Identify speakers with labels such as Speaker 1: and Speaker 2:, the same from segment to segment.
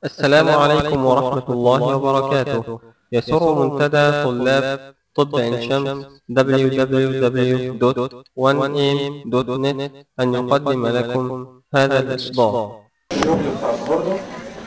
Speaker 1: السلام عليكم ورحمة الله وبركاته يسر منتدى طلاب طب عين شمس www.1am.net أن يقدم لكم هذا الإصدار
Speaker 2: الشغل بتاع النهارده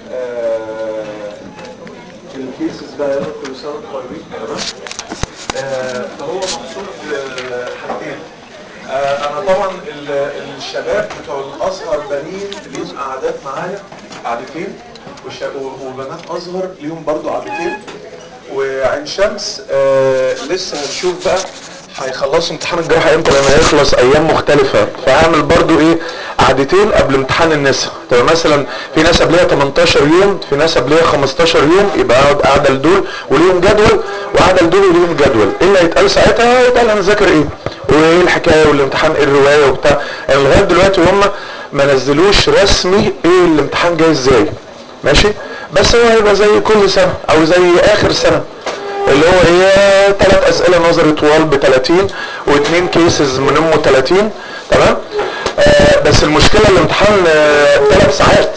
Speaker 2: آه، الكيسز بقى يلا كل سنه وانتم طيبين تمام آه، فهو مقصود آه، حاجتين آه، انا طبعا ال- الشباب بتوع الازهر بنين ليهم قعدات معايا قعدتين وش- و- وبنات ازهر ليهم برضو قعدتين وعين شمس آه لسه هنشوف بقى هيخلصوا امتحان الجراحة امتى لما يخلص ايام مختلفة فهعمل برضو ايه قعدتين قبل امتحان النساء طب مثلا في ناس قبلها 18 يوم في ناس قبلها 15 يوم يبقى اقعد قاعدة لدول وليهم جدول وقاعدة لدول وليهم جدول ايه اللي هيتقال ساعتها هيتقال هنذاكر ايه وايه الحكاية والامتحان ايه الرواية وبتاع يعني لغاية دلوقتي هم ما نزلوش رسمي ايه الامتحان جاي ازاي ماشي بس هو هيبقى زي كل سنة او زي اخر سنة اللي هو ايه ثلاث اسئله نظري طوال ب 30 واثنين كيسز منهم 30 تمام آه بس المشكله الامتحان آه ثلاث ساعات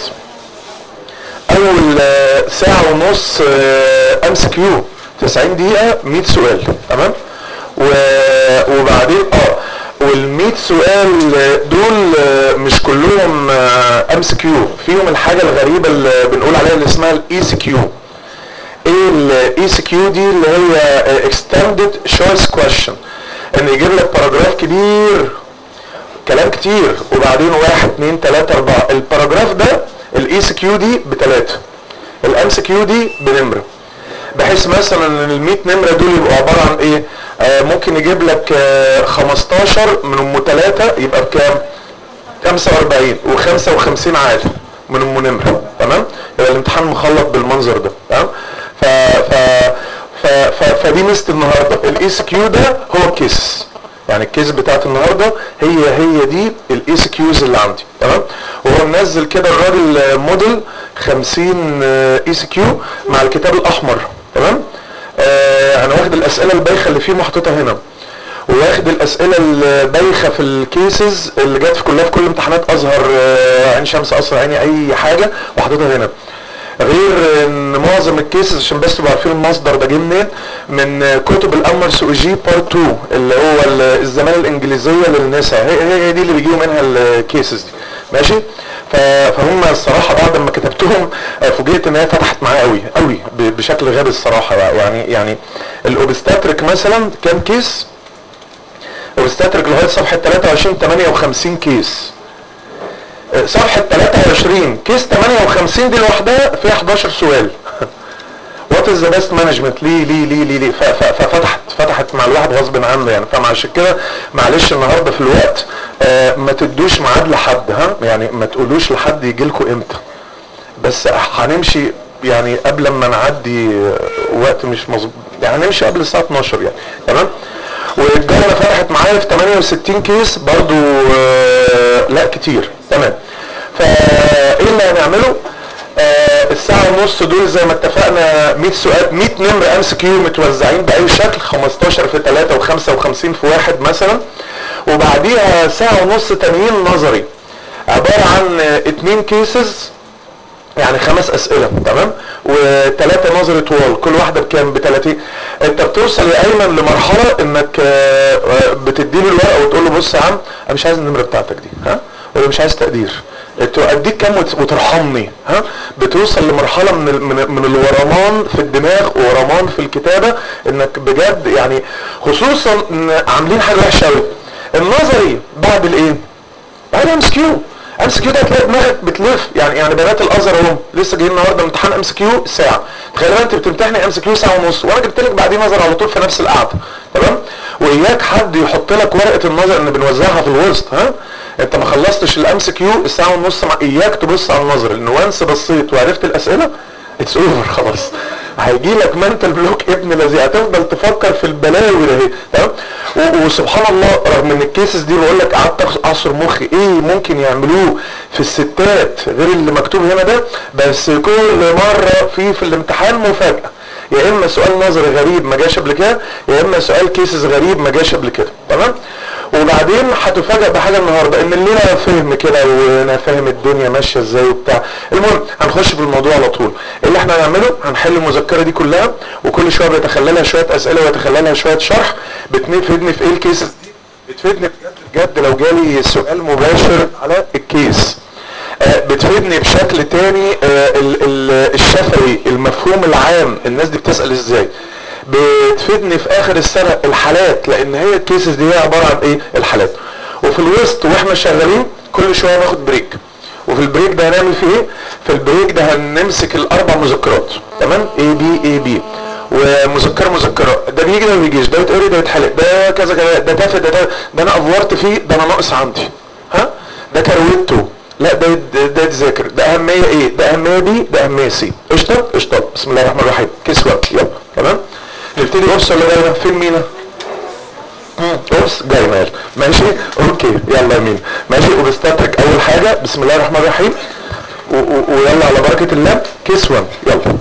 Speaker 2: اول آه ساعه ونص آه ام سي كيو 90 دقيقه 100 سؤال تمام و- وبعدين اه وال 100 سؤال آه، دول آه، مش كلهم ام سي كيو فيهم الحاجه الغريبه اللي بنقول عليها اللي اسمها الاي سي كيو ايه الاي سي كيو دي اللي هي extended choice question ان يجيب لك باراجراف كبير كلام كتير وبعدين واحد اتنين تلاتة اربعة الباراجراف ده الاي سي كيو دي بتلاتة الام سي كيو دي بنمرة بحيث مثلا ان ال 100 نمرة دول يبقوا عبارة عن ايه آه ممكن يجيب لك آه 15 من ام 3 يبقى بكام 45 و55 عادي من ام نمرة تمام يبقى الامتحان مخلط بالمنظر ده تمام ف ف ف ف فدي ميزه النهارده الاي سي كيو ده هو الكيس يعني الكيس بتاعت النهارده هي هي دي الاي سي كيوز اللي عندي تمام وهو منزل كده الراجل آه، موديل 50 اي سي كيو مع الكتاب الاحمر تمام آه انا واخد الاسئله البايخه اللي فيه محطوطه هنا واخد الاسئله البايخه في الكيسز اللي جت في كلها في كل امتحانات ازهر آه، عين شمس قصر عيني اي حاجه وحاططها هنا غير ان معظم الكيسز عشان بس تبقوا عارفين المصدر ده جه منين من كتب الامر سوجي بارت 2 اللي هو ال- الزمالة الانجليزيه للنساء هي هي دي اللي بيجيوا منها الكيسز دي ماشي ف- فهم الصراحه بعد ما كتبتهم آه، فوجئت ان هي فتحت معايا قوي قوي ب- بشكل غبي الصراحه بقى. يعني يعني الاوبستاتريك مثلا كام كيس اوبستاتريك لغايه صفحه 23 58 كيس آه، صفحه 23 كيس 58 دي لوحدها فيها 11 سؤال وات از ذا بيست مانجمنت ليه ليه ليه ليه ليه ف- ف- ففتحت فتحت مع الواحد غصب عنه يعني فعشان كده معلش النهارده في الوقت آه، ما تدوش ميعاد لحد ها يعني ما تقولوش لحد يجي لكم امتى بس هنمشي يعني قبل ما نعدي آه، وقت مش مظبوط يعني هنمشي قبل الساعه 12 يعني تمام والجولة فتحت معايا في 68 كيس برضو آه، لا كتير تمام فايه اللي هنعمله آه الساعة ونص دول زي ما اتفقنا 100 سؤال 100 نمرة ام سي كيو متوزعين بأي شكل 15 في 3 و55 في واحد مثلا وبعديها ساعة ونص تانيين نظري عبارة عن آه، اتنين كيسز يعني خمس اسئله تمام وثلاثه نظري طوال كل واحده بكام ب 30 انت بتوصل يا ايمن لمرحله انك آه، آه، بتديله الورقه وتقول له بص يا عم انا مش عايز النمره بتاعتك دي ها ولا مش عايز تقدير انت اديك كام وت- وترحمني ها بتوصل لمرحله من ال- من من الورمان في الدماغ ورمان في الكتابه انك بجد يعني خصوصا ان عاملين حاجه وحشه قوي النظري بعد الايه بعد ام اس كيو ام اس كيو ده هتلاقي دماغك بتلف يعني يعني بنات الازهر اهم لسه جايين النهارده امتحان ام اس كيو ساعه تخيل بقى انت بتمتحني ام اس كيو ساعه ونص وانا جبت لك بعديه نظر على طول في نفس القعده تمام واياك حد يحط لك ورقه النظر ان بنوزعها في الوسط ها انت ما خلصتش الام اس كيو الساعه ونص مع اياك تبص على النظر لان وانس بصيت وعرفت الاسئله اتس اوفر خلاص هيجي لك منتل بلوك ابن الذي هتفضل تفكر في البلاوي ده اهي تمام و- وسبحان الله رغم ان الكيسز دي بقول لك قعدت أعص- اعصر مخي ايه ممكن يعملوه في الستات غير اللي مكتوب هنا ده بس كل مره في في الامتحان مفاجاه يا اما سؤال نظري غريب ما جاش قبل كده يا اما سؤال كيسز غريب ما جاش قبل كده تمام وبعدين هتفاجئ بحاجه النهارده ان الليله فهم كده وانا فاهم الدنيا ماشيه ازاي وبتاع المهم هنخش في الموضوع على طول اللي احنا هنعمله هنحل المذكره دي كلها وكل شويه بيتخللها شويه اسئله ويتخللها شويه شرح بتفيدني في ايه الكيسز دي بتفيدني بجد بجد لو جالي سؤال مباشر على الكيس آه، بتفيدني بشكل تاني آه، ال- ال- الشفوي المفهوم العام الناس دي بتسأل ازاي بتفيدني في اخر السنة الحالات لان هي الكيسز دي هي عبارة عن ايه الحالات وفي الوسط واحنا شغالين كل شوية ناخد بريك وفي البريك ده هنعمل فيه ايه في البريك ده هنمسك الاربع مذكرات تمام اي بي اي بي ومذكره مذكره ده بيجي ده ما بيجيش ده يتقري ده يتحلق ده كذا كذا ده تافه ده تافه ده انا افورت فيه ده انا ناقص عندي ها ده كروته لا ده ده ده يتذاكر ده اهميه ايه ده اهميه بي ده اهميه سي قشطه قشطه بسم الله الرحمن الرحيم كيس وقت يلا تمام نبتدي قرص ولا جايه فين مينا مم، قرص جاي مال ماشي اوكي يلا يا مين ماشي وبستاترك اول حاجه بسم الله الرحمن الرحيم و- و- ويلا على بركه الله كيس 1 يلا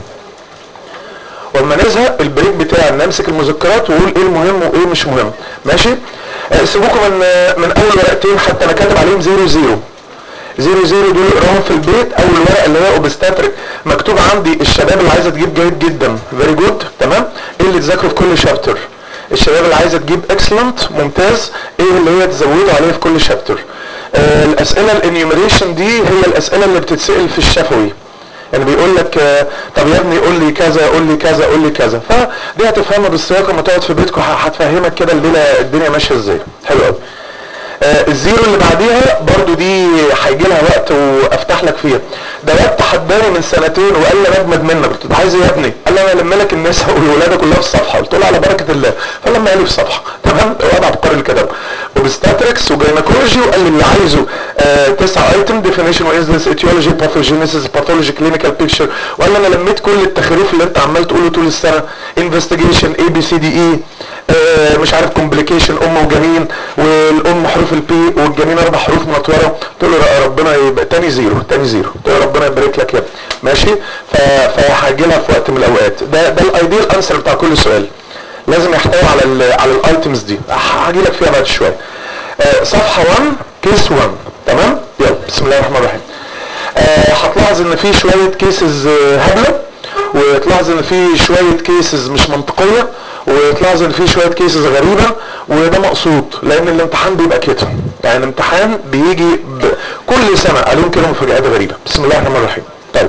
Speaker 2: ولما نزهق البريك بتاعي نمسك المذكرات واقول ايه المهم وايه مش مهم ماشي آه، سيبوكم من آه، من اول ورقتين حتى انا كاتب عليهم زيرو زيرو زيرو زيرو دول اقراهم في البيت اول ورقه اللي هي اوبستاتريك مكتوب عندي الشباب اللي عايزه تجيب جيد جدا فيري جود تمام ايه اللي تذاكره في كل شابتر الشباب اللي عايزه تجيب اكسلنت ممتاز ايه اللي هي تزوده عليه في كل شابتر آه الاسئله الانيوميريشن دي هي الاسئله اللي بتتسال في الشفوي يعني بيقول لك آه، طب يا ابني قول لي كذا قول لي كذا قول لي كذا فدي هتفهمها بالسياق لما تقعد في بيتكم ه- هتفهمك كده الليله الدنيا ماشيه ازاي حلو قوي آه، الزيرو اللي بعديها برضو دي هيجي لها وقت وافتح لك فيها ده واد تحداني من سنتين وقال لي انا اجمد منك قلت له عايز ايه يا ابني؟ قال لي انا الم لك الناس والولاده كلها في الصفحه قلت له على بركه الله فلما قال لي في صفحه تمام وضع عبقري الكلام وبستاتريكس وجينيكولوجي وقال لي اللي عايزه آه تسع ايتم ديفينيشن وانزنس اتيولوجي باثوجينيسيس باثولوجي كلينيكال بيكتشر وقال لي انا لميت كل التخاريف اللي انت عمال تقوله طول السنه انفستيجيشن اي بي سي دي اي آه، مش عارف كومبليكيشن ام وجنين والام حروف البي والجنين اربع حروف منطوره قلت له لا، ربنا يبقى تاني زيرو تاني زيرو قلت له ربنا يبارك لك يا ابني ماشي ف- فهاجي لها في وقت من الاوقات ده ده الايديال انسر بتاع كل سؤال لازم يحتوي على ال على الايتمز دي هاجي لك فيها بعد شويه آه، صفحه 1 كيس 1 تمام يلا بسم الله الرحمن الرحيم آه، هتلاحظ ان في شويه كيسز هبله وتلاحظ ان في شويه كيسز مش منطقيه وتلاحظ ان في شويه كيسز غريبه وده مقصود لان الامتحان بيبقى كده يعني الامتحان بيجي ب... كل سنه عليهم كده مفاجآت غريبه بسم الله الرحمن الرحيم طيب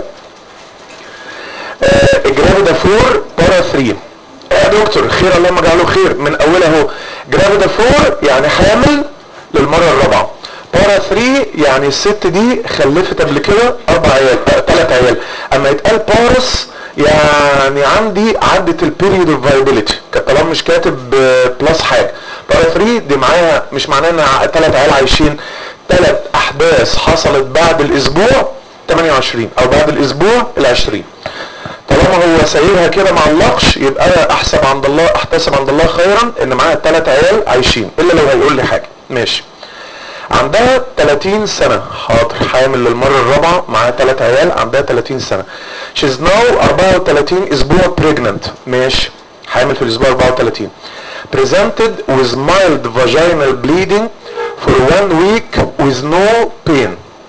Speaker 2: آه جرافيدا 4 بارا 3 يا دكتور خير اللهم اجعله خير من اولها اهو جرافيدا 4 يعني حامل للمره الرابعه بارا 3 يعني الست دي خلفت قبل كده اربع عيال ثلاث عيال اما يتقال بارس يعني عندي عدت البيريود اوف فايبيليتي كانت طالما مش كاتب بلس حاجه بارا 3 دي معاها مش معناه ان ثلاث عيال عايشين ثلاث احداث حصلت بعد الاسبوع 28 او بعد الاسبوع ال 20 طالما هو سايبها كده ما علقش يبقى انا احسب عند الله احتسب عند الله خيرا ان معاها ثلاث عيال عايشين الا لو هيقول لي حاجه ماشي عندها 30 سنة حاضر حامل للمرة الرابعة معاها ثلاث عيال عندها 30 سنة she's now 34 اسبوع pregnant ماشي حامل في الاسبوع 34 presented with mild vaginal bleeding for one week with no pain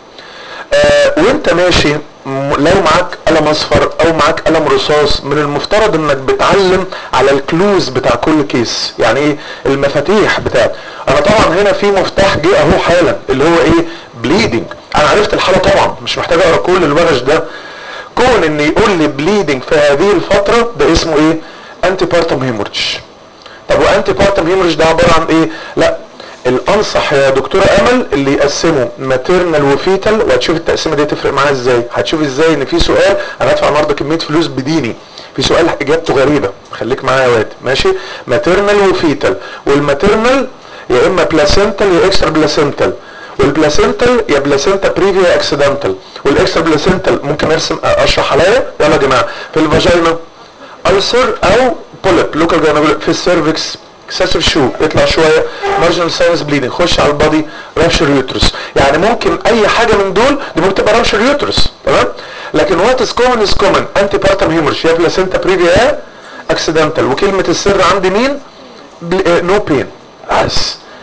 Speaker 2: آه وانت ماشي م- لو معاك قلم اصفر او معاك قلم رصاص من المفترض انك بتعلم على الكلوز بتاع كل كيس يعني ايه المفاتيح بتاعت انا طبعا هنا في مفتاح جه اهو حالا اللي هو ايه بليدنج انا عرفت الحاله طبعا مش محتاج اقرا كل البغش ده كون ان يقول لي بليدنج في هذه الفتره ده اسمه ايه انتي بارتم هيموريدج طب وانتي بارتم هيموريدج ده عباره عن ايه لا الانصح يا دكتوره امل اللي يقسموا ماتيرنال وفيتال وهتشوف التقسيمه دي تفرق معاها ازاي هتشوف ازاي ان في سؤال انا هدفع النهارده كميه فلوس بديني في سؤال اجابته غريبه خليك معايا يا واد ماشي ماتيرنال وفيتال والماتيرنال يا اما بلاسنتال يا اكسترا بلاسنتال والبلاسنتال يا بلاسنتا بريفيا اكسيدنتال والاكسترا بلاسنتال ممكن ارسم اشرح عليا يلا يا جماعه في الفاجينا ألسر او بوليب لوكال جانبول في السيرفكس اكسسيف شو يطلع شويه مارجنال ساينس بليدنج خش على البادي رابشر يوترس يعني ممكن اي حاجه من دول دي ممكن تبقى رابشر يوترس تمام لكن وات از كومن از كومن انتي بارتم هيموريج يا بلاسنتا بريفيا اكسيدنتال وكلمه السر عندي مين نو بين بس طب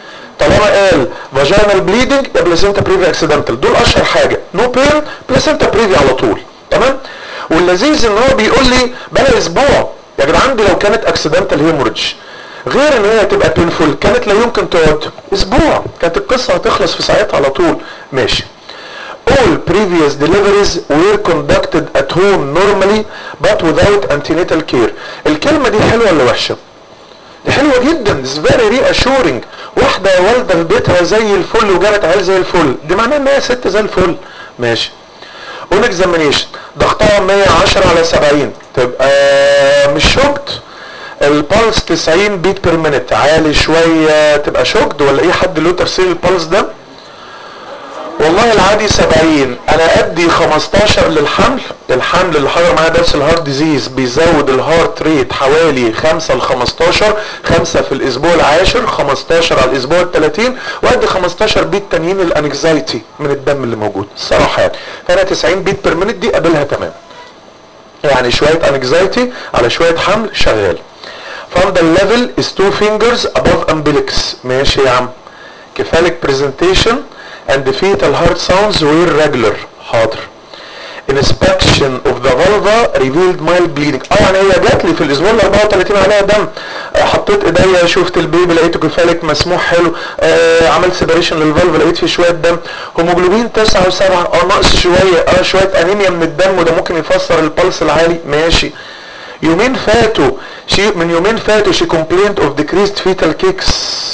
Speaker 2: طالما قال فاجينال بليدنج يا بلاسينتا بريفي اكسيدنتال دول اشهر حاجه نو بين بلاسينتا بريفي على طول تمام واللذيذ ان هو بيقول لي بقى اسبوع يا جدعان دي لو كانت اكسيدنتال هيموريدج غير ان هي تبقى بينفول كانت لا يمكن تقعد اسبوع كانت القصه هتخلص في ساعتها على طول ماشي All previous deliveries were conducted at home normally but without antenatal care. الكلمة دي حلوة ولا وحشة؟ دي حلوة جدا It's very reassuring واحدة والدة في بيتها زي الفل وجالت عيال زي الفل دي معناه ان هي ست زي الفل ماشي اون اكزامينيشن ضغطها 110 على 70 تبقى مش شوكت البلس 90 بيت بير مينت عالي شويه تبقى شوكد ولا ايه حد له تفسير البلس ده والله العادي 70 انا ادي 15 للحمل الحمل اللي حضر معايا درس الهارت ديزيز بيزود الهارت ريت حوالي 5 ل 15 5 في الاسبوع العاشر 15 على الاسبوع ال 30 وادي 15 بيت تانيين الانكزايتي من الدم اللي موجود الصراحه يعني فانا 90 بيت بير مينت دي قابلها تمام يعني شويه انكزايتي على شويه حمل شغال fundal level is two fingers above umbilicus ماشي يا عم cephalic presentation and the fetal heart sounds were regular حاضر inspection of the vulva revealed mild bleeding اه يعني هي جات لي في الاسبوع ال 34 عليها دم آه حطيت ايديا شفت البيبي لقيته كفالك مسموح حلو آه عملت سيبريشن للفالف لقيت فيه شويه دم هيموجلوبين 9 و7 اه ناقص شويه اه شويه انيميا من الدم وده ممكن يفسر البلس العالي ماشي يومين فاتوا شي من يومين فاتوا she complained of decreased fetal kicks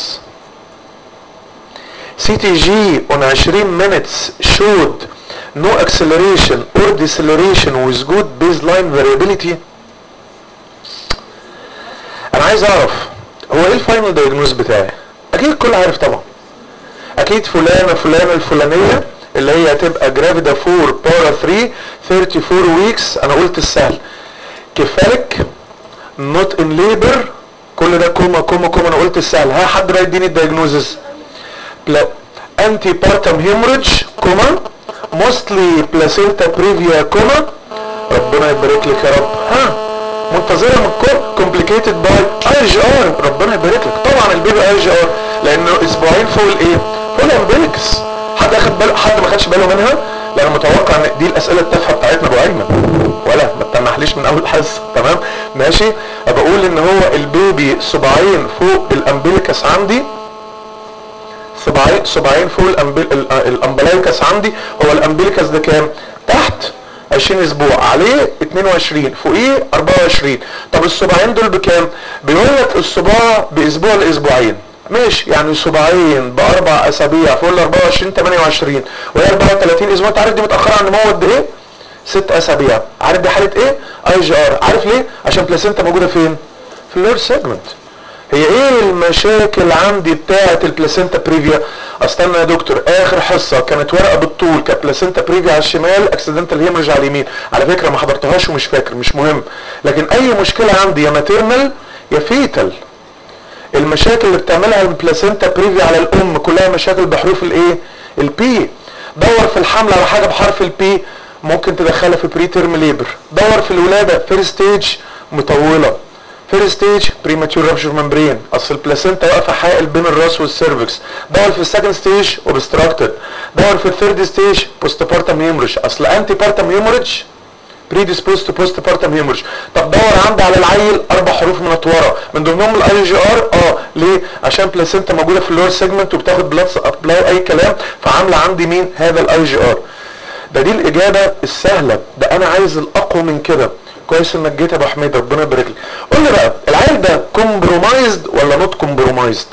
Speaker 2: CTG on 20 minutes showed no acceleration or deceleration with good baseline variability انا عايز اعرف هو ايه الفاينل دايجنوز بتاعي اكيد الكل عارف طبعا اكيد فلانه فلانه الفلانيه اللي هي هتبقى جرافيدا 4 بارا 3 34 ويكس انا قلت السهل كفالك نوت ان ليبر كل ده كوما كوما كوما انا قلت السهل ها حد بقى يديني الدايجنوزز لا انتي بارتم هيموريدج كوما موستلي بلاسينتا بريفيا كوما ربنا يبارك لك يا رب ها منتظره من الكل كومبليكيتد باي اي جي ار ربنا يبارك لك طبعا البيبي اي جي ار لانه اسبوعين فوق الايه فوق الامبليكس حد اخد باله حد ما خدش باله منها لان متوقع ان دي الاسئله التافهه بتاعتنا ابو ايمن ولا ما تنحليش من اول حصه تمام ماشي بقول ان هو البيبي صباعين فوق الامبليكس عندي صباعين صباعين فوق الأمبل... الامبلايكس عندي هو الامبليكس ده كام تحت 20 اسبوع عليه 22 فوقيه 24 طب الصباعين دول بكام بيقول لك الصباع باسبوع لاسبوعين ماشي يعني صباعين باربع اسابيع فوق ال 24 28 وهي 34 اسبوع انت عارف دي متاخره عن النمو قد ايه؟ ست اسابيع عارف دي حاله ايه؟ اي جي ار عارف ليه؟ عشان بلاسينتا موجوده فين؟ في اللور سيجمنت هي ايه المشاكل عندي بتاعه البلاسينتا بريفيا استنى يا دكتور اخر حصه كانت ورقه بالطول كانت بلاسينتا بريفيا على الشمال اكسيدنتال هيمرج على اليمين على فكره ما حضرتهاش ومش فاكر مش مهم لكن اي مشكله عندي يا ماتيرنال يا فيتال المشاكل اللي بتعملها البلاسينتا بريفي على الام كلها مشاكل بحروف الايه البي دور في الحمل على حاجه بحرف البي ممكن تدخلها في بري تيرم ليبر دور في الولاده فيرست ستيج مطوله فيرست ستيج بريماتور رابشر ممبرين اصل البلاسينتا واقفه حائل بين الراس والسيرفكس دور في السكند ستيج اوبستراكتد دور في الثيرد ستيج بوست بارتم هيموريج اصل انتي بارتم هيموريج predisposed to postpartum hemorrhage طب دور عندي على العيل اربع حروف منطوره من ضمنهم الاي جي ار اه ليه عشان بلاسينتا موجوده في اللور سيجمنت وبتاخد بلاد ابلاي اي كلام فعامله عندي مين هذا الاي جي ار ده دي الاجابه السهله ده انا عايز الاقوى من كده كويس انك جيت يا ابو حميد ربنا يبارك لي قول لي بقى العيل ده كومبرومايزد ولا نوت كومبرومايزد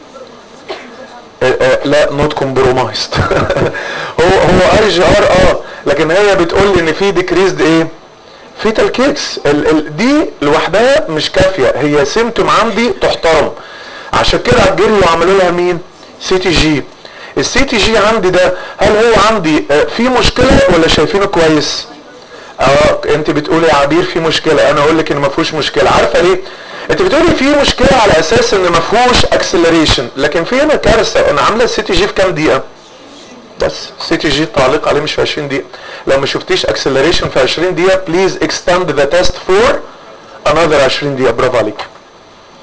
Speaker 2: لا نوت كومبرومايزد هو هو اي جي ار اه لكن هي بتقول لي ان في ديكريزد ايه فيتال كيكس ال ال دي لوحدها مش كافيه هي سيمتوم عندي تحترم عشان كده عجلوا وعملوا لها مين سي تي جي السي تي جي عندي ده هل هو عندي آه في مشكله ولا شايفينه كويس اه انت بتقولي يا عبير في مشكله انا اقول لك ان ما فيهوش مشكله عارفه ليه انت بتقولي في مشكله على اساس ان ما فيهوش اكسلريشن لكن في هنا كارثه انا عامله السي تي جي في كام دقيقه بس سي تي جي التعليق عليه مش في 20 دقيقه لو ما شفتيش اكسلريشن في 20 دقيقه بليز اكستند ذا تيست فور انذر 20 دقيقه برافو عليك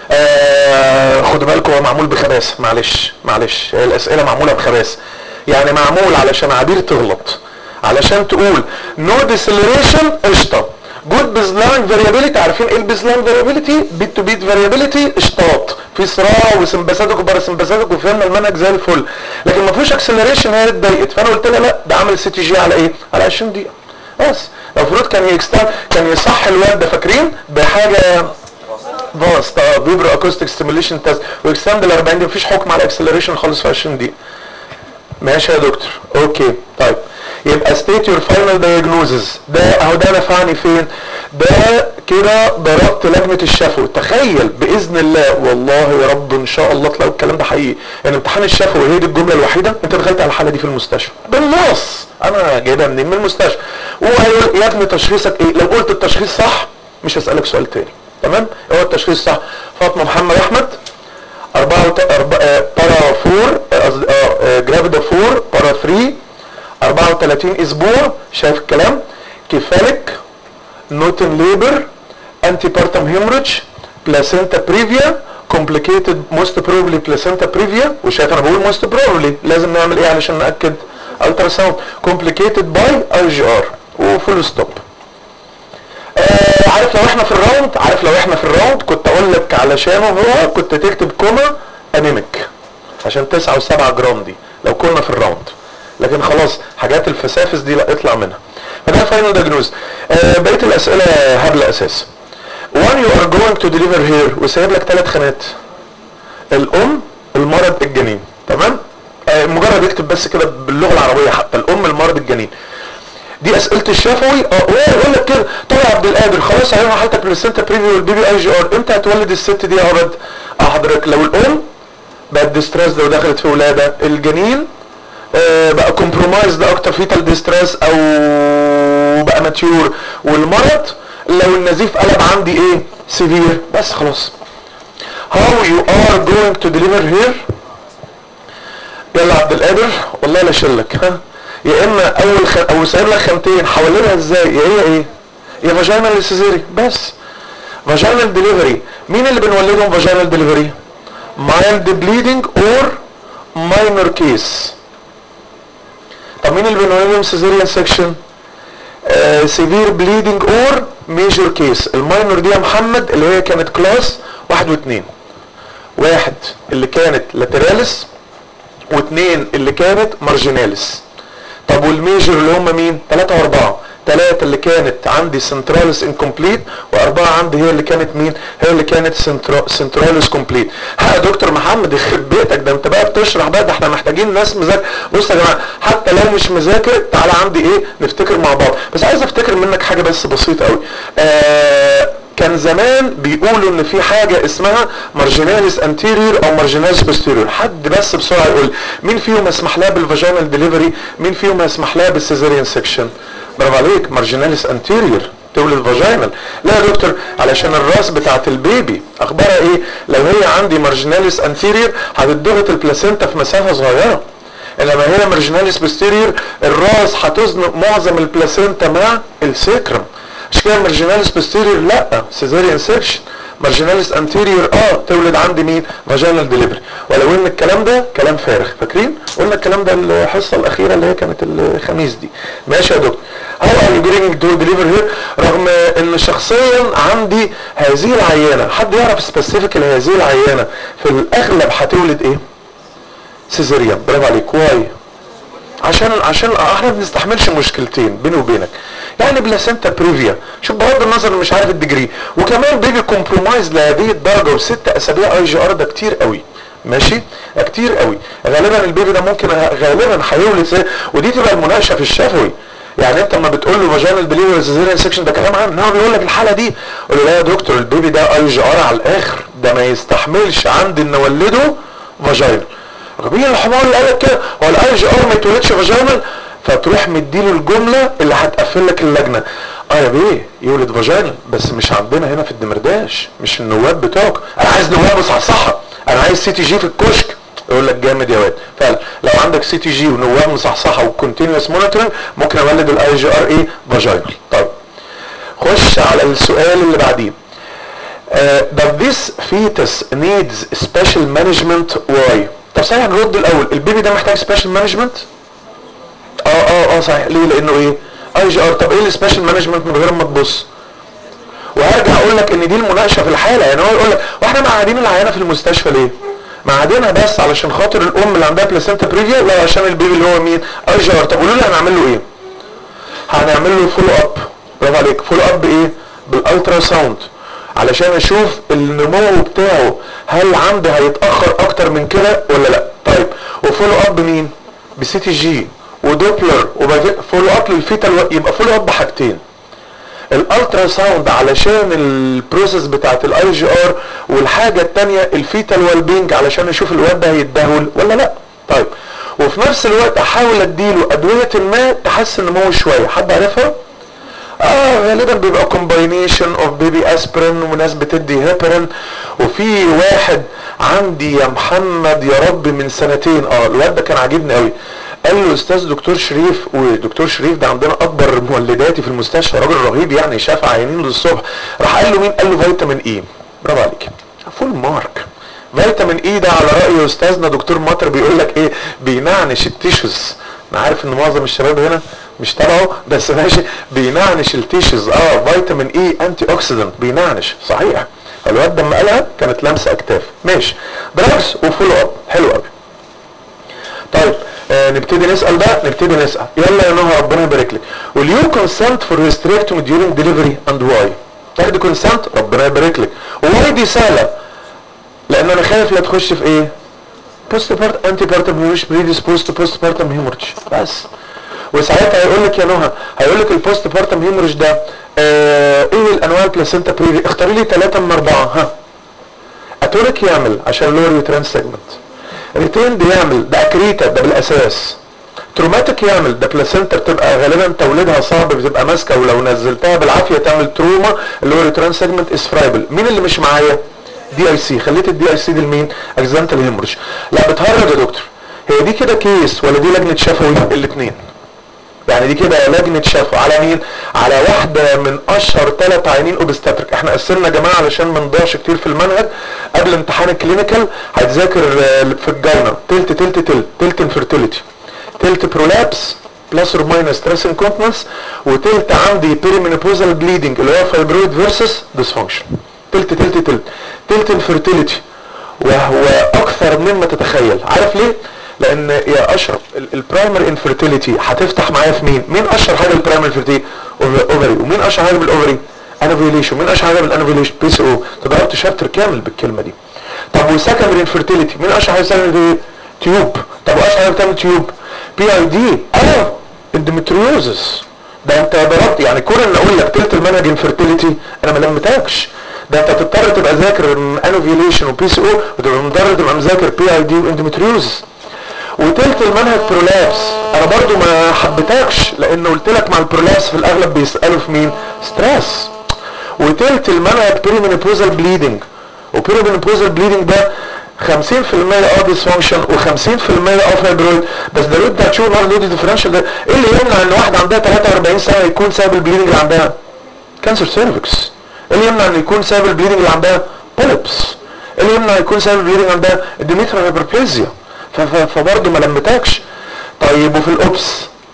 Speaker 2: آه خدوا بالكم هو معمول بخباثه معلش معلش هي الاسئله معموله بخباثه يعني معمول علشان عبير تغلط علشان تقول نو ديسلريشن قشطه جود بيزلاين فاريابيليتي عارفين ايه البيزلاين فاريابيليتي بيت تو بيت فاريابيليتي قشطات في صراع وسمباثيك وباراسمباثيك وفهمنا المنهج زي الفل لكن ما فيهوش اكسلريشن هي اتضايقت فانا قلت لها لا ده عامل سي تي جي على ايه؟ على 20 دقيقه بس المفروض كان يكستان كان يصح الواد ده فاكرين بحاجه فاست اه بيبرو اكوستيك ستيميوليشن تيست واكستاند ال 40 دي مفيش حكم على اكسلريشن خالص في 20 دقيقه ماشي يا دكتور اوكي طيب يبقى state your final diagnosis ده اهو ده نفعني فين ده كده ضربت لجنة الشفوي تخيل باذن الله والله يا رب ان شاء الله تلاقوا الكلام ده حقيقي ان امتحان الشفوي هي دي الجمله الوحيده انت دخلت على الحاله دي في المستشفى بالنص انا جايبها منين من المستشفى وهيقول يا ابني تشخيصك ايه لو قلت التشخيص صح مش هسالك سؤال تاني تمام هو التشخيص صح فاطمه محمد احمد أربعة وت... أربعة بارا فور جرافيدا فور بارا 3 34 اسبوع شايف الكلام كفالك نوتن ليبر انتي بارتم هيموريدج بلاسينتا بريفيا كومبليكيتد موست بروبلي بلاسينتا بريفيا وشايف انا بقول موست بروبلي لازم نعمل ايه علشان ناكد الترا ساوند كومبليكيتد باي اي جي ار وفول ستوب آه عارف لو احنا في الراوند عارف لو احنا في الراوند كنت اقول لك علشانه هو كنت تكتب كوما انيميك عشان 9 و7 جرام دي لو كنا في الراوند لكن خلاص حاجات الفسافس دي لا اطلع منها فده فاينل دايجنوز آه بقيه الاسئله هبله اساسا when you are going to deliver here وسايب لك ثلاث خانات الام المرض الجنين تمام آه مجرد اكتب بس كده باللغه العربيه حتى الام المرض الجنين دي اسئله الشفوي اه يقول لك كده طلع عبد القادر خلاص هيعمل حالتك بلاسنتا بريفيو والبيبي اي جي ار امتى هتولد الست دي يا عبد اه حضرتك لو الام بقت ديستريس لو دخلت في ولاده الجنين آه بقى كومبرومايز ده اكتر فيتال ديستريس او بقى ماتيور والمرض لو النزيف قلب عندي ايه سيفير بس خلاص how you are going to deliver here يلا عبد القادر والله لا شلك ها يا اما اول خ... او سايب لك خانتين حوللها ازاي يا هي ايه يا فاجينال سيزيري بس فاجينال ديليفري مين اللي بنولدهم فاجينال ديليفري mild bleeding or minor case طب مين اللي بنولدهم سيزيريان سيكشن سيفير بليدنج اور ميجور كيس الماينور دي يا محمد اللي هي كانت كلاس واحد واثنين واحد اللي كانت لاتراليس واثنين اللي كانت مارجيناليس طب والميجر اللي هم مين ثلاثة واربعة ثلاثة اللي كانت عندي سنتراليس انكمبليت واربعة عندي هي اللي كانت مين هي اللي كانت سنتراليس كومبليت ها يا دكتور محمد يخرب بيتك ده انت بقى بتشرح بقى ده احنا محتاجين ناس مذاكر بص يا جماعة حتى لو مش مذاكر تعالى عندي ايه نفتكر مع بعض بس عايز افتكر منك حاجة بس بسيطة قوي آه كان زمان بيقولوا ان في حاجة اسمها مارجيناليس انتيريور او مارجيناليس بوستيريور حد بس بسرعة يقول مين فيهم يسمح لها بالفاجينال ديليفري مين فيهم يسمح لها بالسيزاريان سيكشن برافو عليك مارجيناليس انتيريور تولد فاجينال لا يا دكتور علشان الراس بتاعت البيبي اخبارها ايه لو هي عندي مارجيناليس انتيريور هتضغط البلاسينتا في مسافة صغيرة انما هي مارجيناليس بوستيريور الراس هتزنق معظم البلاسينتا مع السكرم مش كده مارجيناليس بوستيريور لا سيزاريان سيكشن مارجيناليس انتيريور اه تولد عندي مين فاجينال ديليفري ولو ان الكلام ده كلام فارغ فاكرين قلنا الكلام ده الحصه الاخيره اللي هي كانت الخميس دي ماشي يا دكتور هاو ار يو جيتنج دور ديليفر هير رغم ان شخصيا عندي هذه العيانه حد يعرف سبيسيفيك هذه العيانه في الاغلب هتولد ايه سيزاريان برافو عليك واي عشان عشان احنا ما بنستحملش مشكلتين بيني وبينك يعني بلاسنتا بريفيا شوف بغض النظر مش عارف الديجري وكمان بيبي كومبرومايز لهذه الدرجه وست اسابيع اي جي ار ده كتير قوي ماشي كتير قوي غالبا البيبي ده ممكن غالبا هيولد ودي تبقى المناقشه في الشفوي يعني انت لما بتقول له فاجينال ديليفري سيزيريان سيكشن ده كلام عام هو بيقول لك الحاله دي قول له لا يا دكتور البيبي ده اي جي ار على الاخر ده ما يستحملش عندي ان اولده فاجينال مين الحمار اللي قال لك كده هو الاي جي ار ما يتولدش فاجينال فتروح مديله الجمله اللي هتقفل لك اللجنه اه يا بيه يولد فاجينال بس مش عندنا هنا في الدمرداش مش النواب بتوعك انا عايز نواب مصحصحه انا عايز سي تي جي في الكشك يقول لك جامد يا واد فعلا لو عندك سي تي جي ونواب مصحصحه وكونتينوس مونيتورنج ممكن اولد الاي جي ار ايه فاجينال طيب خش على السؤال اللي بعديه Uh, does this fetus needs special management why طب صحيح نرد الاول البيبي ده محتاج special management اه اه اه صحيح ليه لانه ايه اي جي ار طب ايه السبيشال مانجمنت من غير ما تبص وهرجع اقول لك ان دي المناقشه في الحاله يعني هو يقول لك واحنا مقعدين العيانه في المستشفى ليه مقعدينها بس علشان خاطر الام اللي عندها بلاسينتا بريفيا ولا عشان البيبي اللي هو مين اي جي ار طب قولوا لي هنعمل له ايه هنعمل له فولو اب برافو عليك فولو اب بايه بالالترا ساوند علشان اشوف النمو بتاعه هل عنده هيتاخر اكتر من كده ولا لا طيب وفولو اب مين بسي تي جي ودوبلر وبعدين فولو اب للفيتال يبقى فولو اب بحاجتين الالترا ساوند علشان البروسيس بتاعت الاي جي ار والحاجه الثانيه الفيتال والبينج علشان اشوف الواد ده هيتدهول ولا لا طيب وفي نفس الوقت احاول اديله ادويه ما تحسن نموه شويه حد عارفها اه غالبا بيبقى كومباينيشن اوف بيبي اسبرين وناس بتدي هيبرين وفي واحد عندي يا محمد يا رب من سنتين اه الواد ده كان عاجبني قوي قال له استاذ دكتور شريف ودكتور شريف ده عندنا اكبر مولداتي في المستشفى راجل رهيب يعني شاف عيانين للصبح راح قال له مين قال له فيتامين اي برافو عليك فول مارك فيتامين اي ده على راي استاذنا دكتور مطر بيقول لك ايه بينعنش التيشوز انا عارف ان معظم الشباب هنا مش تبعه بس ماشي بينعنش التيشوز اه فيتامين اي انتي اوكسيدنت بينعنش صحيح الواد لما قالها كانت لمسه اكتاف ماشي دراجز وفولو اب حلو قوي طيب آه نبتدي نسال بقى نبتدي نسال يلا يا نهى ربنا يبارك لك will you consent for hysterectomy during delivery and why تاخدي كونسنت ربنا يبارك لك واي دي سهله لان انا خايف لا تخش في ايه بوست بارت انتي بارتم هيموريج بريديسبوز تو بوست بارتم هيموريج بس وساعتها هيقول لك يا نهى هيقول لك البوست بارتم هيموريج ده آه ايه الانواع البلاسينتا بريفي اختاري لي ثلاثه من اربعه ها اتوريك يعمل عشان لور يوتران سيجمنت ريتين بيعمل ده اكريتا ده بالاساس تروماتيك يعمل ده بلاسينتا بتبقى غالبا توليدها صعب بتبقى ماسكه ولو نزلتها بالعافيه تعمل تروما اللي هو ريتران سيجمنت اسفرايبل مين اللي مش معايا دي اي سي خليت الدي اي سي دي لمين اكزانتال هيموريج لا بتهرج يا دكتور هي دي كده كيس ولا دي لجنه شفوي الاثنين يعني دي كده لجنه شفوي على مين على واحده من اشهر ثلاث عيانين اوبستاتريك احنا قسمنا يا جماعه علشان ما نضيعش كتير في المنهج قبل امتحان الكلينيكال هتذاكر في الجاينه تلت تلت تلت تلت انفيرتيليتي تلت برولابس بلس اور ماينس ستريس انكونتنس وتلت عندي بيريمينوبوزال بليدنج اللي هو فايبرويد فيرسس ديسفانكشن تلت تلت تلت تلت انفيرتيليتي وهو اكثر مما تتخيل عارف ليه لان يا اشرف البرايمري انفيرتيليتي هتفتح معايا في مين مين اشهر حاجه البرايمري انفيرتيليتي اوفري ومين اشهر حاجه بالاوفري انافيوليشن مين اشهر حاجه بالانافيوليشن بي سي او تضربت شابتر كامل بالكلمه دي طب وسكندري انفيرتيليتي مين اشهر حاجه سكندري تيوب طب اشهر حاجه بتعمل تيوب بي اي دي اه اندومتريوزس ده انت ضربت يعني كون ان اقول لك تلت المنهج انفيرتيليتي انا ما لمتكش ده انت تضطر تبقى ذاكر انوفيوليشن وبي سي او وتبقى مضطر تبقى مذاكر بي اي دي واندومتريوزس وتلت المنهج برولابس انا برضو ما حبيتكش لان قلت لك مع البرولابس في الاغلب بيسالوا في مين ستريس وتلت المنهج بيريمينوبوزال بليدنج وبيريمينوبوزال بليدنج ده 50% اه ديسفانكشن و50% اه فايبرويد بس ده لود هتشوف نار لود ديفرنشال ده ايه اللي يمنع ان واحده عندها 43 سنه يكون سبب البليدنج اللي عندها كانسر سيرفكس ايه اللي يمنع ان يكون سبب البليدنج اللي عندها بوليبس ايه اللي يمنع يكون سبب البليدنج عندها الديميترا هايبربليزيا فبرضه ما لمتكش طيب وفي الاوبس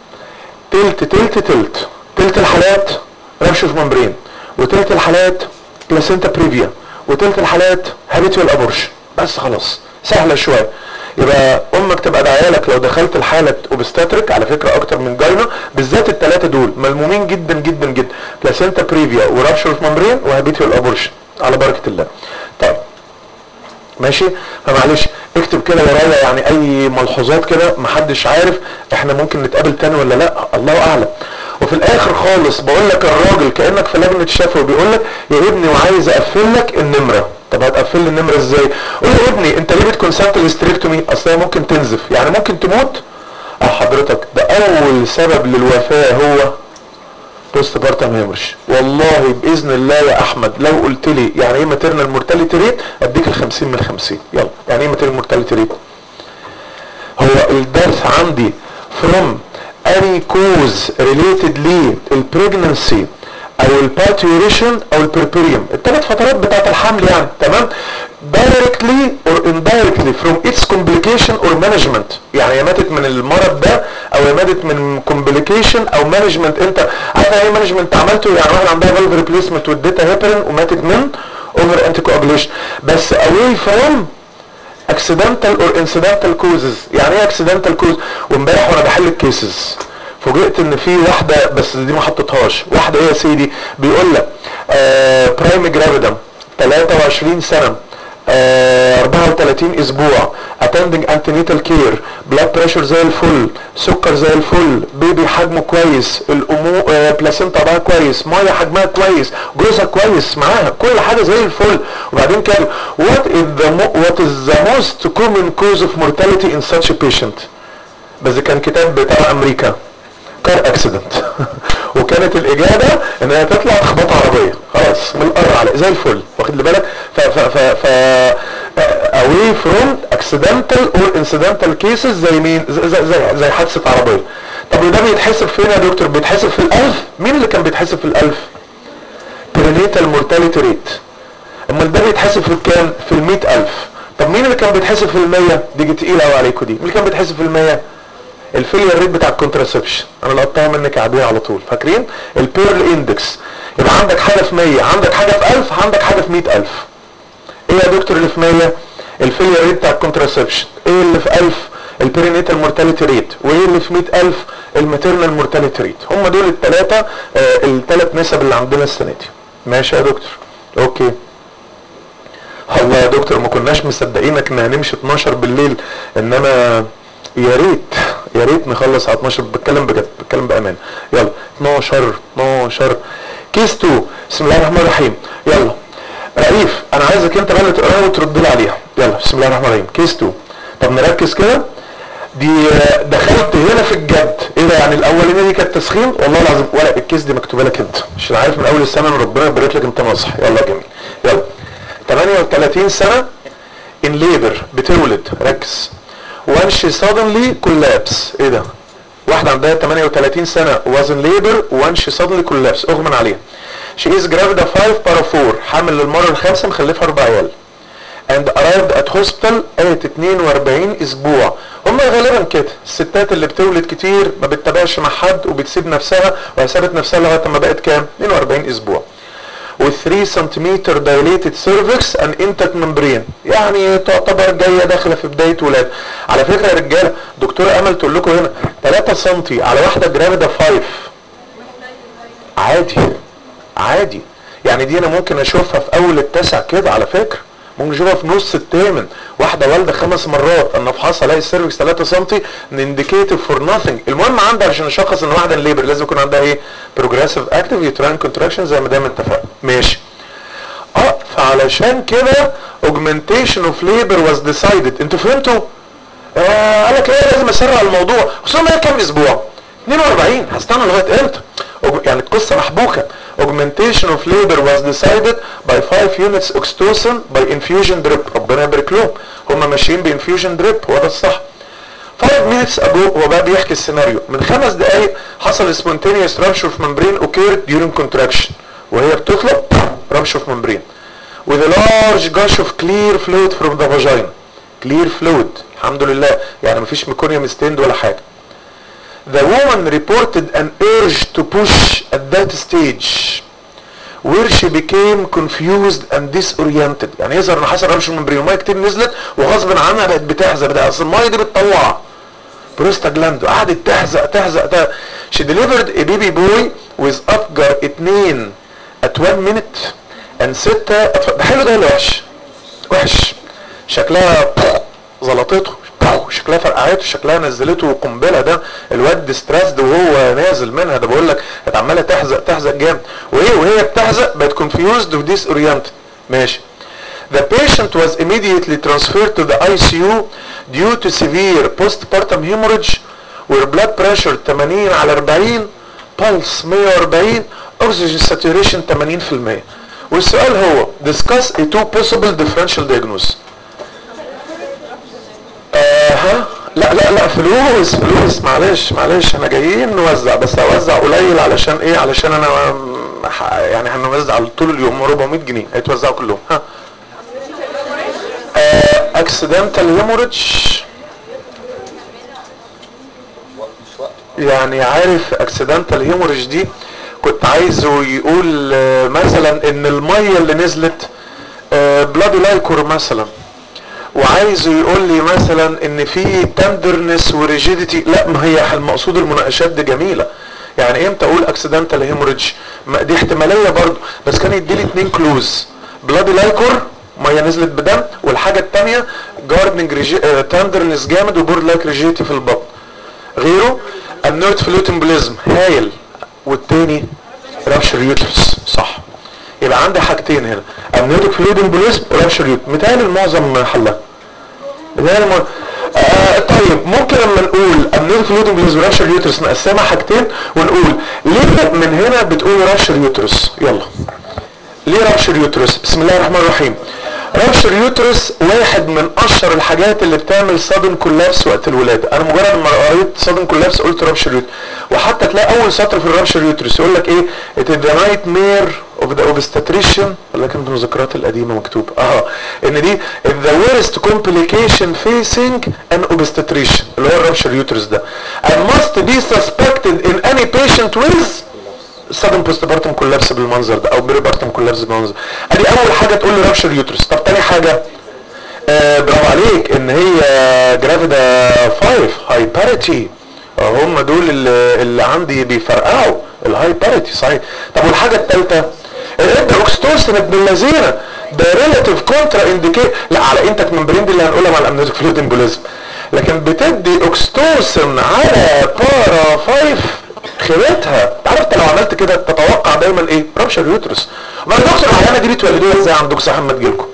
Speaker 2: تلت تلت تلت تلت الحالات ربش في ممبرين وتلت الحالات بلاسينتا بريفيا وتلت الحالات هابيتوال ابورشن بس خلاص سهله شويه يبقى امك تبقى دعيالك لو دخلت الحاله اوبستاتريك على فكره اكتر من جاينا بالذات الثلاثه دول ملمومين جدا جدا جدا بلاسينتا بريفيا ورابشر اوف ممبرين وهابيتوال ابورشن على بركه الله طيب ماشي فمعلش اكتب كده ورايا يعني اي ملحوظات كده محدش عارف احنا ممكن نتقابل تاني ولا لا الله اعلم وفي الاخر خالص بقول لك الراجل كانك في لجنه شفوي بيقول لك يا ابني وعايز اقفل لك النمره طب هتقفل لي النمره ازاي قول له يا ابني انت ليه بتكونسنت الاستريكتومي اصل هي ممكن تنزف يعني ممكن تموت اه حضرتك ده اول سبب للوفاه هو بوست بارتم هيمرش والله باذن الله يا احمد لو قلت لي يعني ايه ماتيرنال مورتاليتي ريت اديك ال 50 من 50 يلا يعني ايه ماتيرنال مورتاليتي ريت هو الدرس عندي from any cause related للبريجننسي او الباتيوريشن او البربريوم الثلاث فترات بتاعت الحمل يعني تمام directly or indirectly from its complication or management يعني هي ماتت من المرض ده او هي ماتت من complication او management انت عارف ايه management عملته يعني واحد عندها valve replacement واديتها هيبرين وماتت من over anticoagulation بس away from accidental or incidental causes يعني ايه accidental cause وامبارح وانا بحل الكيسز فوجئت ان في واحده بس دي ما حطيتهاش واحده ايه يا سيدي بيقول لك برايم جرافيدم 23 سنه آه 34 اسبوع اتندنج انتينيتال كير بلاد بريشر زي الفل سكر زي الفل بيبي حجمه كويس الامو آه بلاسينتا بقى كويس ميه حجمها كويس جوزها كويس معاها كل حاجه زي الفل وبعدين كده what is the mo- what is the most common cause of mortality in such a patient بس ده كان كتاب بتاع امريكا كار اكسيدنت وكانت الاجابه ان هي تطلع تخبط عربيه خلاص من القر على زي الفل واخد لي بالك ف ف ف ف away from accidental or incidental cases زي مين زي زي, زي, زي حادثه عربيه طب وده بيتحسب فين يا دكتور بيتحسب في الالف مين اللي كان بيتحسب في الالف perinatal mortality rate امال ده بيتحسب في الكام في ال ألف طب مين اللي كان بيتحسب في المية دي تقيلة قوي عليكم دي مين اللي كان بيتحسب في المية الفيلير ريت بتاع الكونتراسبشن انا لقطتها منك عاديه على طول فاكرين البيرل اندكس يبقى عندك حاجه في 100 عندك حاجه في 1000 عندك حاجه في 100000 ايه يا دكتور اللي في 100 الفيلير ريت بتاع الكونتراسبشن ايه اللي في 1000 البيرينيتال مورتاليتي ريت وايه اللي في 100000 الماتيرنال مورتاليتي ريت هم دول الثلاثه آه الثلاث نسب اللي عندنا السنه دي ماشي يا دكتور اوكي الله يا دكتور ما كناش مصدقينك ان هنمشي 12 بالليل انما يا ريت يا ريت نخلص على 12 بتكلم بجد بتكلم بامان يلا 12 12 كيس 2 بسم الله الرحمن الرحيم يلا رئيف انا عايزك انت بقى اللي تقراها وترد لي عليها يلا بسم الله الرحمن الرحيم كيس 2 طب نركز كده دي دخلت هنا في الجد ايه ده يعني الاولانيه دي كانت تسخين والله العظيم ورق الكيس دي مكتوبه لك انت مش عارف من اول السنه ان ربنا يبارك لك انت ناصح يلا جميل يلا 38 سنه ان ليبر بتولد ركز when she suddenly collapse ايه ده واحدة عندها 38 سنة was in labor when she suddenly collapse اغمى عليها she is gravida 5 para 4 حامل للمرة الخامسة مخلفها اربع عيال and arrived at hospital at 42 اسبوع هم غالبا كده الستات اللي بتولد كتير ما بتتابعش مع حد وبتسيب نفسها وسابت نفسها لغايه ما بقت كام 42 اسبوع و 3 سنتيمتر dilated cervix and intact membrane يعني تعتبر جايه داخله في بدايه ولاد على فكره يا رجاله دكتوره امل تقول لكم هنا 3 سم على واحده جرافيدا 5 عادي عادي يعني دي انا ممكن اشوفها في اول التاسع كده على فكره ممكن اشوفها في نص الثامن واحده والده خمس مرات انا افحصها الاقي السيرفكس 3 سم انديكيتيف فور ناثينج المهم عندي عشان اشخص ان واحده ليبر لازم يكون عندها ايه بروجريسيف اكتيف يوتراين كونتراكشن زي ما دايما اتفقنا ماشي اه فعلشان كده augmentation of labor was decided انتوا فهمتوا؟ آه قال لك ايه لازم اسرع الموضوع خصوصا هي كام اسبوع؟ 42 هستنى لغايه امتى؟ يعني القصه محبوكه augmentation of labor was decided by 5 units oxytocin by infusion drip ربنا يبارك لهم هم ماشيين بانفيوجن دريب هو ده الصح 5 minutes ago هو بقى بيحكي السيناريو من خمس دقايق حصل spontaneous rupture of membrane occurred during contraction وهي بتطلق rupture of membrane with a large gush of clear fluid from the vagina clear fluid الحمد لله يعني مفيش ميكونيوم ستيند ولا حاجه The woman reported an urge to push at that stage where she became confused and disoriented يعني يظهر ان حصل رمش من الميه كتير نزلت وغصب عنها بقت بتحزق بتاع اصل الميه دي بتطلع بروستاجلاند قعدت تحزق تحزق تحزق she delivered a baby boy with افجر اتنين at one minute and ستة ده حلو ده ولا وحش؟ وحش شكلها زلطته شكلها فرقعته شكلها نزلته قنبله ده الواد ستريسد وهو نازل منها ده بقول لك كانت عماله تحزق تحزق جامد وايه وهي بتحزق بقت confused و disoriented ماشي The patient was immediately transferred to the ICU due to severe postpartum hemorrhage where blood pressure 80 على 40 pulse 140 oxygen saturation 80% والسؤال هو discuss a two possible differential diagnosis آه ها لا لا لا فلوس فلوس معلش معلش احنا جايين نوزع بس اوزع قليل علشان ايه علشان انا ح- يعني هنوزع طول اليوم 400 جنيه هيتوزعوا كلهم ها اكسيدنتال هيموريدج يعني عارف اكسيدنتال هيموريدج دي كنت عايزه يقول آه، مثلا ان الميه اللي نزلت بلادي لايكور مثلا وعايزه يقول لي مثلا ان في تندرنس وريجيديتي لا ما هي المقصود المناقشات دي جميله يعني امتى اقول اكسيدنتال هيموريدج دي احتماليه برضو بس كان يدي لي اتنين كلوز بلادي لايكور ميه نزلت بدم والحاجه الثانيه جاردنج تندرنس جامد وبورد لايك ريجيديتي في البطن غيره النوت فلوت امبليزم هايل والتاني رابشر يوترس صح يبقى عندي حاجتين هنا النيوتك فلويد امبوليزم رابشر يوت متهيألي المعظم حلها متهيألي الم... آه طيب ممكن لما نقول النيوتك فلويد امبوليزم رابشر يوترس نقسمها حاجتين ونقول ليه من هنا بتقول رابشر يوترس يلا ليه رابشر يوترس بسم الله الرحمن الرحيم رابشر يوترس واحد من اشهر الحاجات اللي بتعمل صدن كولابس وقت الولاده انا مجرد ما قريت صدن كولابس قلت رابشر يوترس وحتى تلاقي اول سطر في الرابشر يوترس يقول لك ايه it is the nightmare of the obstetrician ولا كان في المذكرات القديمه مكتوب اه ان دي the worst complication facing an obstetrician اللي هو الرابشر يوترس ده and must be suspected in any patient with sudden postpartum collapse بالمنظر ده او بريبارتم كولابس بالمنظر ادي اول حاجه تقول لي رابشر يوترس طب تاني حاجه آه برافو عليك ان هي جرافيدا 5 هاي باريتي هم دول اللي, اللي عندي بيفرقعوا الهاي باريتي صحيح طب والحاجه الثالثه الابدا اوكستوسن ابن اللذينه ده ريلاتيف كونترا انديكيت لا على انتك ممبرين دي اللي هنقولها مع الامنيوتيك فلويد امبوليزم لكن بتدي اوكستوسن على بارا 5 خيبتها عارف انت لو عملت كده تتوقع دايما ايه رابشر يوترس ما يا دكتور العيانه دي بتولدوها ازاي عندك صح اما تجيلكم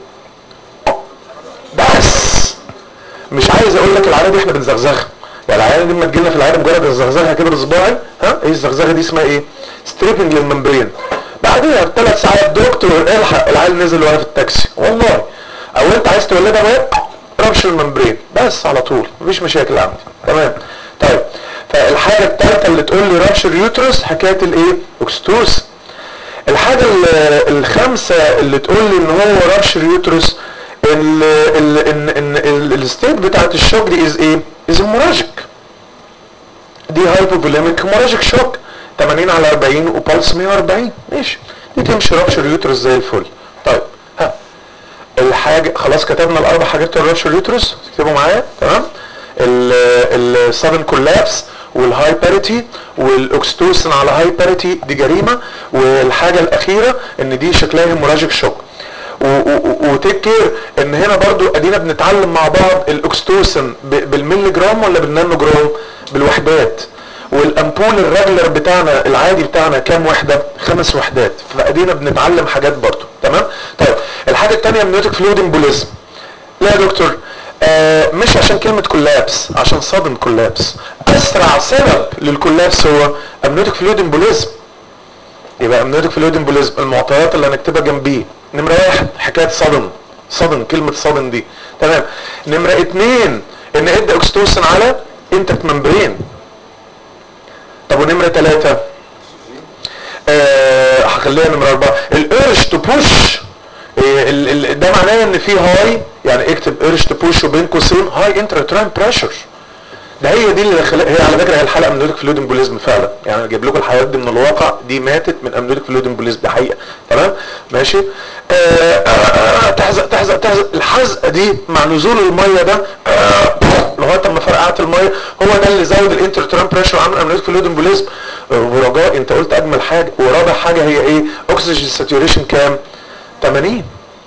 Speaker 2: بس مش عايز اقول لك العيانه دي احنا بنزغزغها يعني العيانه دي لما تجيلنا في العياده مجرد نزغزغها كده بصباعي ها ايه الزغزغه دي اسمها ايه ستريبنج للممبرين بعديها بثلاث ساعات دكتور الحق العيال نزل وانا في التاكسي والله او انت عايز تولدها بقى ربش الممبرين بس على طول مفيش مشاكل عندي تمام طيب فالحاجه الثالثه اللي تقول لي رابشر يوترس حكايه الايه اوكستوس الحاجه ال- الخامسه اللي تقول لي ان هو رابشر يوترس ال ال ان ان ال- الستيت بتاعت الشوك دي از ايه از هيموراجيك دي هايبوفوليميك هيموراجيك شوك 80 على 40 وبلس 140 ماشي دي تمشي رابشر يوترس زي الفل طيب ها الحاجه خلاص كتبنا الاربع حاجات بتوع الرابشر يوترس اكتبوا معايا تمام السادن كولابس والهاي باريتي والاكستوسن على هاي باريتي دي جريمه والحاجه الاخيره ان دي شكلها هيموراجيك شوك وتيك كير ان هنا برضو ادينا بنتعلم مع بعض الاكستوسن ب- بالملي جرام ولا بالنانو جرام بالوحدات والامبول الريجلر بتاعنا العادي بتاعنا كام وحده خمس وحدات فادينا بنتعلم حاجات برضو تمام طيب الحاجه الثانيه امنيوتيك فلويد امبوليزم لا يا دكتور آه مش عشان كلمة كولابس عشان صدم كولابس اسرع سبب للكولابس هو امنيوتيك فلويد امبوليزم يبقى امنيوتيك فلويد امبوليزم المعطيات اللي هنكتبها جنبيه نمرة واحد حكاية صدم صدم كلمة صدم دي تمام نمرة اتنين ان ادي اكستوسن على انتك ممبرين طب ونمرة تلاتة آه هخليها نمرة اربعة الارش تو بوش ده معناه ان في هاي يعني اكتب ارش تو بوش وبين قوسين هاي انتراتران بريشر ده هي دي اللي خلق هي على فكره هي الحلقه من امنيوتيك فلويد امبوليزم فعلا يعني انا جايب لكم الحالات دي من الواقع دي ماتت من امنيوتيك فلويد امبوليزم دي حقيقه تمام ماشي آه آه آه تحزق تحزق تحزق الحزقه دي مع نزول الميه ده آه لغايه اما فرقعت الميه هو ده اللي زود الانترتران بريشر عامل امنيوتيك فلويد امبوليزم ورجاء انت قلت اجمل حاجه ورابع حاجه هي ايه اكسجين ساتوريشن كام 80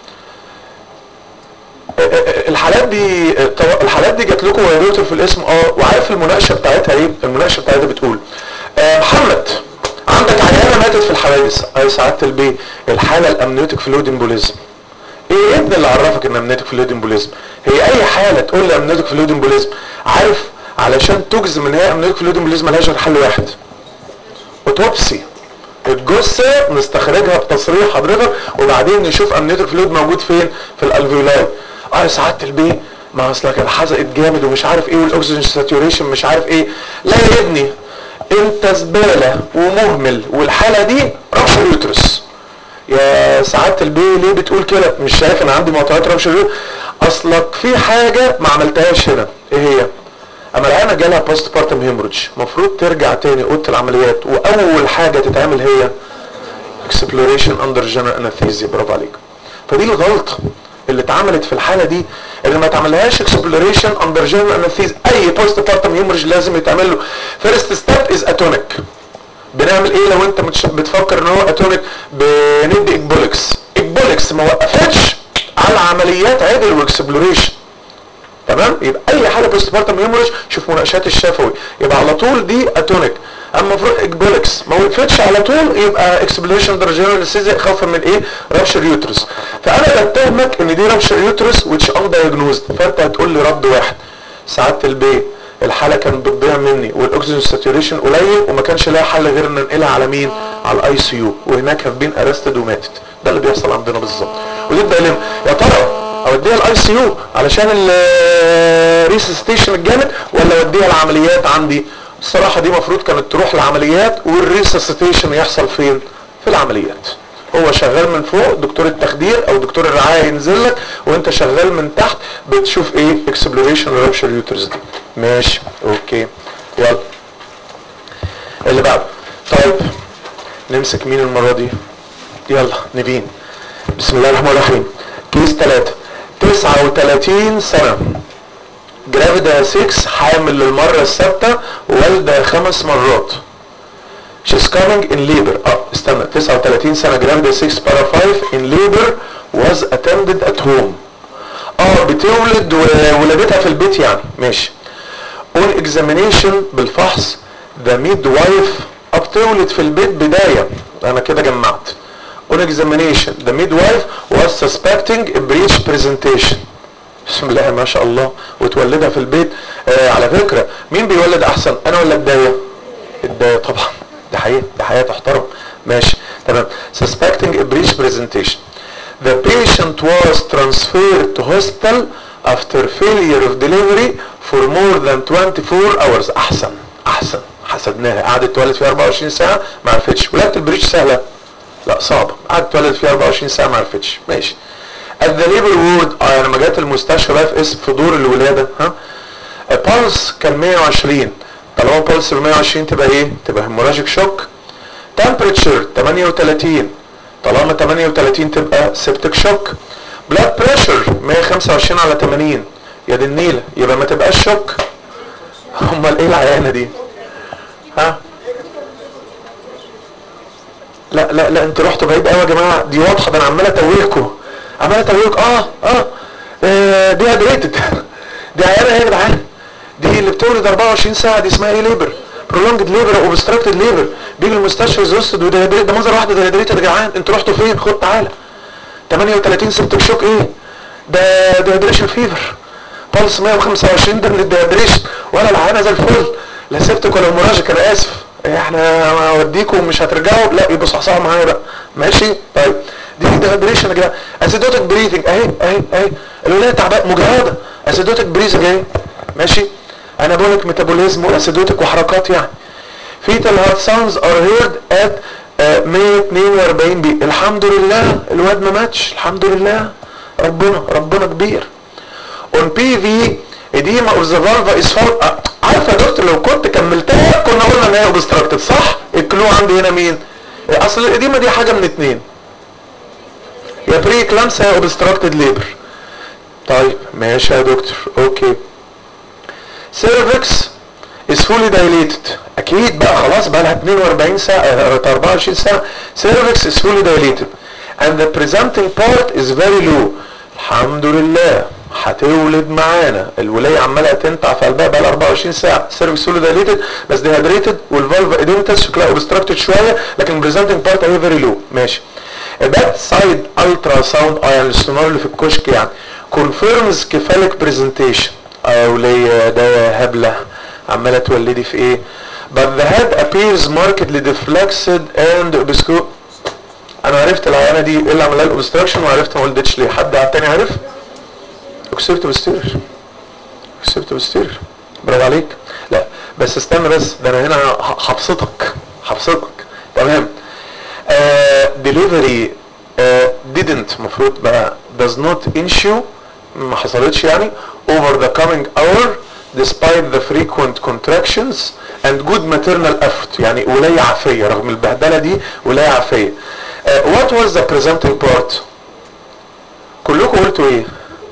Speaker 2: الحالات دي الحالات دي جات لكم يا دكتور في الاسم اه وعارف المناقشه بتاعتها ايه المناقشه بتاعتها بتقول آه محمد عندك عيانه ماتت في الحوادث اي سعاده البي الحاله الامنيوتيك فلويد امبوليزم ايه يا ابني اللي عرفك ان امنيوتيك فلويد امبوليزم هي اي حاله تقول لي امنيوتيك فلويد امبوليزم عارف علشان تجزم ان هي امنيوتيك فلويد امبوليزم ملهاش غير حل واحد اوتوبسي الجثه نستخرجها بتصريح حضرتك وبعدين نشوف امنيوتيك فلويد موجود فين في الالفيولاي اه يا سعاده البي ما اصلك الحزقت جامد ومش عارف ايه والاكسجين ساتوريشن مش عارف ايه لا يا ابني انت زباله ومهمل والحاله دي ربش اليوترس يا سعاده البي ليه بتقول كده مش شايف ان عندي معطيات ربش اليوترس اصلك في حاجه ما عملتهاش هنا ايه هي اما العيانه جالها بوست بارتم هيموريدج المفروض ترجع تاني اوضه العمليات واول حاجه تتعمل هي اكسبلوريشن اندر جنرال انستيزيا برافو عليك فدي الغلطه اللي اتعملت في الحاله دي اللي ما تعملهاش اكسبلوريشن اندر جنرال انستيزيا اي بوست بارتم هيموريدج لازم يتعمل له فيرست ستيب از اتونيك بنعمل ايه لو انت متش... بتفكر ان هو اتونيك بندي اكبولكس اكبولكس ما وقفتش على عمليات عدل واكسبلوريشن تمام يبقى اي حاله بوست بارتم هيموريج شوف مناقشات الشفوي يبقى على طول دي اتونيك اما المفروض اكبولكس ما وقفتش على طول يبقى اكسبلوريشن درجه السيزي خوفا من ايه رابشر يوترس فانا بتهمك ان دي رابشر يوترس وتش ان دايجنوزد فانت هتقول لي رد واحد سعاده البي الحاله كانت بتضيع مني والاكسجين ساتوريشن قليل وما كانش لها حل غير ان انقلها على مين على الاي سي يو وهناك هاف بين ارستد وماتت ده اللي بيحصل عندنا بالظبط ودي الدايلما يا ترى اوديها الاي سي يو علشان الريسستيشن الجامد ولا اوديها العمليات عندي الصراحه دي المفروض كانت تروح العمليات والريسستيشن يحصل فين في العمليات هو شغال من فوق دكتور التخدير او دكتور الرعايه ينزل لك وانت شغال من تحت بتشوف ايه اكسبلوريشن رابشر يوترس دي ماشي اوكي يلا اللي بعده طيب نمسك مين المره دي يلا نبين بسم الله الرحمن الرحيم كيس 3 39 سنة جرافيدا 6 حامل للمرة الثابتة والدة خمس مرات She's coming in labor اه استنى 39 سنة جرافيدا 6 بارا 5 in labor was attended at home اه بتولد وولادتها في البيت يعني ماشي on examination بالفحص the midwife اه بتولد في البيت بداية انا كده جمعت on examination the midwife was suspecting a breech presentation بسم الله ما شاء الله وتولدها في البيت آه على فكرة مين بيولد احسن انا ولا الداية الداية طبعا دي حقيقة دي حقيقة تحترم ماشي تمام suspecting a breech presentation the patient was transferred to hospital after failure of delivery for more than 24 hours احسن احسن حسبناها قعدت تولد فيها 24 ساعة ما عرفتش ولادة البريتش سهلة لا صعبة قعدت تولد فيها 24 ساعة ما عرفتش ماشي at the labor ward اه لما جت المستشفى بقى في اسم في دور الولادة ها البلس كان 120 طالما البلس ب 120 تبقى ايه؟ تبقى هيموراجيك شوك temperature 38 طالما 38 تبقى سيبتك شوك بلاد بريشر 125 على 80 يا دي النيلة يبقى ما تبقاش شوك امال ايه العيانة دي؟ ها؟ لا لا لا انتوا رحتوا بعيد قوي يا جماعه دي واضحه ده انا عمال اتوهكم عمال اتوهكم اه اه, آه دي هدريتد دي عيانه ايه يا جدعان دي اللي بتولد 24 ساعه دي اسمها ايه ليبر برولونجد ليبر او اوبستراكتد ليبر بيجي المستشفى يزوستد وده ده منظر واحده ده هدريتد يا جدعان انتوا رحتوا فين خد تعالى 38 سبتك شوك ايه ده ديهيدريشن فيفر بلس 125 ده من الديهيدريشن ولا العيانه زي الفل لا سبتك ولا هيموراجيك انا اسف احنا اوديكم مش هترجعوا لا يبقوا صحصحوا معايا بقى ماشي طيب دي ديهيدريشن يا جماعه اسيدوتك بريثنج اهي اهي اهي الولايه تعبانه مجهده اسيدوتك بريثنج اهي ماشي انابوليك ميتابوليزم واسيدوتك وحركات يعني فيتال هارت ساوندز ار هيرد ات 142 بي الحمد لله الواد ما ماتش الحمد لله ربنا ربنا كبير اون بي في اديما اوف ذا فالفا از فول عارف يا دكتور لو كنت كملتها كنا قلنا ان هي اوبستراكتد صح الكلو عندي هنا مين اصل الاديمه دي حاجه من اتنين يا بري كلامس يا اوبستراكتد ليبر طيب ماشي يا دكتور اوكي سيرفكس is fully dilated اكيد بقى خلاص بقى لها 42 ساعه 24 ساعه cervix is fully dilated and the presenting part is very low الحمد لله هتولد معانا الولايه عماله تنتع في قلبها بقى 24 ساعه سيرفكس فولي دايليتد بس ديهيدريتد والفالف اديمتس شكلها اوبستراكتد شويه لكن بريزنتنج بارت اهي فيري لو ماشي الباك سايد الترا ساوند اه يعني السونار اللي في الكشك يعني كونفيرمز كيفاليك برزنتيشن اه وليه ده هبله عماله تولدي في ايه but the head appears markedly deflexed and obscure انا عرفت العيانه دي ايه اللي عمل لها الاوبستراكشن وعرفت ما ولدتش ليه حد تاني عارف اكسبت بستير اكسبت بستير برافو عليك لا بس استنى بس ده انا هنا ه- هبسطك هبسطك تمام ديليفري didn't المفروض بقى does not issue ما حصلتش يعني over the coming hour despite the frequent contractions and good maternal effort يعني ولاية عافية رغم البهدلة دي ولاية عافية uh, what was the presenting part كلكم قلتوا ايه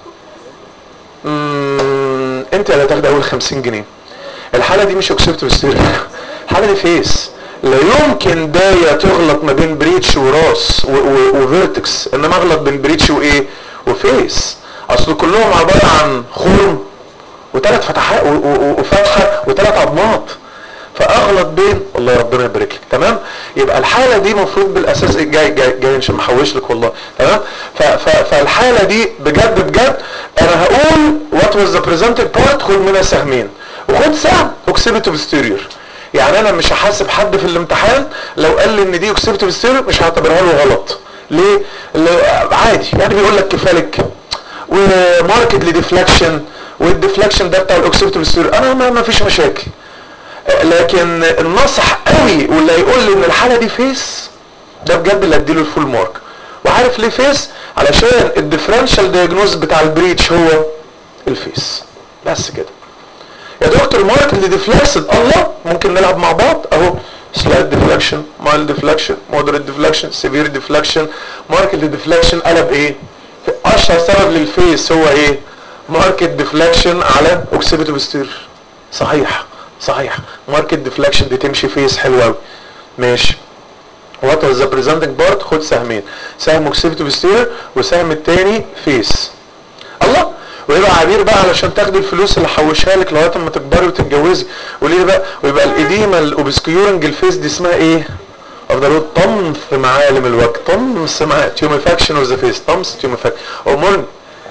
Speaker 2: مم، انت اللي هتاخد اول 50 جنيه الحالة دي مش اكسبت بالسير الحالة دي فيس لا يمكن داية تغلط ما بين بريتش وراس و- و- وفيرتكس انما اغلط بين بريتش وايه وفيس اصل كلهم عبارة عن خرم وثلاث فتحات و- و- وفتحة وثلاث عظمات فاغلط بين الله ربنا يبارك لك تمام يبقى الحاله دي المفروض بالاساس إيه؟ جاي جاي جاي مش محوش لك والله تمام ف- ف- فالحاله دي بجد بجد انا هقول وات واز ذا بريزنتنج بارت خد منها سهمين وخد سهم اوكسيبيتيف ستيريور يعني انا مش هحاسب حد في الامتحان لو قال لي ان دي اوكسيبيتيف ستيريور مش هعتبرها له غلط ليه؟ ليه؟ عادي يعني بيقول لك كفالك وماركت لديفلكشن والديفلكشن ده بتاع الاوكسيبيتيف ستيريور انا ما ما فيش مشاكل لكن النصح قوي واللي هيقول لي ان الحاله دي فيس ده بجد اللي اديله الفول مارك وعارف ليه فيس علشان الديفرنشال دايجنوز بتاع البريتش هو الفيس بس كده يا دكتور مارك اللي ديفلكسد الله ممكن نلعب مع بعض اهو سلايد ديفلكشن مايل ديفلكشن مودريت ديفلكشن سيفير ديفلكشن مارك اللي ديفلكشن قلب ايه اشهر سبب للفيس هو ايه ماركت ديفلكشن على اوكسيبيتيف ستير صحيح صحيح ماركت ديفلكشن دي تمشي فيس حلو قوي ماشي وات واز ذا بريزنتنج بارت خد سهمين سهم اوكسيبيتيف ستير وسهم التاني فيس الله ويبقى عبير بقى علشان تاخدي الفلوس اللي حوشها لك لغايه اما تكبري وتتجوزي وليه بقى ويبقى الاديمه الاوبسكيورنج الفيس دي اسمها ايه افضل اقول طمس معالم الوجه طمس مع تيوميفاكشن اوف ذا فيس طمس تيوميفاكشن امور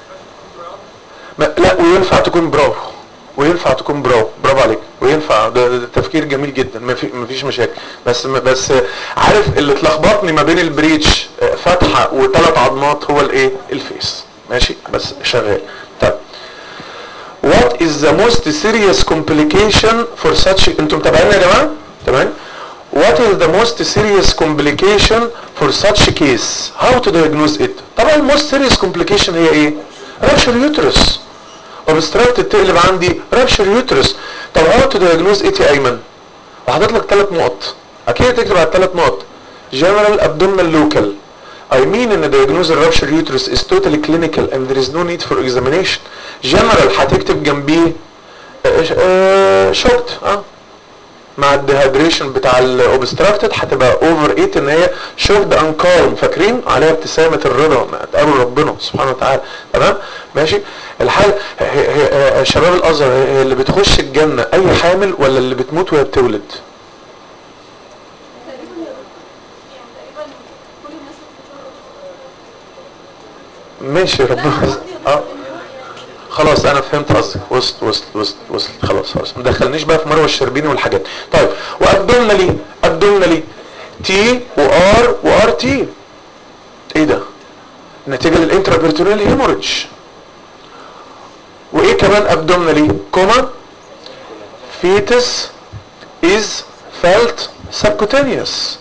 Speaker 2: لا وينفع تكون برافو وينفع تكون برافو برافو عليك وينفع ده, ده تفكير جميل جدا ما في ما فيش مشاكل بس بس عارف اللي اتلخبطني ما بين البريتش آه، فتحه وثلاث عظمات هو الايه الفيس ماشي بس شغال طيب What is the most serious complication for such انتم متابعين يا جماعه تمام What is the most serious complication for such case how to diagnose it طبعا الموست serious complication هي ايه rupture uterus obstructed تقلب عندي rupture uterus طب how to diagnose it يا ايمن وحاطط لك ثلاث نقط اكيد تكتب على الثلاث نقط general abdominal local I mean ان diagnose the rupture uterus is totally clinical and there is no need for examination general هتكتب جنبيه شورت اه مع الديهايدريشن بتاع الاوبستراكتد هتبقى اوفر 8 ان هي شورد ان كالم فاكرين عليها ابتسامه الرضا ما تقابل ربنا سبحانه وتعالى تمام ماشي الحال هي هي هي شباب الازهر هي اللي بتخش الجنه اي حامل ولا اللي بتموت وهي بتولد
Speaker 3: تقريبا يعني تقريبا كل الناس
Speaker 2: ماشي ربنا اه خلاص انا فهمت قصدك وصلت وصلت وصلت وصلت خلاص خلاص ما دخلنيش بقى في مروه الشربيني والحاجات طيب وقدمنا لي قدمنا لي تي وار وار تي ايه ده نتيجه للانترابيرتونيال هيموريدج وايه كمان قدمنا لي كوما فيتس از فيلت سبكوتينيوس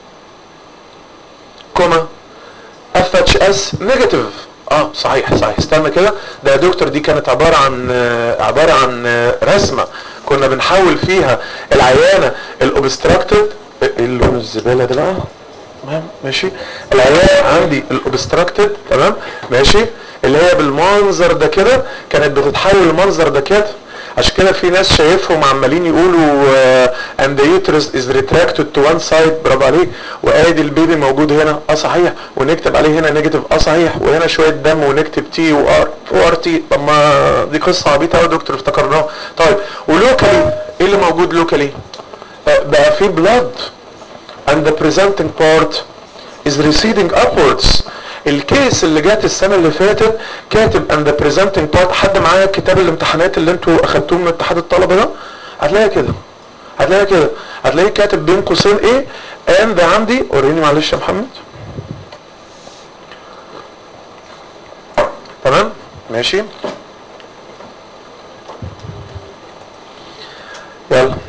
Speaker 2: كوما اف اتش اس نيجاتيف اه صحيح صحيح استنى كده ده يا دكتور دي كانت عباره عن آه، عباره عن آه، رسمه كنا بنحول فيها العيانه الاوبستراكتد ايه اللون الزباله ده بقى تمام ماشي العيان عندي الاوبستراكتد تمام ماشي اللي هي بالمنظر ده كده كانت بتتحول المنظر ده كده عشان كده في ناس شايفهم عمالين يقولوا اند يوترس از ريتراكتد تو وان سايد برافو عليك وادي البيبي موجود هنا اه صحيح ونكتب عليه هنا نيجاتيف اه صحيح وهنا شويه دم ونكتب تي وار وار تي طب ما دي قصه عبيطه قوي يا دكتور افتكرناها طيب ولوكالي ايه اللي موجود لوكالي بقى في بلاد and the presenting part is receding upwards الكيس اللي جات السنة اللي فاتت كاتب and the presenting part حد معايا كتاب الامتحانات اللي انتوا اخدتوه من اتحاد الطلبة ده هتلاقيها كده هتلاقيها كده هتلاقيه كاتب بين قوسين ايه and عندي وريني معلش يا محمد تمام ماشي يلا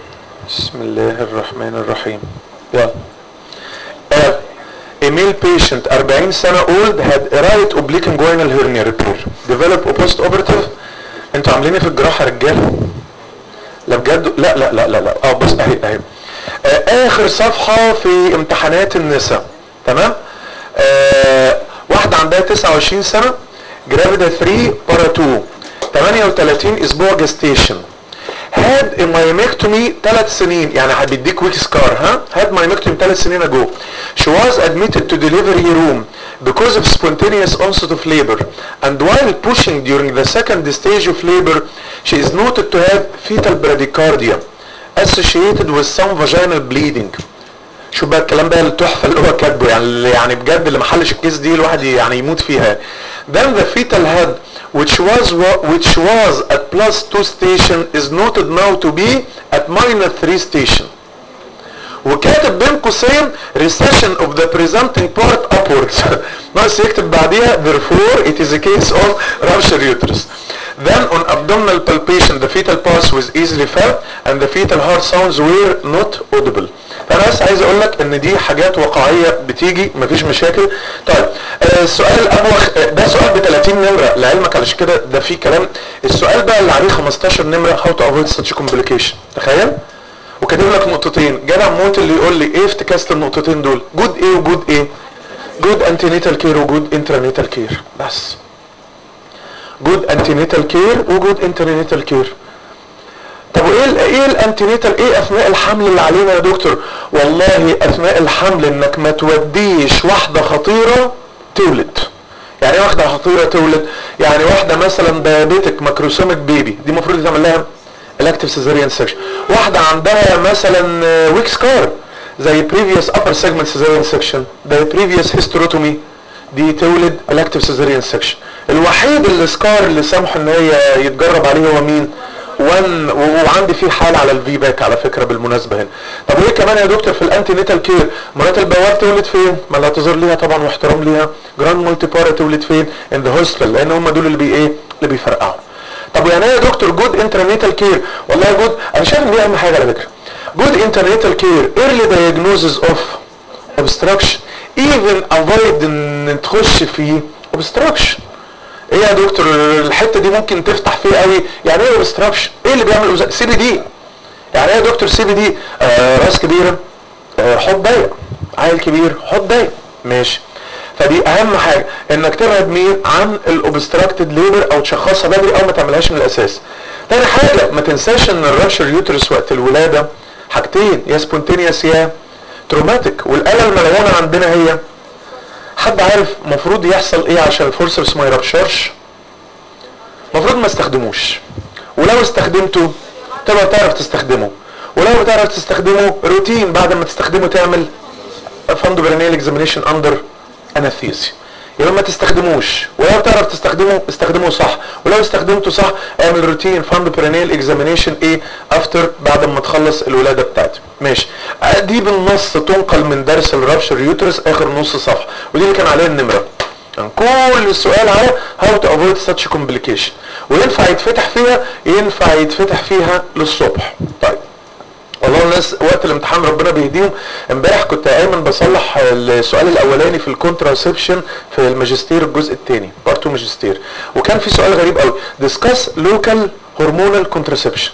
Speaker 2: بسم الله الرحمن الرحيم يلا uh, a male patient 40 سنة old had a right oblique inguinal hernia repair develop a post operative انتوا عاملين ايه في الجراحة يا رجالة لا بجد لا لا لا لا لا اه بص اهي اهي آه اخر صفحة في امتحانات النساء تمام آه واحدة عندها 29 سنة جرافيدا 3 بارا 2 38 اسبوع جستيشن هاد مايمكتومي ثلاث سنين يعني هبيديك ويك سكار ها هاد مايمكتومي ثلاث سنين اجو she was admitted to delivery room because of spontaneous onset of labor and while pushing during the second stage of labor she is noted to have fetal bradycardia associated with some vaginal bleeding شو بقى الكلام بقى التحفه اللي هو كاتبه يعني اللي يعني بجد اللي ما حلش الكيس دي الواحد يعني يموت فيها then the fetal head which was which was at plus 2 station is noted now to be at minus 3 station وكاتب بين قوسين recession of the presenting part upwards ناقص يكتب بعديها therefore it is a case of rupture uterus then on abdominal palpation the fetal pulse was easily felt and the fetal heart sounds were not audible فانا بس عايز اقول لك ان دي حاجات واقعيه بتيجي مفيش مشاكل طيب آه السؤال الابوخ آه ده سؤال ب 30 نمره لعلمك علشان كده ده في كلام السؤال بقى اللي عليه 15 نمره how to avoid such complication تخيل وكاتب لك نقطتين جدع موت اللي يقول لي ايه افتكاسه النقطتين دول جود ايه وجود ايه جود انتينيتال كير وجود انترانيتال كير بس جود انتينيتال كير وجود انترانيتال كير طب وايه ال ايه الانتينيتال ايه اثناء الحمل اللي علينا يا دكتور والله اثناء الحمل انك ما توديش واحده خطيره تولد يعني ايه واحده خطيره تولد يعني واحده مثلا دايابيتك ماكروسوميك بيبي دي المفروض تعمل لها elective cesarean section واحدة عندها مثلا ويك سكار زي previous upper segment cesarean section زي previous hysterotomy دي تولد elective cesarean section الوحيد اللي سكار اللي سامحه ان هي يتجرب عليه هو مين وان وعندي فيه حالة على الفي باك على فكرة بالمناسبة هنا طب وايه كمان يا دكتور في الانتي نيتال كير مرات البواب تولد فين ما الاعتذار ليها طبعا واحترام ليها جراند مولتي بارا تولد فين ان ذا هوسبيتال لان هم دول اللي بي ايه اللي بيفرقعوا طب يعني ايه يا دكتور جود انترنيتال كير والله جود انا شايف ان دي اهم حاجه على فكره جود انترنيتال كير ايرلي دايجنوزز اوف obstruction even avoid ان تخش في obstruction ايه يا دكتور الحته دي ممكن تفتح فيه قوي يعني ايه obstruction ايه اللي بيعمل سي بي دي يعني ايه يا دكتور سي بي دي آه راس كبيره آه حوض ضيق عيل كبير حوض ضيق ماشي فدي اهم حاجه انك تبعد مين عن الاوبستراكتد ليبر او تشخصها بدري او ما تعملهاش من الاساس تاني حاجه ما تنساش ان الرابشر يوترس وقت الولاده حاجتين يا سبونتينيوس يا تروماتيك والاله الملعونه عندنا هي حد عارف المفروض يحصل ايه عشان الفورسبس ما يربشرش المفروض ما استخدموش ولو استخدمته تبقى تعرف تستخدمه ولو بتعرف تستخدمه روتين بعد ما تستخدمه تعمل فاندو برينيال اكزامينيشن اندر اناثيزيا يبقى ما تستخدموش ولو بتعرف تستخدمه استخدمه صح ولو استخدمته صح اعمل روتين فاند برينيال اكزامينيشن ايه افتر بعد ما تخلص الولاده بتاعتك ماشي دي بالنص تنقل من درس الرابشر يوترس اخر نص صفحه ودي اللي كان عليها النمره يعني كل السؤال على هاو تو افويد ساتش كومبليكيشن وينفع يتفتح فيها ينفع يتفتح فيها للصبح طيب والله الناس وقت الامتحان ربنا بيهديهم امبارح كنت قايم بصلح السؤال الاولاني في الكونتراسبشن في الماجستير الجزء الثاني بارتو ماجستير وكان في سؤال غريب قوي ديسكاس لوكال هرمونال كونتراسبشن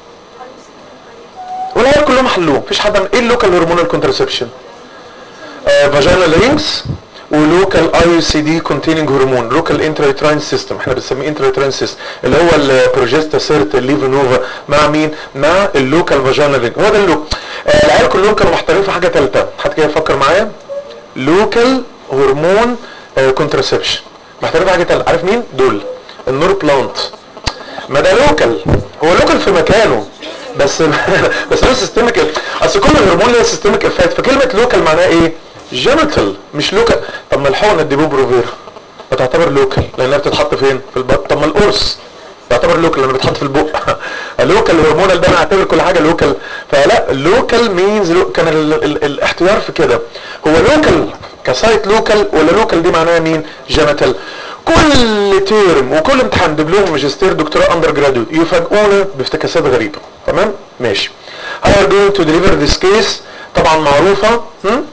Speaker 2: والعيال كلهم حلوه مفيش حد ايه اللوكال هرمونال كونتراسبشن فاجينال رينجز ولوكال اي سي دي كونتيننج هرمون لوكال انتريتراين سيستم احنا بنسميه انتريتراين سيستم اللي هو البروجيستا سيرت الليفونوفا مع مين مع اللوكال فاجينال رينج هو ده اللوك آه العيال كلهم كانوا محتارين في حاجه ثالثه حد كده يفكر معايا لوكال هرمون كونتراسبشن محتارين في حاجه ثالثه عارف مين دول النور بلانت ما ده لوكال هو لوكال في مكانه بس بس له سيستميك اصل كل هرمون له سيستميك افكت فكلمه لوكال معناها ايه جينيتال مش لوكال طب ما الحقنه الديبوبروفير بتعتبر لوكال لانها بتتحط فين في البط طب ما القرص تعتبر لوكال لما بتحط في البق اللوكال هرمونال ده انا اعتبر كل حاجه لوكال فلا لوكال مينز لو كان ال ال الاحتيار في كده هو لوكال كسايت لوكال ولا لوكال دي معناها مين جينيتال كل تيرم وكل امتحان دبلوم ماجستير دكتوراه اندر جرادويت يفاجئونا بافتكاسات غريبه تمام ماشي how are you going to deliver this case طبعا معروفة هم؟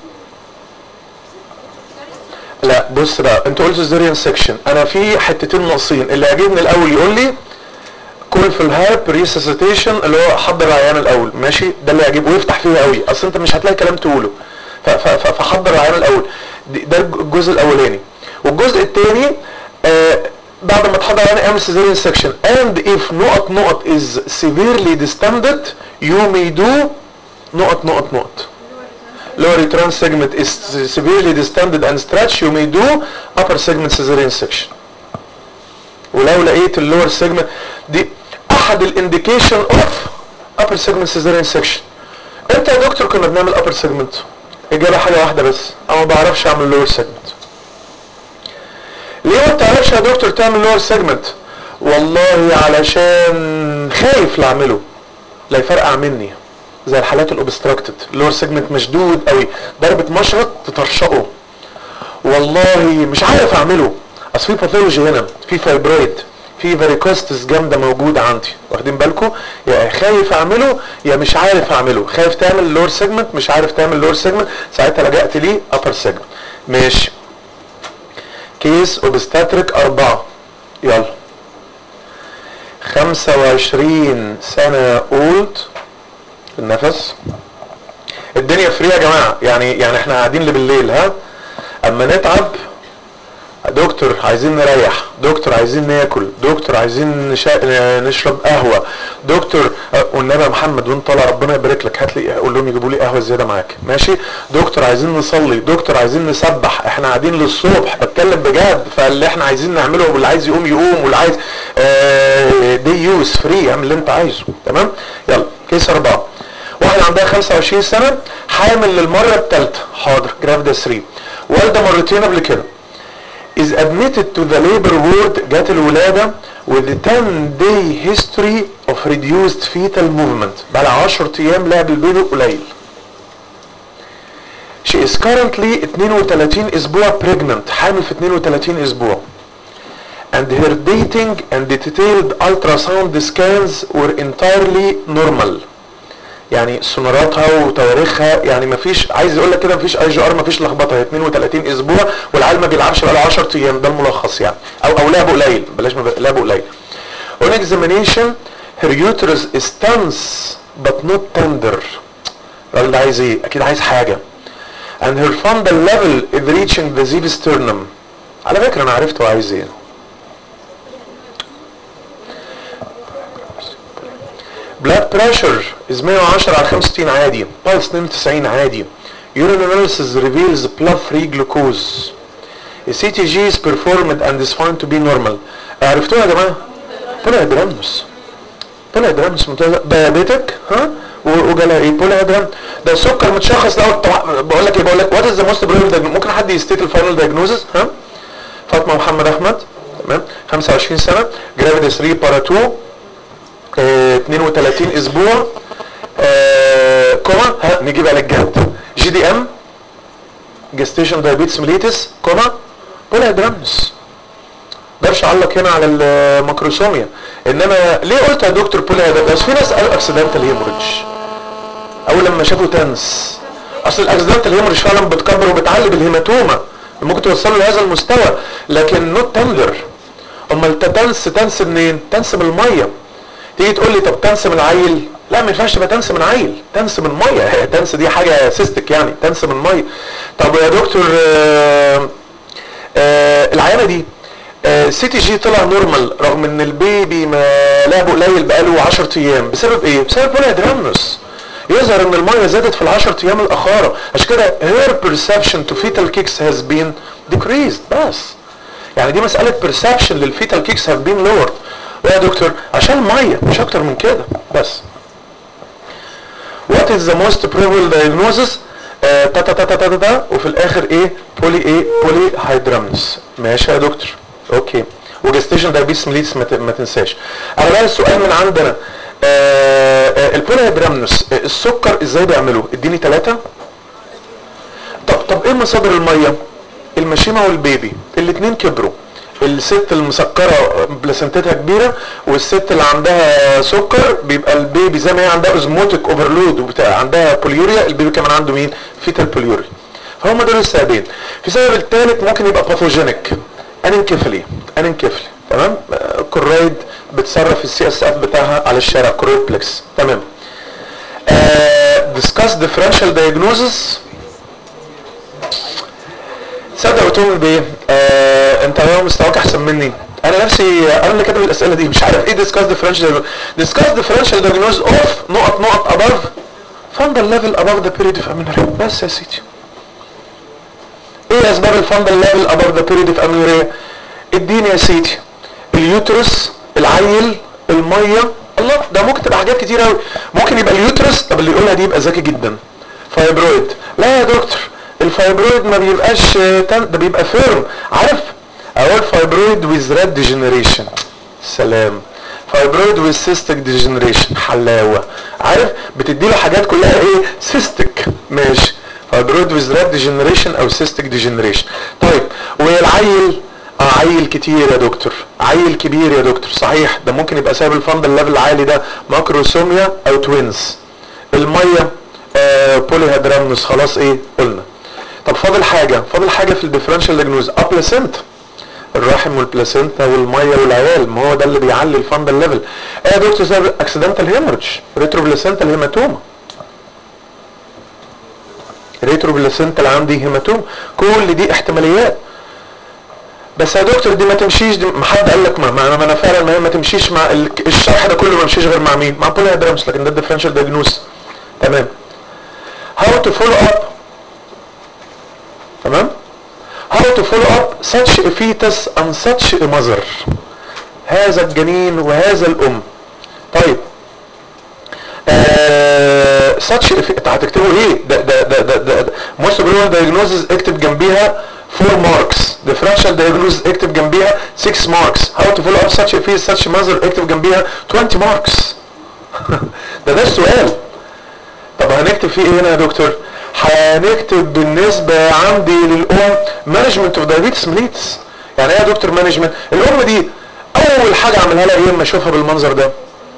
Speaker 2: لا بص بقى انت قلت سيزيريان سيكشن انا في حتتين ناقصين اللي عجبني الاول يقول لي كل في الهارب ريسيسيتيشن اللي هو حضر العيان الاول ماشي ده اللي يعجبه ويفتح فيه قوي اصل انت مش هتلاقي كلام تقوله ف- ف- ف- فحضر العيان الاول دي- ده الجزء الاولاني والجزء الثاني آه بعد ما تحضر العيان اعمل سيزيريان سيكشن and if نقط نقط is severely distended you may do نقط نقط نقط lower return segment is severely distended and stretched you may do upper segment cesarean section ولو لقيت اللور سيجمنت دي احد الانديكيشن اوف upper segment cesarean section امتى يا دكتور كنا بنعمل upper segment اجابه حاجه واحده بس انا ما بعرفش اعمل lower segment ليه ما بتعرفش يا دكتور تعمل lower segment والله علشان خايف لاعمله لا يفرقع مني زي الحالات الاوبستراكتد اللور سيجمنت مشدود قوي ضربه مشرط تطرشقه والله مش عارف اعمله اصل في باثولوجي هنا في فايبرويد في فاريكوستس جامده موجوده عندي واخدين بالكم يا خايف اعمله يا مش عارف اعمله خايف تعمل لور سيجمنت مش عارف تعمل لور سيجمنت ساعتها لجأت ليه ابر سيجمنت ماشي كيس اوبستاتريك أربعة يلا 25 سنة اولد النفس الدنيا فري يا جماعة يعني يعني احنا قاعدين اللي بالليل ها اما نتعب دكتور عايزين نريح دكتور عايزين ناكل دكتور عايزين نشا... نشرب قهوه دكتور أه، والنبي يا محمد وانت طالع ربنا يبارك لك هات لي قول لهم يجيبوا لي قهوه زياده معاك ماشي دكتور عايزين نصلي دكتور عايزين نسبح احنا قاعدين للصبح بتكلم بجد فاللي احنا عايزين نعمله واللي عايز يقوم يقوم واللي عايز آه دي يوز فري اعمل اللي انت عايزه تمام يلا كيس اربعه واحده عندها 25 سنه حامل للمره الثالثه حاضر جرافيدا 3 والده مرتين قبل كده is admitted to the labor ward جات الولادة with 10 day history of reduced fetal movement بقى لها 10 ايام لعب البيبي قليل she is currently 32 اسبوع pregnant حامل في 32 اسبوع and her dating and detailed ultrasound scans were entirely normal يعني سوناراتها وتواريخها يعني مفيش عايز اقول لك كده مفيش اي جي ار مفيش لخبطه هي 32 اسبوع والعيال ما بيلعبش بقى له 10 ايام ده الملخص يعني او او لعبه قليل بلاش ما بق- لعبه قليل on examination her uterus is tense but not tender الراجل ده عايز ايه اكيد عايز حاجه and her fundal level is reaching the zib sternum على فكره انا عرفت هو عايز ايه blood pressure is 110 على 65 عادي pulse 92 عادي urine analysis reveals blood free glucose a CTG is performed and is found to be normal عرفتوها يا جماعه طلع درامنس طلع درامنس ممتازه دايابيتك ها و- وجالها ايه بولا درام ده السكر متشخص الاول طبعا بقول لك ايه بقول لك وات از ذا موست ممكن حد يستيت الفاينل دايجنوزس ها فاطمه محمد احمد تمام 25 سنه جرافيد 3 بارا 2 آه، 32 اسبوع آه، كوما ها نجيب على الجد جي دي ام جستيشن دايابيتس ميليتس كوما بولا درامنس مقدرش اعلق هنا على الميكروسوميا انما ليه قلت يا دكتور بولا درامنس في ناس قالوا اكسيدنتال هيموريدج اول لما شافوا تنس اصل الاكسيدنتال هيموريدج فعلا بتكبر وبتعلي بالهيماتوما ممكن توصله لهذا المستوى لكن نوت تندر امال انت تنس تنس منين تنس من الميه تيجي تقول لي طب تنس من العيل لا ما ينفعش تبقى تنس من عيل تنس من ميه هي تنس دي حاجه سيستك يعني تنس من ميه طب يا دكتور آه آه العيانه دي آه سي تي جي طلع نورمال رغم ان البيبي ما لعبه قليل بقاله 10 ايام بسبب ايه بسبب بولي درامنس يظهر ان الميه زادت في العشر ايام الاخاره عشان كده her perception to fetal kicks has been decreased بس يعني دي مسألة perception للفيتال كيكس have been lowered ويا دكتور عشان المية مش اكتر من كده بس what is the most probable diagnosis آه، تا تا تا تا تا تا تا وفي الاخر ايه بولي ايه بولي هيدرامنس ماشي يا دكتور اوكي وجستيشن دايبيتس ميليتس ما ت- ما تنساش انا بقى السؤال من عندنا آه، آه، البولي هيدرامنس آه، السكر ازاي بيعملوه اديني ثلاثة طب طب ايه مصادر الميه المشيمه والبيبي الاثنين كبروا الست المسكره بلاسنتتها كبيره والست اللي عندها سكر بيبقى البيبي زي ما هي عندها اوزموتيك اوفرلود وبتاع عندها بوليوريا البيبي كمان عنده مين فيتال بوليوريا هم دول السببين في سبب الثالث ممكن يبقى باثوجينيك انكفلي انكفلي تمام آه، كورويد بتصرف السي اس اف بتاعها على الشارع كورويد بلكس تمام ديسكاس ديفرنشال دايجنوزس تصدق وتؤمن بايه؟ آه انت يوم مستواك احسن مني انا نفسي انا اللي كاتب الاسئله دي مش عارف ايه ديسكاس ديفرنشال ديسكاس ديفرنشال دايجنوز اوف نقط نقط اباف فاندل ليفل اباف ذا بيريد اوف امينوريا بس يا سيدي ايه اسباب الفاندل ليفل اباف ذا بيريد اوف امينوريا اديني يا سيدي اليوترس العيل الميه الله ده ممكن تبقى حاجات كتير قوي ممكن يبقى اليوترس طب اللي يقولها دي يبقى ذكي جدا فايبرويد لا يا دكتور الفايبرويد ما بيبقاش آه، تن- ده بيبقى فيرم عارف اقول فايبرويد ويز ريد ديجنريشن سلام فايبرويد ويز سيستك ديجنريشن حلاوه عارف بتدي له حاجات كلها ايه سيستك ماشي فايبرويد ويز ريد ديجنريشن او سيستك ديجنريشن طيب والعيل اه عيل كتير يا دكتور عيل كبير يا دكتور صحيح ده ممكن يبقى سبب الفندل ليفل العالي ده ماكروسوميا او توينز الميه آه بولي هيدرامنوس خلاص ايه قلنا طب فاضل حاجه فاضل حاجه في الديفرنشال ديجنوز ابلاسنت الرحم والبلاسنتا والميه والعيال ما هو ده اللي بيعلي الفندل ليفل ايه يا دكتور سبب اكسيدنتال هيمورج ريترو بلاسنتال هيماتوما ريترو بلاسنتال عندي هيماتوما كل دي احتماليات بس يا دكتور دي ما تمشيش دي ما حد قال لك ما, ما, ما انا فعلا ما هي ما تمشيش مع ال- الشرح ده كله ما يمشيش غير مع مين؟ مع بولي هيدرامس لكن ده الديفرنشال دايجنوز تمام هاو تو فولو اب تمام how to follow up such a fetus and such a mother هذا الجنين وهذا الام طيب آه such a fe- انت هتكتبه ايه ده ده ده ده, ده, ده. most probable diagnosis اكتب جنبيها 4 marks differential diagnosis اكتب جنبيها 6 marks how to follow up such a fetus such a mother اكتب جنبيها 20 marks ده ده السؤال طب هنكتب فيه ايه هنا يا دكتور هنكتب بالنسبة عندي للأم مانجمنت اوف دايابيتس ميليتس يعني ايه يا دكتور مانجمنت الأم دي أول حاجة أعملها لها ايه لما أشوفها بالمنظر ده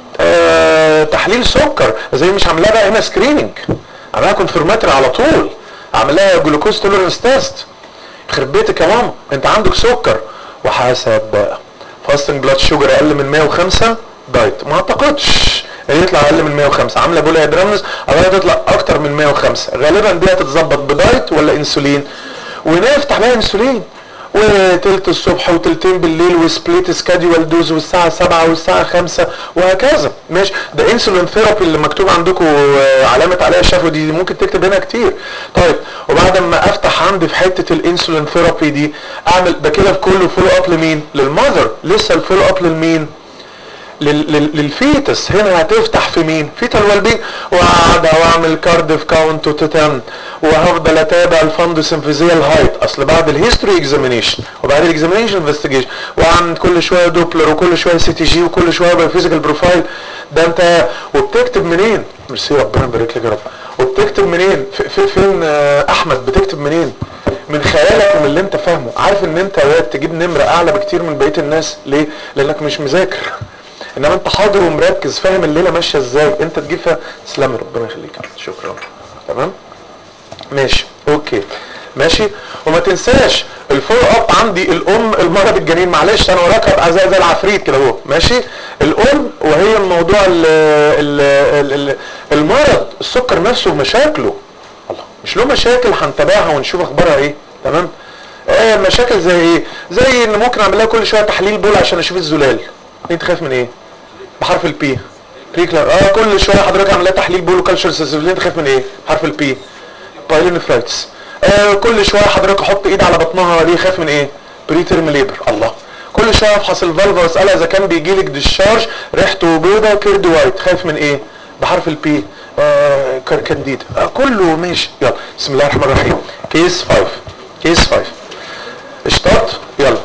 Speaker 2: آه تحليل سكر زي مش عاملها بقى هنا سكريننج عاملها كونفرماتري على طول عامل لها جلوكوز توليرنس تيست يخرب بيتك يا ماما انت عندك سكر وحسب بقى فاستنج بلاد شوجر اقل من 105 دايت ما اعتقدش ان يطلع اقل من 105 عامله بولي هيدرامنس او تطلع اكتر من 105 غالبا دي هتتظبط بدايت ولا انسولين ونفتح بقى انسولين وتلت الصبح وتلتين بالليل وسبليت سكاديول دوز والساعة 7 والساعة 5 وهكذا ماشي ده انسولين ثيرابي اللي مكتوب عندكم آه، علامة عليها شافوا دي, دي ممكن تكتب هنا كتير طيب وبعد ما افتح عندي في حتة الانسولين ثيرابي دي اعمل ده كده في كله فولو اب لمين؟ للمذر لسه الفولو اب للمين؟ لل- لل- للفيتس هنا هتفتح في مين فيتال والبين وقاعد واعمل كارديف كاونت وتتن وهفضل اتابع الفندس انفيزيال هايت اصل بعد الهيستوري اكزامينيشن وبعد الاكزامينيشن انفستيجيشن واعمل كل شويه دوبلر وكل شويه سي تي جي وكل شويه بايوفيزيكال بروفايل ده انت وبتكتب منين ميرسي ربنا يبارك لك يا رب وبتكتب منين في في فين آه، احمد بتكتب منين من خيالك ومن اللي انت فاهمه عارف ان انت واد تجيب نمره اعلى بكتير من بقيه الناس ليه لانك مش مذاكر انما انت حاضر ومركز فاهم الليله ماشيه ازاي انت تجيب فيها تسلم ربنا يخليك شكرا تمام ماشي اوكي ماشي وما تنساش الفولو اب عندي الام المرض الجنين معلش انا وراك ابقى زي زي العفريت كده اهو ماشي الام وهي الموضوع ال ال ال المرض السكر نفسه ومشاكله الله مش له مشاكل هنتابعها ونشوف اخبارها ايه تمام ايه مشاكل زي ايه زي ان ممكن اعمل لها كل شويه تحليل بول عشان اشوف الزلال انت خايف من ايه بحرف البي بريكلر اه كل شويه حضرتك عامل لها تحليل بول كالتشر سيسيفيلين انت خايف من ايه حرف البي بايلونيفرايتس آه كل شويه حضرتك احط ايد على بطنها ليه خايف من ايه بريترم ليبر الله كل شويه افحص الفالفا واسالها اذا كان بيجي لك ديشارج ريحته بيضه كيرد وايت خايف من ايه بحرف البي آه كار- كانديد آه كله ماشي يلا بسم الله الرحمن الرحيم كيس 5 كيس 5 اشتاط يلا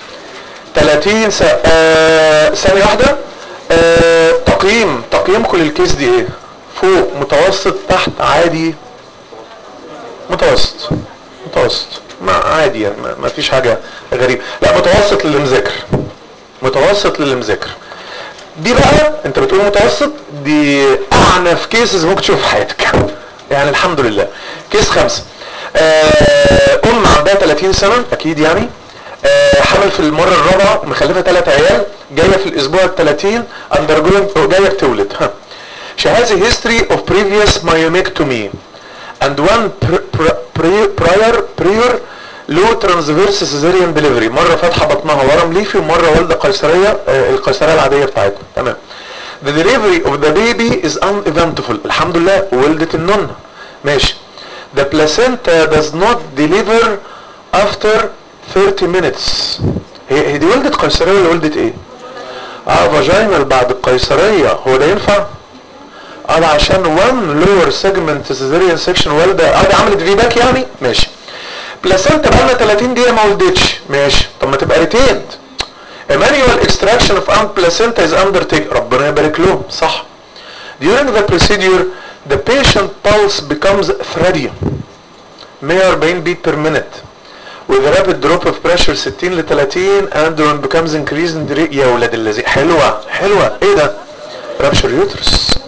Speaker 2: 30 س... آه... ثانية واحدة آه... تقييم تقييمكم للكيس دي ايه؟ فوق متوسط تحت عادي متوسط متوسط ما عادي يعني ما- ما فيش حاجه غريبه لا متوسط للي مذاكر متوسط للي مذاكر دي بقى انت بتقول متوسط دي اعنف كيسز ممكن تشوفها في حياتك يعني الحمد لله كيس خمسة آه، ام عندها 30 سنة اكيد يعني آه، حمل في المرة الرابعة مخلفة ثلاث عيال جاية في الاسبوع ال 30 undergoing جاية بتولد ها She has a history of previous myomectomy and one pr- pr- pri- prior prior low transverse cesarean delivery مرة فاتحة بطنها ورم ليفي ومرة والدة قيصرية آه، القيصرية العادية بتاعتنا تمام The delivery of the baby is uneventful الحمد لله ولدت النونة ماشي The placenta does not deliver after 30 minutes هي هي دي ولدت قيصرية ولا ولدت ايه؟ اه فاجينال بعد القيصرية هو ده ينفع؟ اه ده عشان one lower segment cesarean section والدة اه دي عملت في باك يعني؟ ماشي بلاسنتا بقالنا 30 دقيقة ما ولدتش ماشي طب ما تبقى ريتيند manual extraction of un placenta is undertaken ربنا يبارك لهم صح during the procedure the patient pulse becomes thready 140 beat per minute with a rapid drop of pressure 60 ل 30 and when becomes increased in the rate يا ولاد الذين حلوة حلوة ايه ده rupture uterus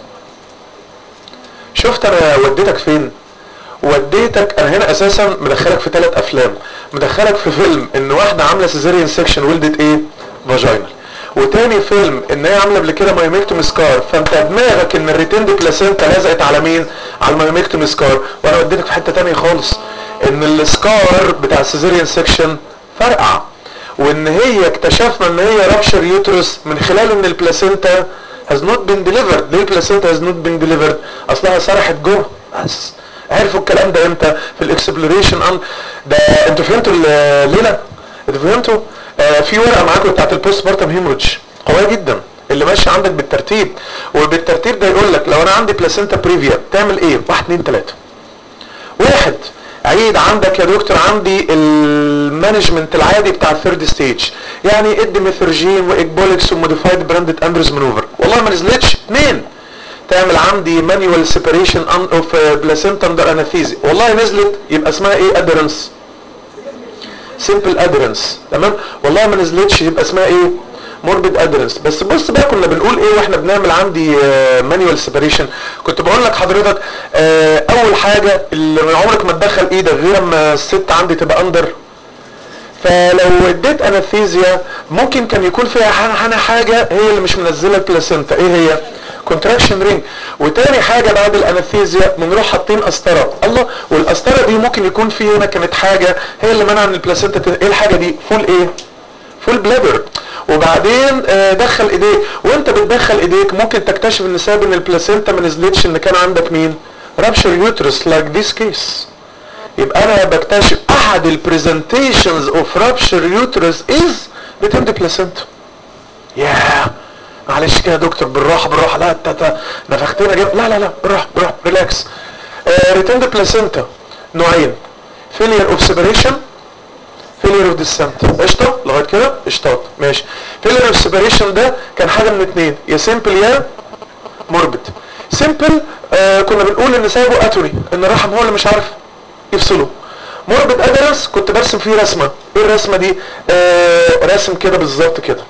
Speaker 2: شفت انا وديتك فين وديتك انا هنا اساسا مدخلك في ثلاث افلام مدخلك في فيلم ان واحده عامله سيزاريان سيكشن ولدت ايه فاجينال وتاني فيلم ان هي عامله قبل كده مايوميكتوم سكار فانت دماغك ان الريتند بلاسينتا لزقت على مين على المايوميكتوم سكار وانا وديتك في حته تانية خالص ان السكار بتاع السيزاريان سيكشن فرقع وان هي اكتشفنا ان هي رابشر يوترس من خلال ان البلاسينتا has not been delivered ليه البلاسينتا has not been delivered اصلها سرحت جوه بس عرفوا الكلام ده امتى في الاكسبلوريشن ان ده انتوا فهمتوا الليله انتوا فهمتوا آه في ورقه معاكم بتاعت البوست بارتم هيموريدج قويه جدا اللي ماشي عندك بالترتيب وبالترتيب ده يقول لك لو انا عندي بلاسينتا بريفيا تعمل ايه واحد اتنين تلاته واحد عيد عندك يا دكتور عندي المانجمنت العادي بتاع الثيرد ستيج يعني ادي ميثرجين واكبوليكس وموديفايد براندد اندرز مانوفر والله ما نزلتش اثنين تعمل عندي مانيوال سيبريشن اوف بلاسينتا اندر اناثيزي والله نزلت يبقى اسمها ايه ادرنس سمبل ادرنس تمام والله ما نزلتش يبقى اسمها ايه موربيد ادرنس بس بص بقى كنا بنقول ايه واحنا بنعمل عندي مانيوال سيبريشن كنت بقول لك حضرتك آه اول حاجه اللي عمرك ما تدخل ايدك غير اما الست عندي تبقى اندر فلو اديت اناثيزيا ممكن كان يكون فيها حاجه حاجه هي اللي مش منزله البلاسينتا ايه هي كونتراكشن رينج وتاني حاجه بعد الاناثيزيا بنروح حاطين قسطره الله والقسطره دي ممكن يكون في هنا كانت حاجه هي اللي منع ان البلاسينتا ت... ايه الحاجه دي فول ايه فول بلادر وبعدين آه دخل ايديك وانت بتدخل ايديك ممكن تكتشف ان سبب ان البلاسينتا ما نزلتش ان كان عندك مين رابشر يوترس لايك ذيس كيس يبقى انا بكتشف احد البرزنتيشنز اوف رابشر يوترس از ريتند بلاسينتا ياه معلش كده يا دكتور بالراحه بالراحه لا انت نفختنا جامد لا لا لا بالراحه بالراحه ريلاكس ريتند بلاسينتا نوعين فيلير اوف سيبريشن فيلير اوف ديسنت قشطه لغايه كده قشطات ماشي فيلير اوف سيبريشن ده كان حاجه من اتنين يا سيمبل يا موربid سيمبل آه كنا بنقول ان سايبه اتوري ان الرحم هو اللي مش عارف يفصله موربد ادرس كنت برسم فيه رسمه ايه الرسمه دي آه رسم كده بالظبط كده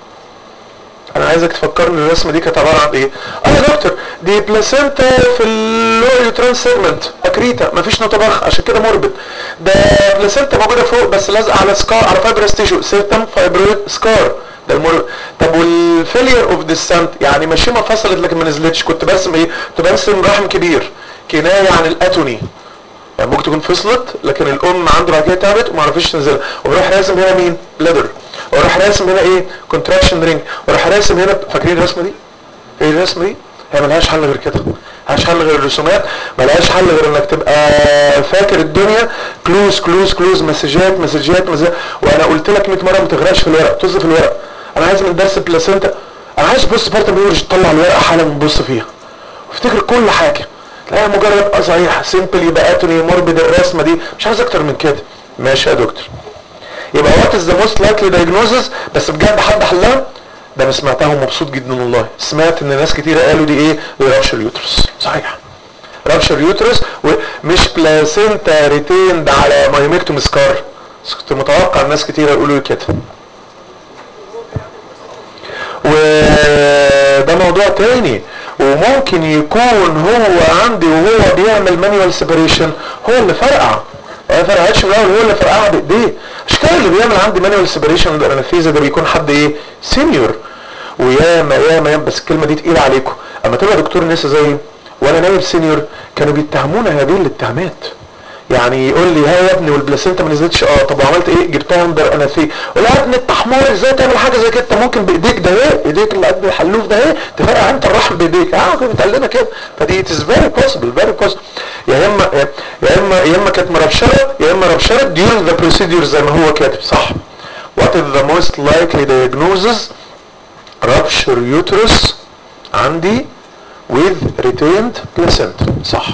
Speaker 2: انا عايزك تفكرني الرسمه دي كانت عباره عن ايه اه يا دكتور دي بلاسينتا في اللور يوتران سيجمنت اكريتا مفيش نطبخ عشان كده موربد ده بلاسينتا موجوده فوق بس لازقه على سكار على فايبرس تيشو سيرتم فايبرويد سكار ده المر طب والفيلير اوف ديسنت يعني ماشيه ما فصلت لكن ما نزلتش كنت برسم ايه كنت برسم رحم كبير كنايه عن الاتوني يعني ممكن تكون فصلت لكن الام عنده بعد كده تعبت وما عرفتش تنزلها وبروح راسم هنا مين بلادر واروح راسم هنا ايه كونتراكشن رينج واروح راسم هنا فاكرين الرسمه دي ايه الرسمه دي هي ملهاش حل غير كده ملهاش حل غير الرسومات ملهاش حل غير انك تبقى فاكر الدنيا كلوز كلوز كلوز مسجات مسجات مسجات وانا قلت لك 100 مره ما تغرقش في الورق طز في الورق انا عايز من درس البلاسينتا انا عايز بص بارتا بيورج تطلع الورقه حالا ونبص فيها وافتكر كل حاجه تلاقيها مجرد اه صحيح سيمبل يبقى اتوني موربد الرسمه دي مش عايز اكتر من كده ماشي يا دكتور يبقى وات از ذا موست لايكلي دايجنوزز بس بجد حد حلها ده انا سمعتها ومبسوط جدا والله سمعت ان ناس كتير قالوا دي ايه دي رابشر يوترس صحيح رابشر يوترس ومش بلاسينتا ريتيند على مايوميكتوم سكار بس كنت متوقع الناس كتير يقولوا لي كده وده موضوع تاني وممكن يكون هو عندي وهو بيعمل مانيوال سيبريشن هو اللي فرقع ما فرقعتش من الاول هو اللي فرقعها بايديه مش كده اللي بيعمل عندي مانيوال سيبريشن الانستيزا ده بيكون حد ايه سينيور وياما ياما ياما بس الكلمه دي تقيله عليكم اما تبقى دكتور نسا زي وانا نايب سينيور كانوا بيتهمونا هذه الاتهامات يعني يقول لي ها يا ابني والبلاسينتا ما نزلتش اه طب وعملت ايه جبتها اندر اناثي ولا يا ابني انت حمار ازاي تعمل حاجه زي كده انت ممكن بايديك ده ايه ايديك اللي قد الحلوف ده ايه تفرقع انت الرحم بايديك اه كده بيتقال لنا كده فدي اتس فيري بوسيبل فيري بوسيبل يا اما يا اما يا اما كانت مربشره يا اما ربشره during the procedure زي ما هو كاتب صح what is the most likely diagnosis rupture uterus عندي with retained placenta صح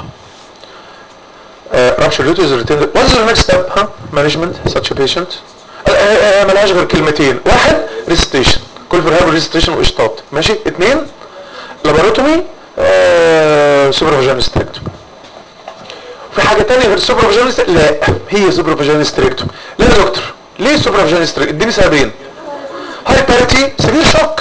Speaker 2: uh, rupture uterus retained what is the next step ها huh? management such a patient uh, uh, uh, ملهاش غير كلمتين واحد ريستيشن كل في الهاب ريستيشن واشطاط ماشي اثنين لاباروتومي سوبرفيجن ستريكتوم في حاجه ثانيه غير السوبرفيجن لا هي سوبرفيجن ستريكتوم ليه يا دكتور ليه سوبرفيجن ستريكتوم اديني سببين هايبرتي سيفير شوك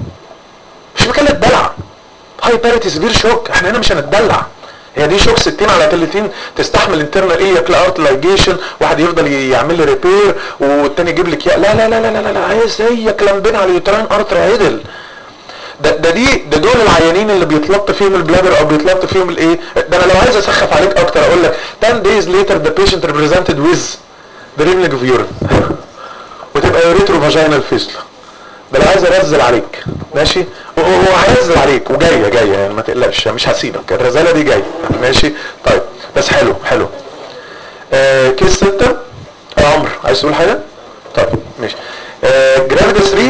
Speaker 2: مش مكان الدلع هايبرتي سيفير شوك احنا هنا مش هنتدلع هي دي شوك 60 على 30 تستحمل انترنال ايه ارت لايجيشن واحد يفضل يعمل لي ريبير والتاني يجيب لك لا لا لا لا لا لا, لا عايز هي كلامبين على اليوترين ارتر عدل ده ده دي ده دول العيانين اللي بيتلط فيهم البلادر او بيتلط فيهم الايه ده انا لو عايز اسخف عليك اكتر اقول لك 10 days later the patient represented with the ring of urine وتبقى يوريترو فاجينال فيسلا ده لو عايز انزل عليك ماشي هو هينزل عليك وجايه جايه يعني ما تقلقش مش هسيبك الرساله دي جايه ماشي طيب بس حلو حلو آه كيس 6 يا عمرو عايز تقول حاجه طيب ماشي آه جرافيدا 3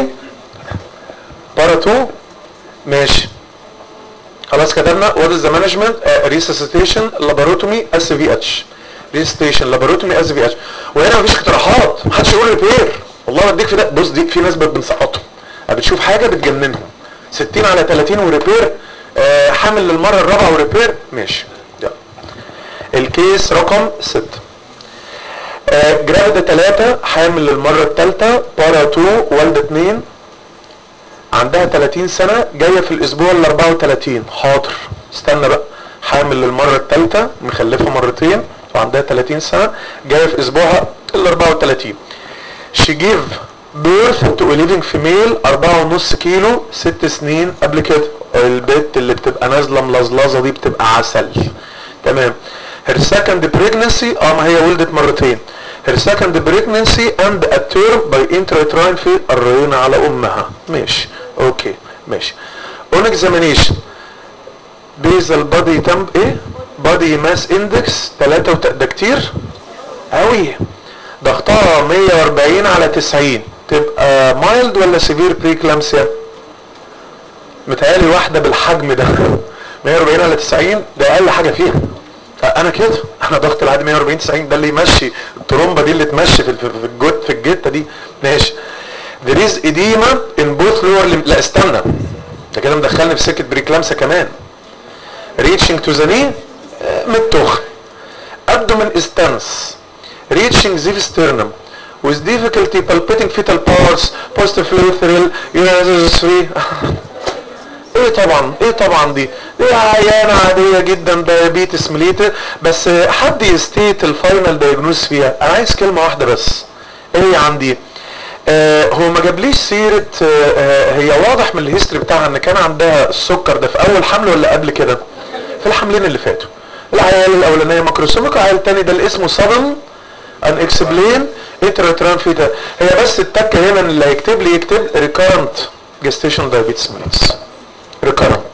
Speaker 2: بارا 2 ماشي خلاص كتبنا وات از ذا مانجمنت ريسسيتيشن لاباروتومي اس في اتش ريسسيتيشن لاباروتومي اس في اتش وهنا مفيش اقتراحات محدش يقول ريبير والله بديك في ده بص دي في ناس بنسقطهم بتشوف حاجه بتجننهم 60 على 30 وريبير آه حامل للمره الرابعه وريبير ماشي يلا الكيس رقم 6 آه جرافيدا 3 حامل للمره الثالثه بارا 2 والده 2 عندها 30 سنه جايه في الاسبوع ال 34 حاضر استنى بقى حامل للمره الثالثه مخلفه مرتين وعندها 30 سنه جايه في اسبوعها ال 34 she give birth to a living female أربعة ونص كيلو ست سنين قبل كده البت اللي بتبقى نازلة ملزلزة دي بتبقى عسل تمام her second pregnancy اه ما هي ولدت مرتين her second pregnancy and a term by intrauterine في قرينا على امها ماشي اوكي ماشي on examination basal body temp ايه body mass index 3 وت... ده كتير قوي ضغطها 140 على 90 تبقى مايلد ولا سيفير بريكلامسيا متهيألي واحدة بالحجم ده 140 على 90 ده اقل حاجة فيها انا كده انا ضغط العادي 140 90 ده اللي يمشي الترومبه دي اللي تمشي في في الجوت في الجته دي ماشي there is edema in both lower limb لا استنى ده كده مدخلني في سكه بريكلامسيا كمان reaching to the knee متوخ abdomen stance reaching the sternum with difficulty palpating fetal parts post-fluteral urinary free ايه طبعا ايه طبعا دي دي عيانة عادية جدا دايابيتس ميليتر بس حد يستيت الفاينل دايجنوز فيها انا عايز كلمة واحدة بس ايه عندي آه هو ما جابليش سيرة آه آه هي واضح من الهيستوري بتاعها ان كان عندها السكر ده في اول حمل ولا قبل كده في الحملين اللي فاتوا العيال الاولانية ماكروسوميك العيال التاني ده اللي اسمه سبن ان اكسبلين انتراتران فيتا هي بس التكه هنا اللي هيكتب لي يكتب ريكارنت جستيشن دايابيتس ميليتس ريكارنت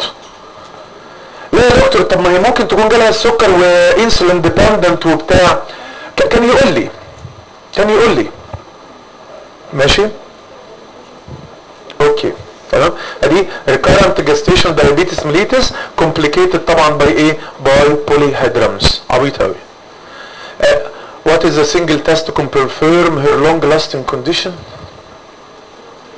Speaker 2: لا يا دكتور طب ما هي ممكن تكون جالها السكر وانسولين ديبندنت وبتاع كان يقول لي كان يقول لي ماشي اوكي تمام ادي ريكارنت جستيشن دايابيتس ميليتس كومبليكيتد طبعا باي ايه باي بوليهيدرامز عبيط قوي What is a single test to confirm her long-lasting condition?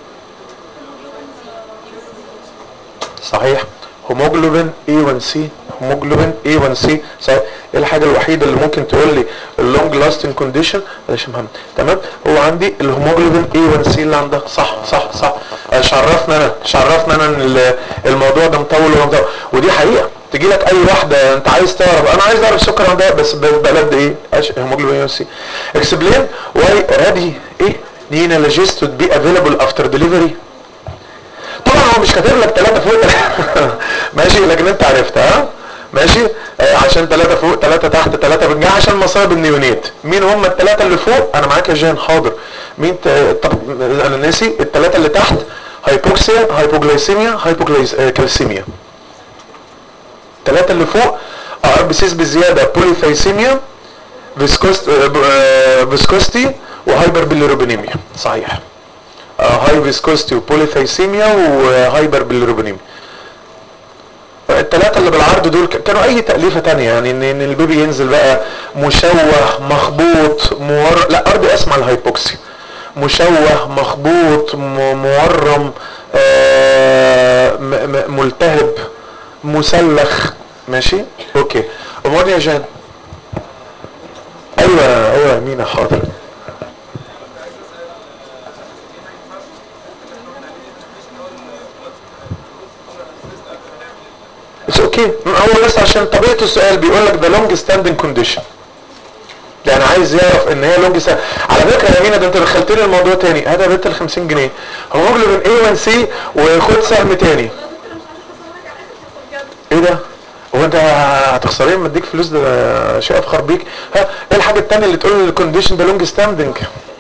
Speaker 2: صحيح hemoglobin A1C هيموجلوبين A1C سواء ايه الحاجه الوحيده اللي ممكن تقول لي اللونج لاستنج كونديشن معلش يا محمد تمام هو عندي الهيموجلوبين A1C اللي عندها صح صح صح مش عرفنا انا مش عرفنا انا ان ال- الموضوع ده مطول ولا مطول ودي حقيقه تجي لك اي واحده انت عايز تعرف انا عايز اعرف السكر عندها بس بلد ايه هيموجلوبين A1C explain why already ايه neonalgesic would be available after delivery طبعا هو مش كاتب لك ثلاثة فوق ماشي لكن انت عرفتها ها ماشي آه عشان ثلاثة فوق ثلاثة تحت ثلاثة بنجاح عشان مصايب النيونيت مين هم الثلاثة اللي فوق انا معاك يا جان حاضر مين ت... طب انا ناسي الثلاثة اللي تحت هايبوكسيا هايبوجلايسيميا هايبوكالسيميا الثلاثة اللي فوق ار بي سيس بزيادة بوليثايسيميا فيسكوست فيسكوستي وهايبر بيليروبينيميا صحيح هاي فيسكوستي وبوليثايسيميا وهايبر بيليروبينيميا الثلاثة اللي بالعرض دول ك- كانوا أي تأليفة تانية يعني إن إن البيبي ينزل بقى مشوه مخبوط مور لا أرضي أسمع الهايبوكسي مشوه مخبوط م- مورم آه، م- م- ملتهب مسلخ ماشي اوكي امال يا جان ايوه ايوه مينا حاضر اتس اوكي هو بس عشان طبيعه السؤال بيقول لك ده لونج ستاندنج كونديشن يعني عايز يعرف ان هي لونج ستاند على فكره يا مينا ده انت دخلتني الموضوع تاني هات يا بنت ال 50 جنيه هيموجلوبين A1C وخد سهم تاني ايه ده؟ هو انت هتخسرين لما اديك فلوس ده شيء افخر بيك ها ايه الحاجه التانيه اللي تقول الكونديشن ده لونج ستاندنج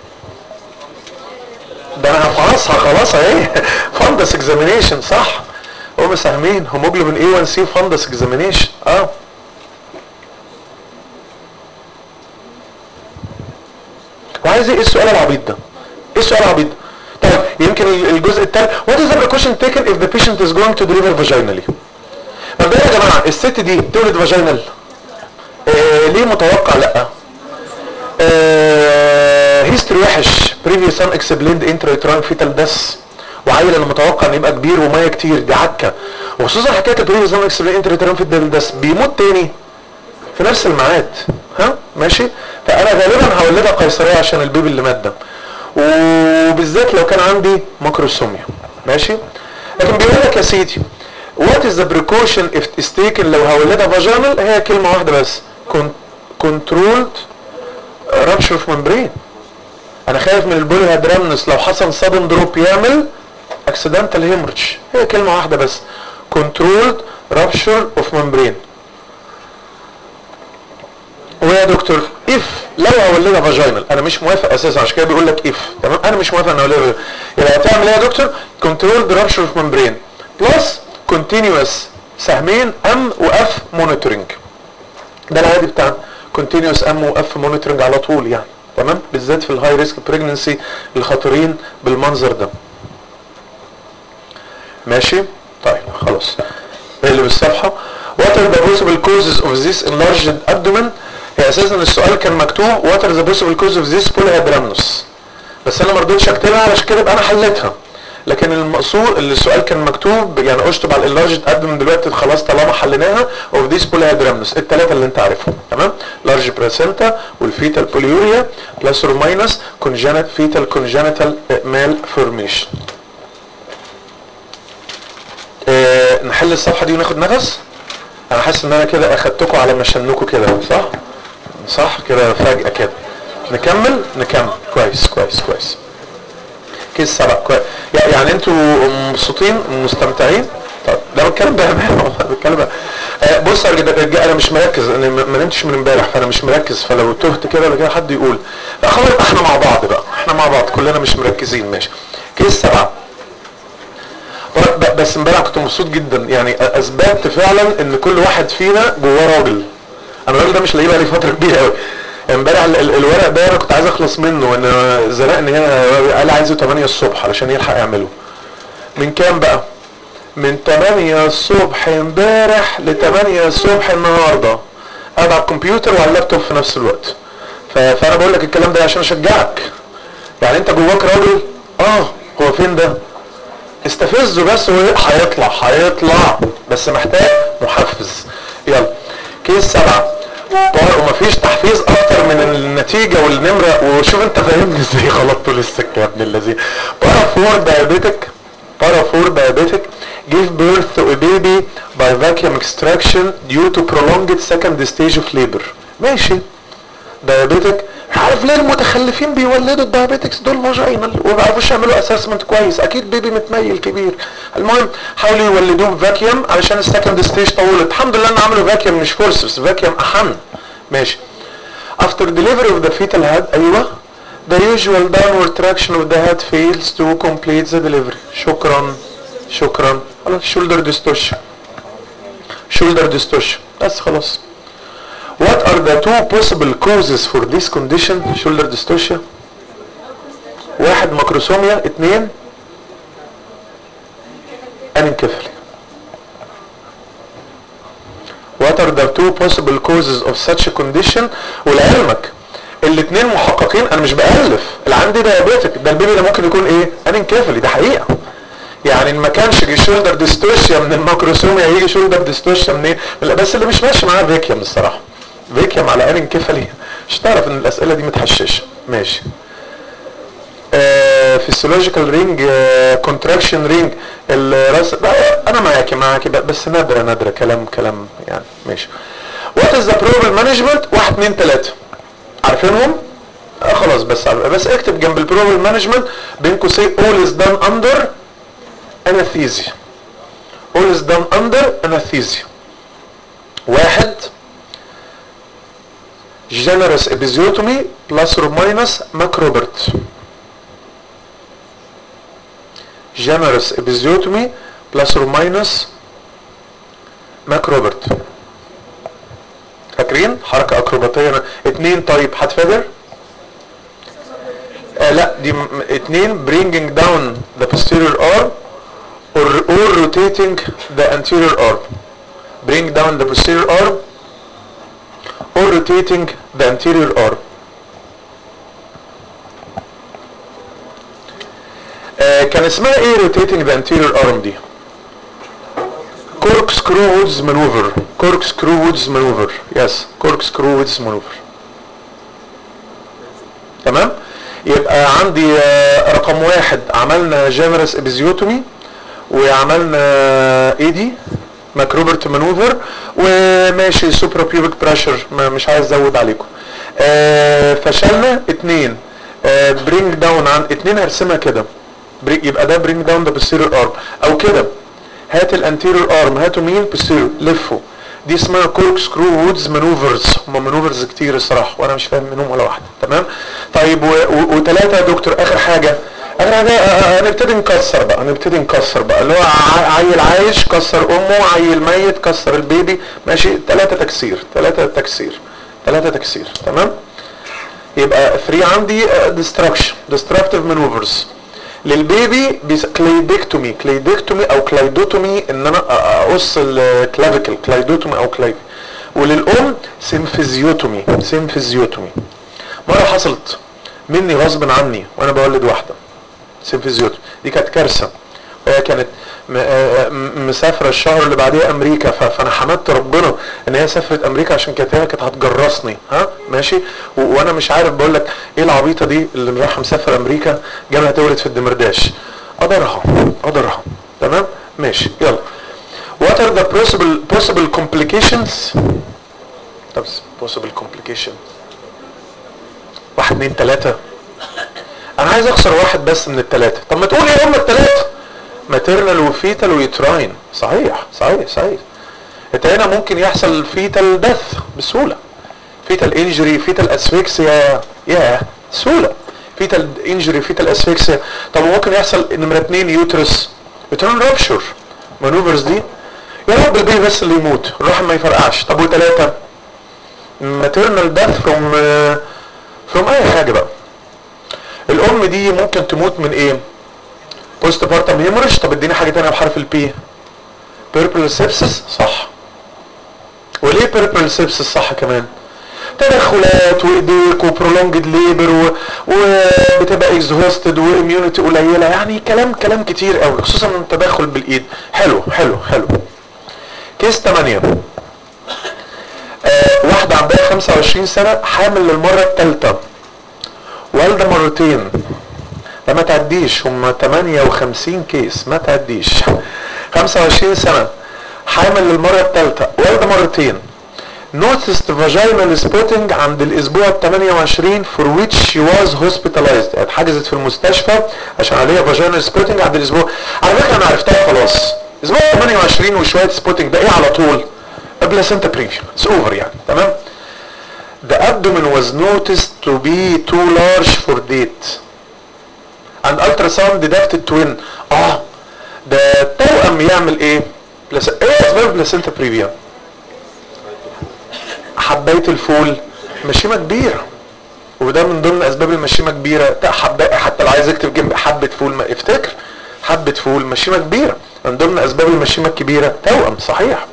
Speaker 2: ده انا هفحصها خلاص اهي فندس اكزامينيشن صح هم سهمين هيموجلوبين A1C فندس اكزامينيشن اه وعايز ايه السؤال العبيط ده ايه السؤال العبيط ده طيب يمكن الجزء الثاني what is the precaution taken if the patient is going to deliver vaginally مبدئيا يا جماعه الست دي تولد فاجينال آه ليه متوقع لا هيستوري وحش previous unexplained intrauterine fetal death وعيل انا متوقع ان يبقى كبير وميه كتير دي عكه وخصوصا حكايه البريفيوس unexplained intrauterine fetal death بيموت تاني في نفس الميعاد ها ماشي فانا غالبا هولدها قيصريه عشان البيبي اللي مات ده وبالذات لو كان عندي ماكروسوميا ماشي لكن بيقول لك يا سيدي what is the precaution if is taken لو هولدها فاجينال هي كلمه واحده بس controlled rupture of membrane انا خايف من البولي هادرامنس لو حصل sudden drop يعمل accidental hemorrhage هي كلمه واحده بس controlled rupture of membrane ويا دكتور اف لو هولدها فاجينال انا مش موافق اساسا عشان كده بيقول لك اف تمام انا مش موافق ان اولدها يبقى هتعمل ايه يا دكتور كنترول رابشر اوف ممبرين بلس كونتينيوس سهمين ام واف مونيتورنج ده العادي بتاعنا كونتينيوس ام واف مونيتورنج على طول يعني تمام بالذات في الهاي ريسك بريجنسي الخطرين بالمنظر ده ماشي طيب خلاص اللي بالصفحه what are the possible causes of this enlarged abdomen هي اساسا السؤال كان مكتوب what are the possible causes of this polyhydramnus بس انا ما رضيتش اكتبها علشان كده يبقى انا حليتها لكن المقصود اللي السؤال كان مكتوب يعني اشطب على اللارج ابدومن دلوقتي خلاص طالما حليناها اوف ذيس polyhydramnus الثلاثه اللي انت عارفهم تمام لارج براسنتا والفيتال بوليوريا بلس اور ماينس كونجنت فيتال كونجنتال مال فورميشن اه نحل الصفحه دي وناخد نفس انا حاسس ان انا كده اخدتكم على مشنكم كده صح صح كده فجأة كده نكمل نكمل كويس كويس كويس كيس سبع كويس يعني انتوا مبسوطين مستمتعين طب ده بتكلم بأمانة والله بتكلم بأمانة. آه بص يا رجال انا مش مركز انا ما نمتش من امبارح فانا مش مركز فلو تهت كده ولا كده حد يقول لا خلاص يبقى احنا مع بعض بقى احنا مع بعض كلنا مش مركزين ماشي كيس سبعة بس امبارح كنت مبسوط جدا يعني اثبتت فعلا ان كل واحد فينا جواه راجل انا الراجل ده مش لاقيه بقالي فتره كبيره قوي امبارح الورق ده انا كنت عايز اخلص منه وان زنقني هنا قال عايزه 8 الصبح علشان يلحق يعمله من كام بقى من 8 الصبح امبارح ل 8 الصبح النهارده قاعد على الكمبيوتر وعلى اللابتوب في نفس الوقت فانا بقول لك الكلام ده عشان اشجعك يعني انت جواك راجل اه هو فين ده استفزه بس وهيطلع هيطلع بس محتاج محفز
Speaker 4: يلا كيس سبعة طارق ومفيش تحفيز اكتر من النتيجة والنمرة وشوف انت فاهمني ازاي غلطت للسكة يا ابن الذين بارا فور diabetic بارا فور diabetic give birth to a baby by vacuum extraction due to prolonged second stage of labor ماشي diabetic عارف ليه المتخلفين بيولدوا الدايابيتكس دول فاجينال وما بيعرفوش يعملوا اسسمنت كويس اكيد بيبي متميل كبير المهم حاولوا يولدوه بفاكيوم علشان السكند ستيج طولت الحمد لله ان عملوا فاكيوم مش فورسبس فاكيوم احن ماشي after delivery of the fetal head ايوه the usual downward traction of the head fails to complete the delivery شكرا شكرا خلاص shoulder distortion shoulder distortion بس خلاص What are the two possible causes for this condition shoulder dystocia واحد ماكروسوميا اتنين انكفلي What are the two possible causes of such a condition ولعلمك الاتنين محققين انا مش بألف اللي عندي دايابيتك ده البيبي ده ممكن يكون ايه انكفلي ده حقيقة يعني ان ما كانش يجي شولدر ديستوشيا من الماكروسوميا هيجي شولدر ديستوشيا منين لا بس اللي مش ماشي معاه فيكيوم الصراحه فيكيوم على ان كفلي مش تعرف ان الاسئله دي متحششه ماشي فيسيولوجيكال رينج كونتراكشن رينج الراس لا، انا معاكي معاكي ب- بس نادره نادره كلام كلام يعني ماشي وات از ذا بروبل مانجمنت واحد اتنين تلاته عارفينهم؟ آه خلاص بس بس اكتب جنب البروبل مانجمنت بين قوسين all is done under anesthesia all is done under anesthesia واحد generous episiotomy plus or minus macrobert generous episiotomy plus or minus macrobert فاكرين حركة اكروباتية اتنين طيب هتفادر آه لا دي م- اتنين bringing down the posterior arm or, or rotating the anterior arm bring down the posterior arm or rotating the anterior arm آه كان اسمها ايه rotating the anterior arm دي corkscrew woods maneuver corkscrew woods maneuver yes corkscrew woods maneuver تمام يبقى عندي آه، رقم واحد عملنا جنرس ابيزيوتومي وعملنا ايه دي ماكروبرت مانوفر وماشي سوبرا بيوبك بريشر مش عايز ازود عليكم آه فشلنا اتنين آه برينج داون عن اتنين هرسمها كده بري- يبقى ده برينج داون ده بالسيريور ارم او كده هات الانتيريور ارم هاتوا مين بالسيريور لفوا دي اسمها كورك سكرو وودز مانوفرز هم مانوفرز كتير الصراحه وانا مش فاهم منهم ولا واحده تمام طيب وثلاثه يا دكتور اخر حاجه اخر حاجه آه، آه، هنبتدي نكسر بقى هنبتدي نكسر بقى اللي هو ع- عيل عايش كسر امه عيل ميت كسر البيبي ماشي ثلاثه تكسير ثلاثه تكسير ثلاثه تكسير تمام يبقى 3 عندي ديستراكشن ديستراكتيف مانوفرز للبيبي بيس- كليدكتومي كليدكتومي او كلايدوتومي ان انا أ- اقص الكلافيكل كلايدوتومي او كلايد وللام سيمفيزيوتومي سيمفيزيوتومي مره حصلت مني غصب عني وانا بولد واحده سيمفيزيوتومي دي كانت كارثه وهي كانت م- آه، م- مسافره الشهر اللي بعديه امريكا ف- فانا حمدت ربنا ان هي سافرت امريكا عشان كانت هي كانت هتجرسني ها ماشي و- وانا مش عارف بقول لك ايه العبيطه دي اللي رايحه مسافره امريكا جابها تولد في الدمرداش قدرها قدرها تمام ماشي يلا what are the possible possible complications طب possible complication واحد اتنين تلاتة انا عايز اخسر واحد بس من التلاتة طب ما تقول ايه هم التلاتة ماتيرنال وفيتال ويتراين صحيح صحيح صحيح انت هنا ممكن يحصل فيتال دث بسهولة فيتال انجري فيتال اسفكسيا يا سهولة فيتال انجري فيتال اسفكسيا طب ممكن يحصل نمرة اتنين يوترس يوترين رابشر مانوفرز دي يا رب البيبي بس اللي يموت الرحم ما يفرقعش طب وتلاتة ماتيرنال دث فروم فروم اي حاجة بقى الام دي ممكن تموت من ايه بوست بارتم هيموريج طب اديني حاجه ثانيه بحرف البي بيربل سيبسس صح وليه بيربل سيبسس صح كمان تدخلات وايديك وبرولونجد ليبر و... وبتبقى اكزهوستد واميونيتي قليله يعني كلام كلام كتير قوي خصوصا التدخل بالايد حلو حلو حلو كيس 8 واحدة عندها 25 سنة حامل للمرة الثالثة والدة مرتين ده ما تعديش هم 58 كيس ما تعديش 25 سنة حامل للمرة الثالثة والدة مرتين noticed vaginal spotting عند الاسبوع ال 28 for which she was hospitalized اتحجزت في المستشفى عشان عليها vaginal spotting عند الاسبوع على فكرة انا عرفتها خلاص اسبوع 28 وشوية spotting ده ايه على طول placenta preview it's over يعني تمام the abdomen was noticed to be too large for date and ultrasound detected twin اه ده التوأم يعمل ايه بلس... ايه اسباب بلاسنتا بريفيا حبايه الفول مشيمه كبيره وده من ضمن اسباب المشيمه كبيره حبايه حتى لو عايز اكتب جنب حبه فول ما افتكر حبه فول مشيمه كبيره من ضمن اسباب المشيمه الكبيره توأم صحيح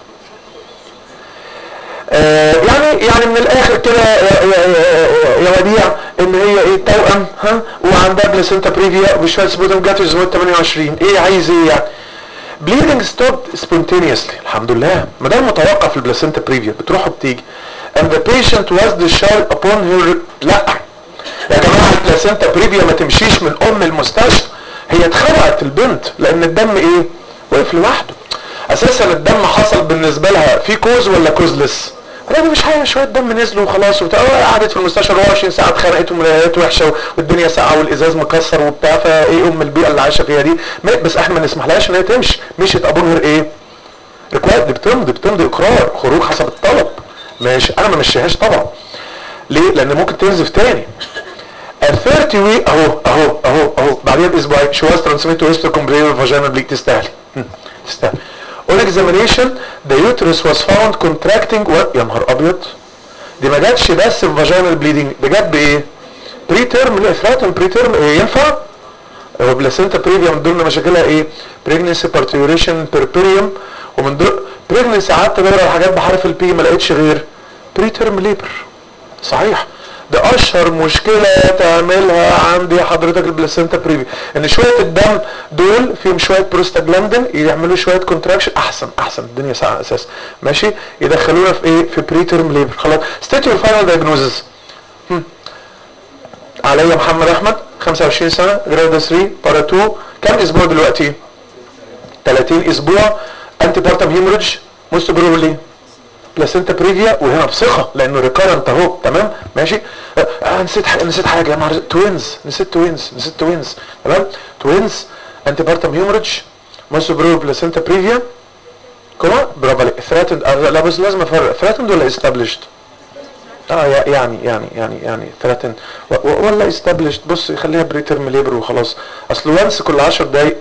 Speaker 4: آه يعني يعني من الاخر كده يا, يا, يا, يا وديع ان هي ايه توأم ها وعندها بلاسنتا بريفيا وشويه سبوتم جات الاسبوع 28 ايه عايز ايه يعني bleeding stopped spontaneously الحمد لله ما ده المتوقع في البلاسنتا بريفيا بتروح وبتيجي and the patient was discharged upon her لا يا جماعه البلاسنتا بريفيا ما تمشيش من ام المستشفى هي اتخلقت البنت لان الدم ايه وقف لوحده اساسا الدم حصل بالنسبه لها في كوز ولا كوزلس لا مش حاجه شويه دم نزلوا وخلاص وبتاع قعدت في المستشفى 24 ساعه اتخانقت وملايات وحشه والدنيا ساقعه والازاز مكسر وبتاع فايه ام البيئه اللي عايشه فيها دي بس احنا ما نسمحلهاش ان هي تمشي مشيت ابون هير ايه؟ ريكوايرد دي بتمضي بتمضي اقرار خروج حسب الطلب ماشي انا ما مشيهاش طبعا ليه؟ لان ممكن تنزف تاني ال 30 ويك اهو اهو اهو اهو بعديها باسبوعين شو واز ترانسميت تو هيستو كومبلير فاجينال بليك تستاهلي تستاهلي on examination the uterus was found contracting و... يا نهار ابيض دي ما جاتش بس في vaginal bleeding ده جت بايه؟ بري تيرم افراتم بري تيرم إيه ينفع؟ هو بلاسنتا بريفيا من ضمن مشاكلها ايه؟ pregnancy parturition perperium ومن ضمن pregnancy قعدت ادور على حاجات بحرف البي ما لقيتش غير بري تيرم ليبر صحيح ده اشهر مشكلة تعملها عندي حضرتك البلاسنتا بريفي ان شوية الدم دول فيهم شوية بروستاجلاندين يعملوا شوية كونتراكشن احسن احسن الدنيا ساعة اساس ماشي يدخلونا في ايه في بري تيرم ليبر خلاص ستيت يور فاينل دايجنوزز عليا محمد احمد 25 سنة جراد 3 بارا 2 كم اسبوع دلوقتي 30 اسبوع انتي بارتم هيموريدج موست بروبلي بلاسنتا بريفيا وهنا بثقه لانه ريكارنت اهو تمام ماشي آه نسيت حاجه نسيت حاجه يا نهار توينز نسيت توينز نسيت توينز تمام توينز انتي بارتم هيموريدج موست برو بلاسنتا بريفيا كما برافو عليك ثراتند لا بس لازم افرق ثراتند ولا استابليشد اه يعني يعني يعني يعني ثراتند ولا استابليشد بص خليها بري تيرم ليبر وخلاص اصل وانس كل 10 دقايق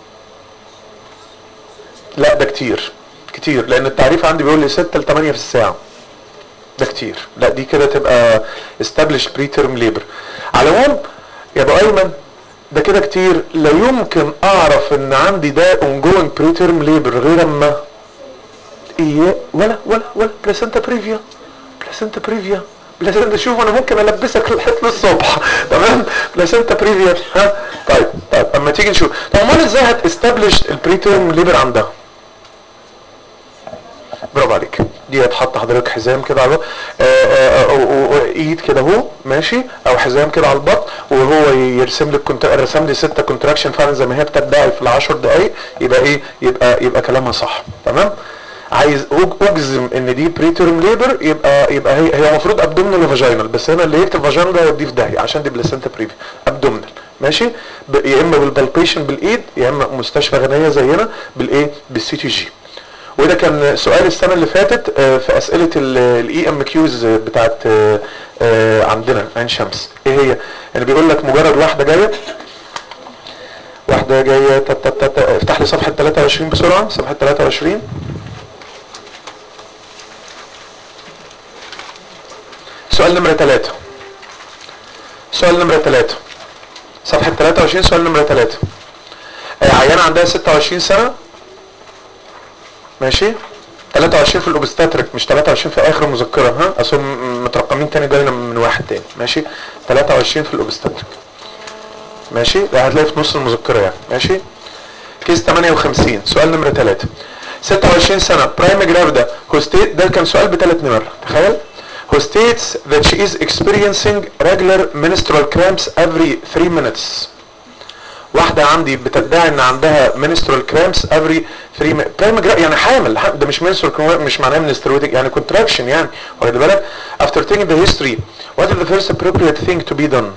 Speaker 4: لا ده كتير كتير لان التعريف عندي بيقول لي 6 ل 8 في الساعه ده كتير لا دي كده تبقى استابليش بري تيرم ليبر على العموم يا ابو ايمن ده كده كتير لا يمكن اعرف ان عندي ده اون جوينج بري تيرم ليبر غير اما ايه ولا ولا ولا بلاسنتا بريفيا بلاسنتا بريفيا بلاسنتا شوف انا ممكن البسك لحد الصبح تمام بلاسنتا بريفيا ها طيب طيب اما تيجي نشوف طب امال ازاي هتستابليش البري تيرم ليبر عندها برافو عليك دي هتحط حضرتك حزام كده على ايد كده اهو ماشي او حزام كده على البطن وهو يرسم لك كنت رسم لي ستة كونتراكشن فعلا زي ما هي بتدعي في العشر دقايق يبقى ايه يبقى يبقى كلامها صح تمام عايز اجزم ان دي بري تيرم ليبر يبقى يبقى هي هي المفروض ابدومينال وفاجينال بس هنا اللي يكتب فاجينال ده يوديه في داهيه عشان دي بلاسنتا بريفي ابدومينال ماشي يا اما بالبالبيشن بالايد يا اما مستشفى غنيه زينا بالايه بالسي تي جي وده كان سؤال السنه اللي فاتت في اسئله الاي ام كيوز بتاعت عندنا عين شمس ايه هي يعني بيقول لك مجرد واحده جايه واحده جايه تت تت تت افتح لي صفحه 23 بسرعه صفحه 23 سؤال نمره 3 سؤال نمره 3 صفحه 23 سؤال نمره 3 عيانه عندها 26 سنه ماشي 23 في الاوبستاتريك مش 23 في اخر المذكره ها اصل مترقمين تاني جاينا من واحد تاني ماشي 23 في الاوبستاتريك ماشي ده هتلاقي في نص المذكره يعني ماشي كيس 58 سؤال نمره 3 26 سنه برايم جرافيدا who state ده كان سؤال بثلاث نمر تخيل who states that she is experiencing regular menstrual cramps every 3 minutes واحدة عندي بتدعي ان عندها menstrual cramps every 3 minutes برايم جرا- يعني حامل حامل. ده مش menstrual cramp مش معناه menstruating يعني contraction يعني واخد بالك after taking the history what is the first appropriate thing to be done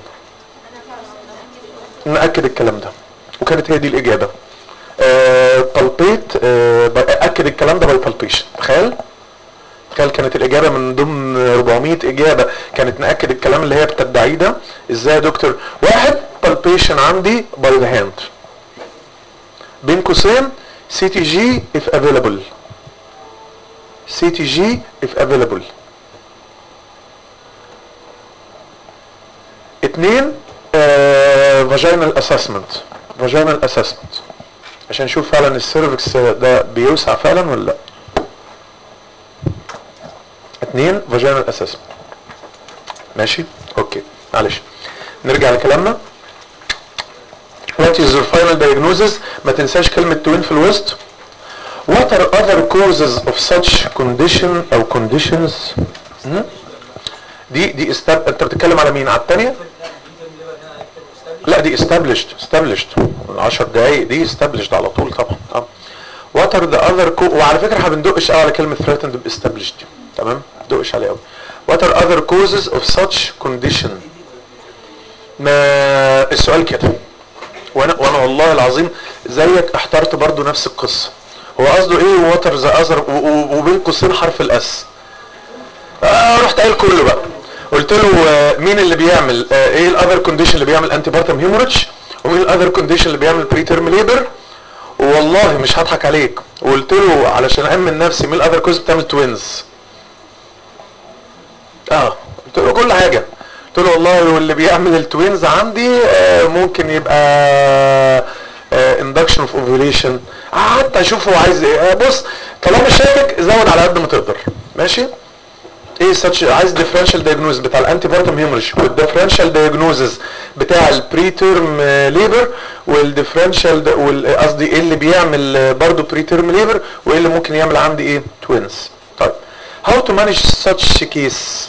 Speaker 4: نأكد الكلام ده وكانت هي دي الإجابة بالبيت أكد الكلام ده باي بالبيشن تخيل تخيل كانت الإجابة من ضمن 400 إجابة كانت نأكد الكلام اللي هي بتدعيه ده إزاي يا دكتور واحد بالبيشن عندي باي ذا هاند بين قوسين سي تي جي if available سي تي جي if available اتنين فاجينال اسسمنت فاجينال اسسمنت عشان نشوف فعلا السيرفكس ده بيوسع فعلا ولا لا اتنين فاجينال اسسمنت ماشي اوكي معلش نرجع لكلامنا What is your final diagnosis ما تنساش كلمة توين في الوسط What are other causes of such condition أو conditions هم؟ دي دي استاب... انت بتتكلم على مين على الثانيه لا دي established established 10 دقايق دي established على طول طبعا اه what are the other co- وعلى فكره احنا بندقش قوي على كلمه threatened ب established دي تمام بندقش عليها قوي what are other causes of such condition ما السؤال كده وانا وانا والله العظيم زيك احترت برضو نفس القصه هو قصده ايه واتر ذا اذر وبين قوسين حرف الاس آه رحت قايل كله بقى قلت له آه مين اللي بيعمل آه ايه الاذر كونديشن اللي بيعمل انتي بارتم هيموريدج ومين الاذر كونديشن اللي بيعمل بري تيرم ليبر والله مش هضحك عليك وقلت له علشان امن نفسي مين الاذر كوز بتعمل توينز اه قلت له كل حاجه قلت له والله واللي بيعمل التوينز عندي آه ممكن يبقى اندكشن اوف اوفيوليشن قعدت اشوف هو عايز ايه آه بص طالما شاكك زود على قد ما تقدر ماشي ايه ساتش عايز ديفرنشال دايجنوز بتاع الانتي بارتم هيموريج والديفرنشال دايجنوزز بتاع البري تيرم ليبر والديفرنشال قصدي ايه اللي بيعمل برضه بري تيرم ليبر وايه اللي ممكن يعمل عندي ايه توينز طيب هاو تو مانج such كيس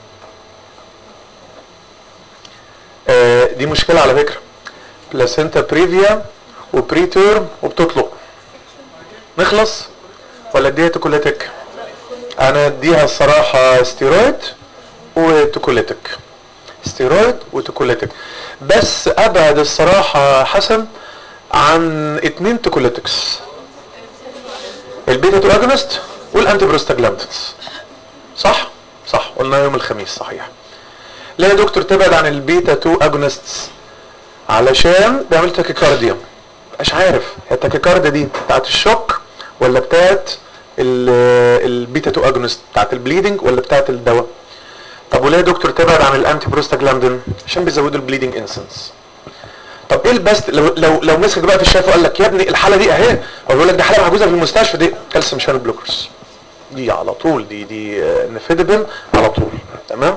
Speaker 4: آه دي مشكله على فكره بلاسينتا بريفيا وبري تيرم وبتطلق نخلص ولا اديها توكولاتيك انا اديها الصراحه ستيرويد وتوكوليتك ستيرويد وتوكوليتك بس ابعد الصراحه حسن عن اتنين توكوليتكس البيتا تو اجونست والانتي بروستاجلاندنز صح صح قلنا يوم الخميس صحيح لا يا دكتور تبعد عن البيتا تو اجونستس علشان بيعمل تاكيكارديا مش عارف هي التاكيكارديا دي بتاعت الشوك ولا بتاعت البيتا تو اجونست بتاعت البليدنج ولا بتاعت الدواء طب وليه يا دكتور تبعد عن الانتي بروستاجلاندين عشان بيزودوا البليدنج انسنس طب ايه البست لو لو لو مسك بقى في الشاف وقال لك يا ابني الحاله دي اهي هو بيقول لك دي حاله محجوزه في المستشفى دي كالسيوم شانل بلوكرز دي على طول دي دي نفيدبن على طول تمام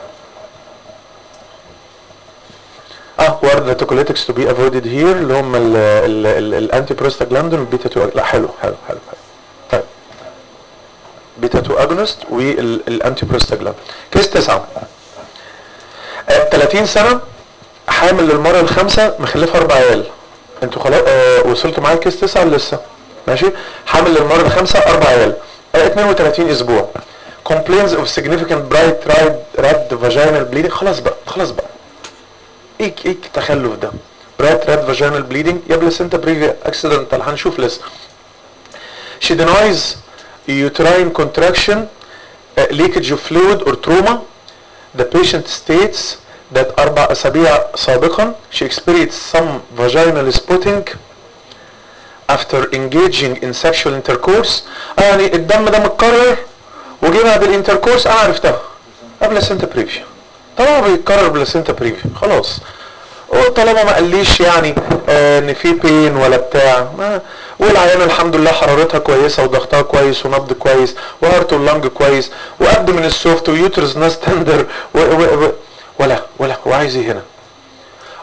Speaker 4: اه وارد التوكوليتكس تو بي افويدد هير اللي هم الانتي بروستاجلاندين والبيتا 2 لا حلو حلو حلو حلو طيب بيتا 2 اجونست والانتي بروستاجلاندين كيس 9 آه 30 سنه حامل للمره الخامسه مخلفه اربع عيال انتوا خلاص آه وصلتوا معايا الكيس 9 ولا لسه ماشي حامل للمره الخامسه اربع عيال آه 32 اسبوع complaints of significant bright red red vaginal bleeding خلاص بقى خلاص بقى ايه ايه التخلف ده برايت ريد فاجينال بليدنج يا بلاسنتا بريفيا اكسيدنتال هنشوف لسه she denies uterine contraction uh, leakage of fluid or trauma the patient states that أربع أسابيع سابقا she experienced some vaginal spotting after engaging in sexual intercourse يعني الدم ده متكرر وجه بعد الانتركورس انا عرفتها قبل سنتا بريفيا طالما بيتكرر بلاسينتا بريفيو خلاص وطالما ما قاليش يعني آه ان في بين ولا بتاع ما والعيان الحمد لله حرارتها كويسه وضغطها كويس ونبض كويس وهارت واللنج كويس وقد من السوفت ويوترز ناس تندر و و و ولا ولا هو عايز ايه هنا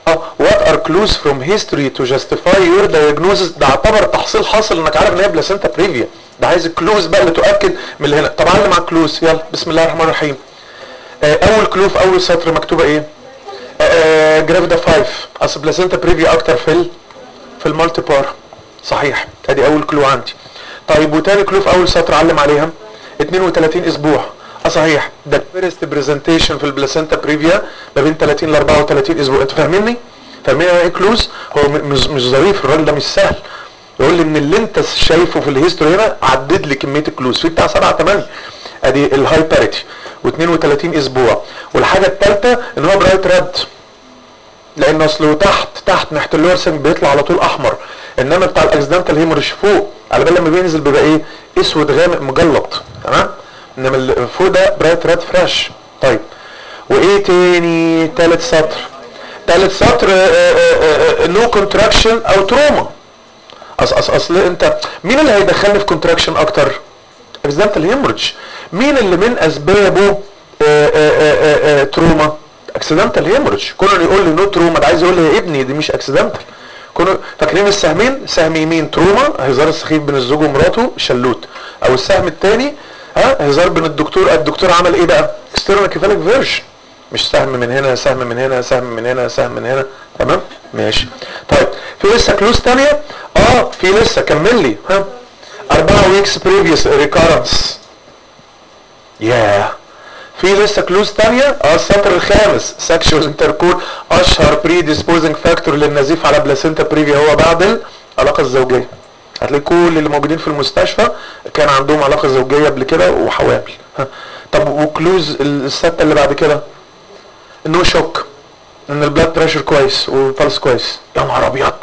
Speaker 4: اه وات ار كلوز فروم هيستوري تو جاستيفاي يور diagnosis ده اعتبر تحصيل حاصل انك عارف ان هي بلاسنتا بريفيا ده عايز الكلوز بقى اللي تؤكد من اللي هنا طب علم على الكلوز يلا بسم الله الرحمن الرحيم آه اول كلو في اول سطر مكتوبه ايه آه جرافيدا 5 اصل بلاسنتا بريفيا اكتر في ال في المالتي بار صحيح ادي اول كلو عندي طيب وتاني كلو في اول سطر علم عليها 32 اسبوع اه صحيح ده الفيرست برزنتيشن في البلاسنتا بريفيا ما بين 30 ل 34 اسبوع انتوا فاهميني فاهمين يعني ايه كلوز هو م- مش مش ظريف الراجل ده مش سهل يقول لي ان اللي انت شايفه في الهيستوري هنا عدد لي كميه الكلوز في بتاع 7 8 ادي الهاي باريتي و32 اسبوع والحاجه الثالثه ان هو برايت ريد لان اصله تحت تحت ناحيه اللورسنج بيطلع على طول احمر انما بتاع الاكسدنتال هيموريج فوق على بال لما بينزل بيبقى ايه اسود غامق مجلط تمام انما اللي فوق ده برايت ريد فريش طيب وايه تاني تالت سطر تالت سطر نو كونتراكشن او تروما اصل اصل اصل انت مين اللي هيدخلني في كونتراكشن اكتر اكسدنتال هيموريج مين اللي من اسبابه تروما اكسيدنتال هيموريج كونه يقول لي نو تروما ده عايز يقول لي يا ابني دي مش اكسيدنتال كونه فاكرين السهمين سهم يمين تروما هزار السخيف بين الزوج ومراته شلوت او السهم الثاني ها هزار بين الدكتور الدكتور عمل ايه بقى اكسترنال كيفاليك فيرجن مش سهم من هنا سهم من هنا سهم من هنا سهم من هنا تمام ماشي طيب في لسه كلوز ثانيه اه في لسه كمل لي ها أربعة ويكس بريفيوس ريكارنس ياه في لسه كلوز تانية اه السطر الخامس سكشوال انتركور اشهر بري ديسبوزنج فاكتور للنزيف على بلاسينتا بريفيا هو بعد العلاقة الزوجية هتلاقي كل اللي موجودين في المستشفى كان عندهم علاقة زوجية قبل كده وحوامل ها. طب وكلوز الستة اللي بعد كده النو شوك ان البلاد بريشر كويس والبلس كويس يا نهار ابيض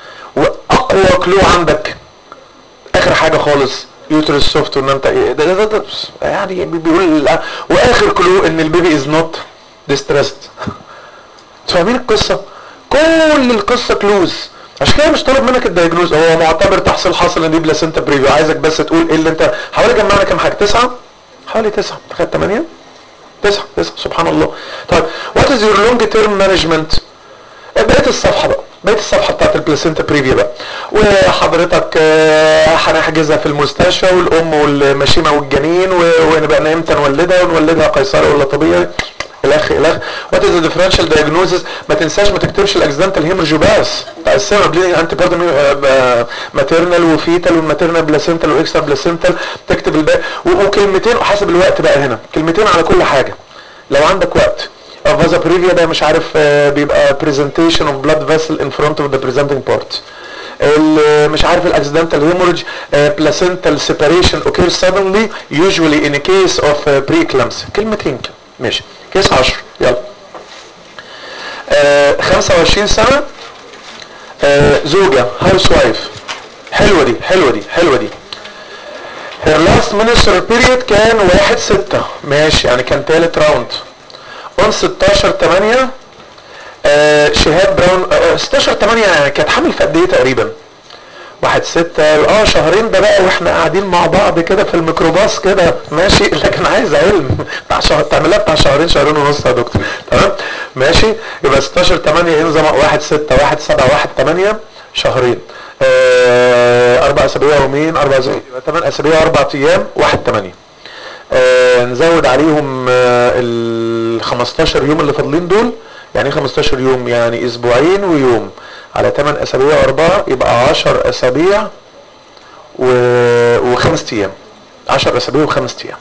Speaker 4: واقوى كلو عندك اخر حاجه خالص يوترس سوفت وان انت إيه ده, ده, ده يعني بيقول واخر كلو ان البيبي از نوت ديستريسد فاهمين القصه كل القصه كلوز عشان كده مش طالب منك الدايجنوز هو معتبر تحصيل حاصل ان دي بلاسنتا بريفيو عايزك بس تقول ايه اللي انت حوالي جمعنا كام حاجه تسعه حوالي تسعه تخيل ثمانيه تسعه تسعه سبحان الله طيب وات از يور لونج تيرم مانجمنت بقيه الصفحه بقى بقيه الصفحه بتاعت البلاسينتا بريفيا بقى وحضرتك آه، هنحجزها في المستشفى والام والمشيمه والجنين و- ونبقى امتى نولدها ونولدها قيصري ولا طبيعي الاخ الاخ وات از ديفرنشال دايجنوزس ما تنساش ما تكتبش الاكسدنتال هيمرج بس تقسمها بليدنج انتي بارتم ماتيرنال وفيتال والماتيرنال بلاسينتال واكسترا بلاسينتال تكتب الباقي و- وكلمتين وحسب الوقت بقى هنا كلمتين على كل حاجه لو عندك وقت فازا بريفيا ده مش عارف آه، بيبقى presentation of blood vessel in front of the presenting part ال- مش عارف الاكسيدنتال hemorrhage آه، placental separation occurs suddenly usually in a case of آه، preeclampsia كلمتين كده ماشي كيس 10 يلا آه 25 سنة آه زوجة هاوس وايف حلوة دي حلوة دي حلوة دي her last menstrual period كان واحد ستة ماشي يعني كان تالت راوند اون 16 8 آه شهاب براون آه 16 8 يعني كانت حامل في قد ايه تقريبا؟ واحد ستة اه شهرين ده بقى واحنا قاعدين مع بعض كده في الميكروباص كده ماشي لكن عايز علم بتاع شهر تعملها بتاع شهرين شهرين ونص يا دكتور تمام ماشي يبقى 16 8 ينظم واحد ستة واحد سبعة واحد 8 شهرين آه اربع اسابيع يومين اربع اسابيع يبقى 8 اسابيع اربع ايام واحد 8 آه نزود عليهم آه ال 15 يوم اللي فاضلين دول يعني ايه 15 يوم يعني اسبوعين ويوم على 8 اسابيع واربعه يبقى 10 اسابيع و... وخمس ايام 10 اسابيع وخمس ايام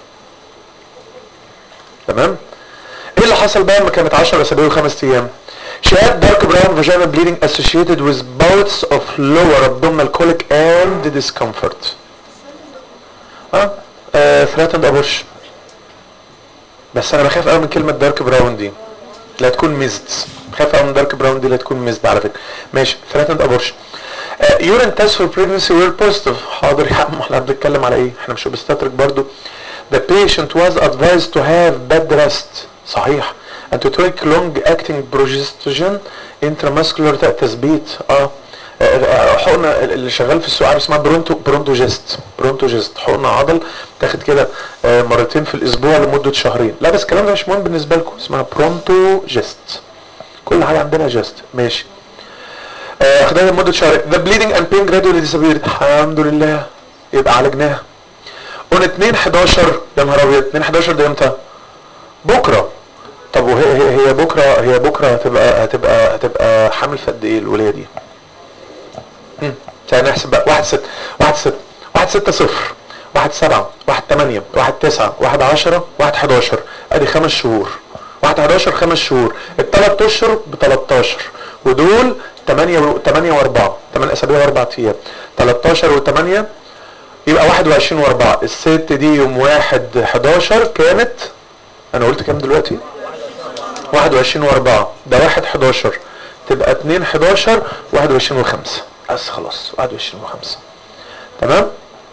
Speaker 4: تمام ايه اللي حصل بقى لما كانت 10 اسابيع وخمس ايام She had dark brown vaginal bleeding associated with bouts of lower abdominal colic and discomfort. اه آه، threatened abortion. بس انا بخاف قوي من كلمه دارك براون دي لا تكون ميزد بخاف قوي من دارك براون دي لا تكون ميزد على فكره ماشي threatened abortion يورين تيست فور pregnancy were positive حاضر يا عم احنا بنتكلم على ايه احنا مش بنستترك برضو the patient was advised to have bed rest صحيح and to take long acting progestogen intramuscular ده تثبيت اه آه، حقنه اللي شغال في السوق عارف اسمها برونتو برونتوجيست برونتوجيست حقنه عضل تاخد كده آه، مرتين في الاسبوع لمده شهرين لا بس الكلام ده مش مهم بالنسبه لكم اسمها برونتوجيست كل حاجه عندنا جاست ماشي آه، خدها لمده شهرين the bleeding and pain gradually disappeared الحمد لله يبقى عالجناها قلنا 2 11 يا نهار ابيض 2 11 ده امتى؟ بكره طب وهي هي, هي بكره هي بكره هتبقى هتبقى هتبقى حامل في قد ايه الولايه دي؟ امم تعالى نحسب بقى 1 6 1 6 1 6 0 1 7 1 8 1 9 1 10 1 11 ادي خمس شهور 1 11 خمس شهور الثلاث اشهر ب 13 ودول 8 8 و4 8 اسابيع و4 ايام 13 و8 يبقى 21 و4 الست دي يوم 1 11 كانت انا قلت كام دلوقتي 21 و4 ده 1 11 تبقى 2 11 21 و5 بس خلاص 21 و5 تمام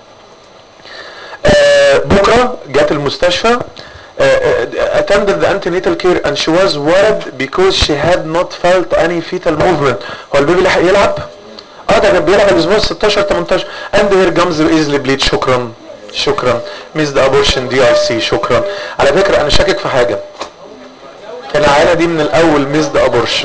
Speaker 4: آه بكره جت المستشفى uh, uh, attended the antenatal care and she was worried because she had not felt any fetal movement هو البيبي لحق يلعب؟ اه ده كان بيلعب الاسبوع 16 18 and here comes easily bleed شكرا شكرا missed abortion دي اي سي شكرا على فكره انا شاكك في حاجه العيله دي من الاول missed abortion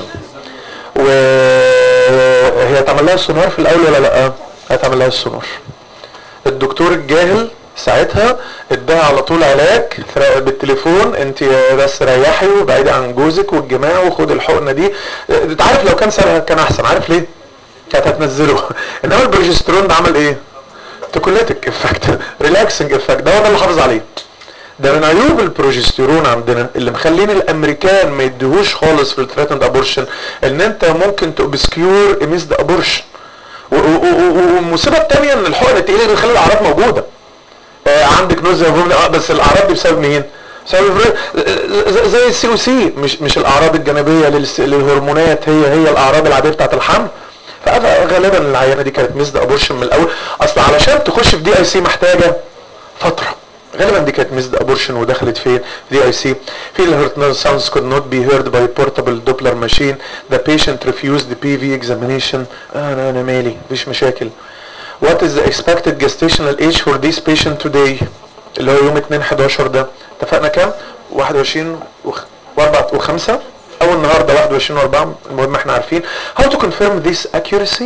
Speaker 4: وهي اتعمل لها السونار في الاول ولا لا؟ هيتعمل لها السونار الدكتور الجاهل ساعتها اداها على طول علاج بالتليفون انت بس ريحي وبعيدي عن جوزك والجماع وخد الحقنه دي انت عارف لو كان سابها كان احسن عارف ليه؟ كانت هتنزله انما البروجسترون ده عمل ايه؟ توكوليتك افكت ريلاكسنج افكت ده هو ده اللي حافظ عليه ده من عيوب البروجستيرون عندنا اللي مخلين الامريكان ما يديهوش خالص في الثريتند ابورشن ان انت ممكن تobscure ميزد ابورشن والمصيبه الثانيه ان الحقن التقيله بتخلي الاعراض موجوده آه عندك نوزيا اه بس الاعراض دي بسبب مين؟ بسبب زي السي او سي مش مش الاعراض الجانبيه للهرمونات هي هي الاعراض العاديه بتاعت الحمل فغالبا العيانه دي كانت ميزد ابورشن من الاول اصل علشان تخش في دي اي سي محتاجه فتره غالبا دي كانت ميزد ابورشن ودخلت فين في دي اي سي في الهرتنر ساوندز could not be heard by portable doppler machine the patient refused the PV examination آه انا انا مالي مفيش مشاكل what is the expected gestational age for this patient today اللي هو يوم 2 11 ده اتفقنا كام 21 و4 و5 او النهارده 21 و4 المهم احنا عارفين how to confirm this accuracy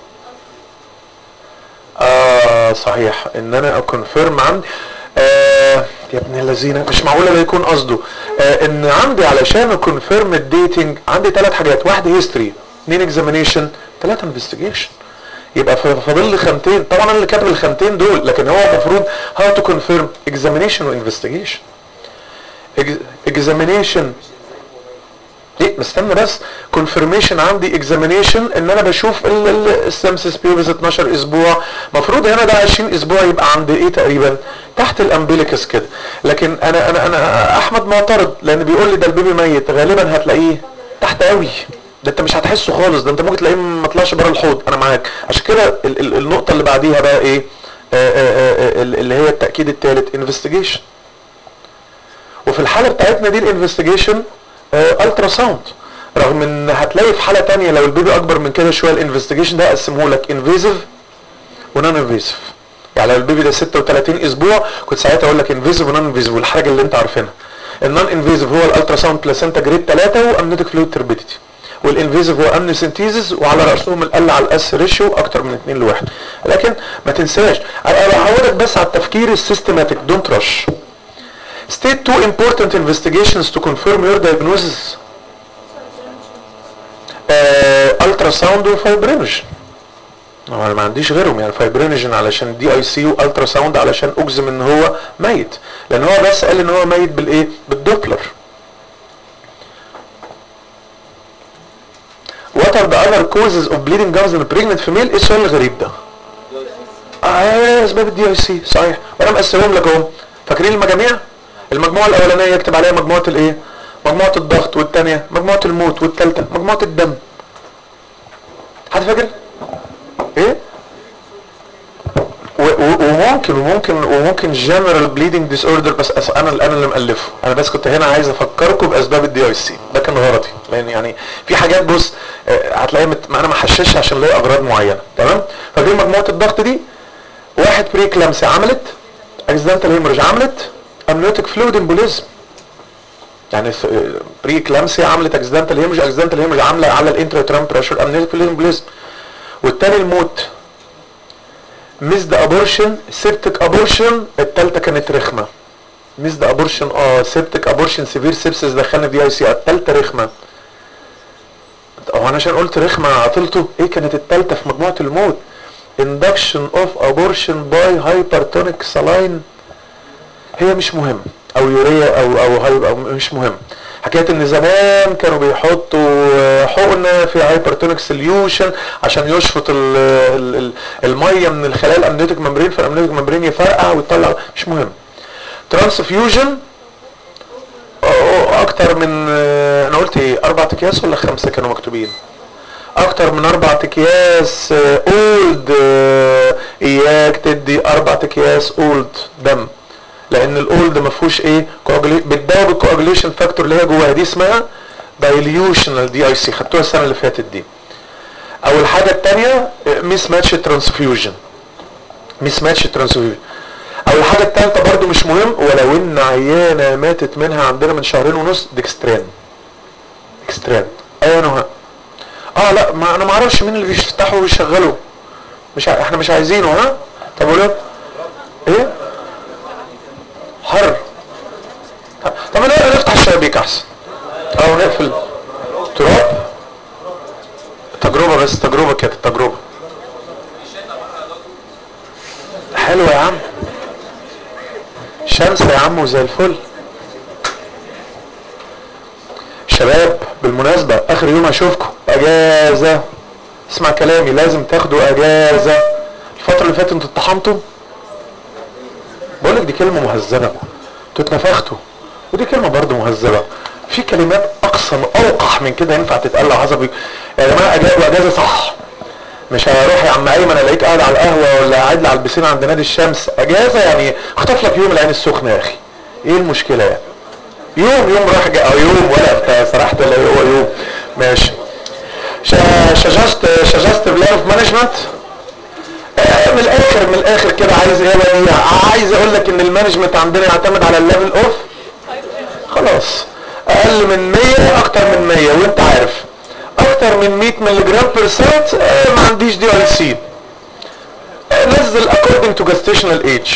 Speaker 4: اه صحيح ان انا اكونفيرم عندي آه يا ابن الذين مش معقوله ده يكون قصده آه ان عندي علشان اكونفيرم الديتنج عندي ثلاث حاجات واحد هيستوري اثنين اكزامينيشن ثلاثه انفستيجيشن يبقى فاضل لي خانتين طبعا انا اللي كاتب الخانتين دول لكن هو المفروض هاو تو كونفيرم اكزامينيشن وانفستيجيشن اكزامينيشن ليه مستنى بس كونفirmation عندي اكزامينيشن ان انا بشوف السمسس بيوبس 12 اسبوع المفروض هنا ده 20 اسبوع يبقى عند ايه تقريبا تحت الامبليكس كده لكن انا انا انا احمد معترض لان بيقول لي ده البيبي ميت غالبا هتلاقيه تحت قوي ده انت مش هتحسه خالص ده انت ممكن تلاقيه ما طلعش بره الحوض انا معاك عشان كده ال ال النقطه اللي بعديها بقى ايه آآ آآ اللي هي التاكيد الثالث انفستيجيشن وفي الحاله بتاعتنا دي الانفستيجيشن الترا ساوند رغم ان هتلاقي في حاله تانية لو البيبي اكبر من كده شويه الانفستيجيشن ده اقسمه لك انفيزيف ونون انفيزيف يعني لو البيبي ده 36 اسبوع كنت ساعتها اقول لك انفيزيف ونون انفيزيف والحاجه اللي انت عارفينها النون انفيزيف هو الالترا ساوند بلاسنتا جريد 3 وامنيتك فلويد تربيديتي والانفيزيف هو امنيسنتيزيس وعلى راسهم ال على الاس ريشيو اكتر من 2 لواحد لكن ما تنساش انا بعودك بس على التفكير السيستماتيك دونت رش state two important investigations to confirm your diagnosis الترا ساوند وفايبرينوجين انا ما عنديش غيرهم يعني فايبرينوجين علشان دي اي سي والترا ساوند علشان اجزم ان هو ميت لان هو بس قال ان هو ميت بالايه بالدوبلر What are the other causes of bleeding gums in a pregnant female؟ ايه السؤال الغريب ده؟ اه اسباب الدي اي سي صحيح وانا مقسمهم لك اهو فاكرين المجاميع؟ المجموعه الاولانيه يكتب عليها مجموعه الايه؟ مجموعه الضغط والثانيه مجموعه الموت والثالثه مجموعه الدم حد فاكر؟ ايه؟ وممكن وممكن وممكن جنرال بليدنج ديس اوردر بس انا انا اللي مالفه انا بس كنت هنا عايز افكركم باسباب الدي اي سي ده كان غرضي لان يعني في حاجات بص هتلاقيها مت... انا ما حششها عشان ليا اغراض معينه تمام فدي مجموعه الضغط دي واحد بري كلامسي عملت اكسيدنتال هيموريج عملت امنيوتيك فلويد امبوليزم يعني بري كلامسيا عملت اكسيدنتال هيمج اكسيدنتال هيمج عامله على الانترا بريشر امنيتك في الامبليزم والتاني الموت ميزد ابورشن سيبتك ابورشن التالتة كانت رخمة ميزد ابورشن اه سيبتك ابورشن سيفير سيبسس دخلنا في اي سي التالتة رخمة هو انا عشان قلت رخمة عطلته ايه كانت التالتة في مجموعة الموت induction of abortion by hypertonic saline هي مش مهم او يوريا او او هاي او مش مهم حكايه ان زمان كانوا بيحطوا حقنه في هايبرتونيك سوليوشن عشان يشفط ال ال ال الميه من الخلايا الامنيوتيك ممبرين فالامنيوتيك ممبرين يفرقع ويطلع مش مهم ترانسفيوجن اكتر من انا قلت ايه اربع اكياس ولا خمسه كانوا مكتوبين اكتر من اربع اكياس اولد اياك تدي اربع اكياس اولد دم لان الاولد ما فيهوش ايه كواجولي بتداوي بالكواجوليشن فاكتور اللي هي جواها دي اسمها دايليوشنال دي اي سي خدتوها السنه اللي فاتت دي او الحاجه الثانيه ميس ماتش ترانسفيوجن ميس ماتش ترانسفيوجن او الحاجه الثالثه برضو مش مهم ولو ان عيانه ماتت منها عندنا من شهرين ونص ديكستران ديكستران ايوه نهى اه لا ما انا ما اعرفش مين اللي بيفتحوا ويشغلوا مش ع... احنا مش عايزينه ها طب ولاد ايه حر طب انا نفتح الشبابيك احسن او نقفل تراب تجربة بس تجربة كده تجربة حلوة يا عم شمس يا عم وزي الفل شباب بالمناسبة اخر يوم اشوفكم اجازة اسمع كلامي لازم تاخدوا اجازة الفترة اللي فاتت انتوا اتطحنتوا بقولك دي كلمة مهذبة انتوا اتنفختوا ودي كلمة برضو مهذبة في كلمات اقصى اوقح من كده ينفع تتقال عصبي يا جماعة اجازة اجازة صح مش هروح يا عم ايمن الاقيك قاعد على القهوة ولا قاعد على البسين عند نادي الشمس اجازة يعني اخطف لك يوم العين السخنة يا اخي ايه المشكلة يعني يوم يوم راح جاي او يوم ولا انت سرحت ولا هو يوم ماشي شجست شجست بلان اوف مانجمنت من الاخر من الاخر كده عايز ايه بقى عايز اقول لك ان المانجمنت عندنا يعتمد على الليفل اوف خلاص اقل من 100 اكتر من 100 وانت عارف اكتر من 100 ملي جرام بيرسنت ما عنديش دي ال سي نزل according to gestational age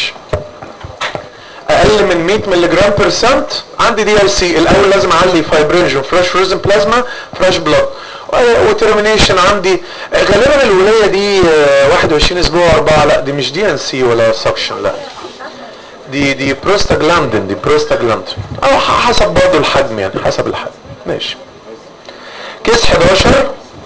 Speaker 4: اقل من 100 ملي جرام بيرسنت عندي دي ال سي الاول لازم اعلي فايبرينجن فريش فروزن بلازما فريش بلاد وترمينيشن عندي غالبا الولايه دي 21 اسبوع 4 لا دي مش دي ان سي ولا سكشن لا دي دي بروستاجلاندين دي بروستاجلاندين او حسب برضه الحجم يعني حسب الحجم ماشي كيس 11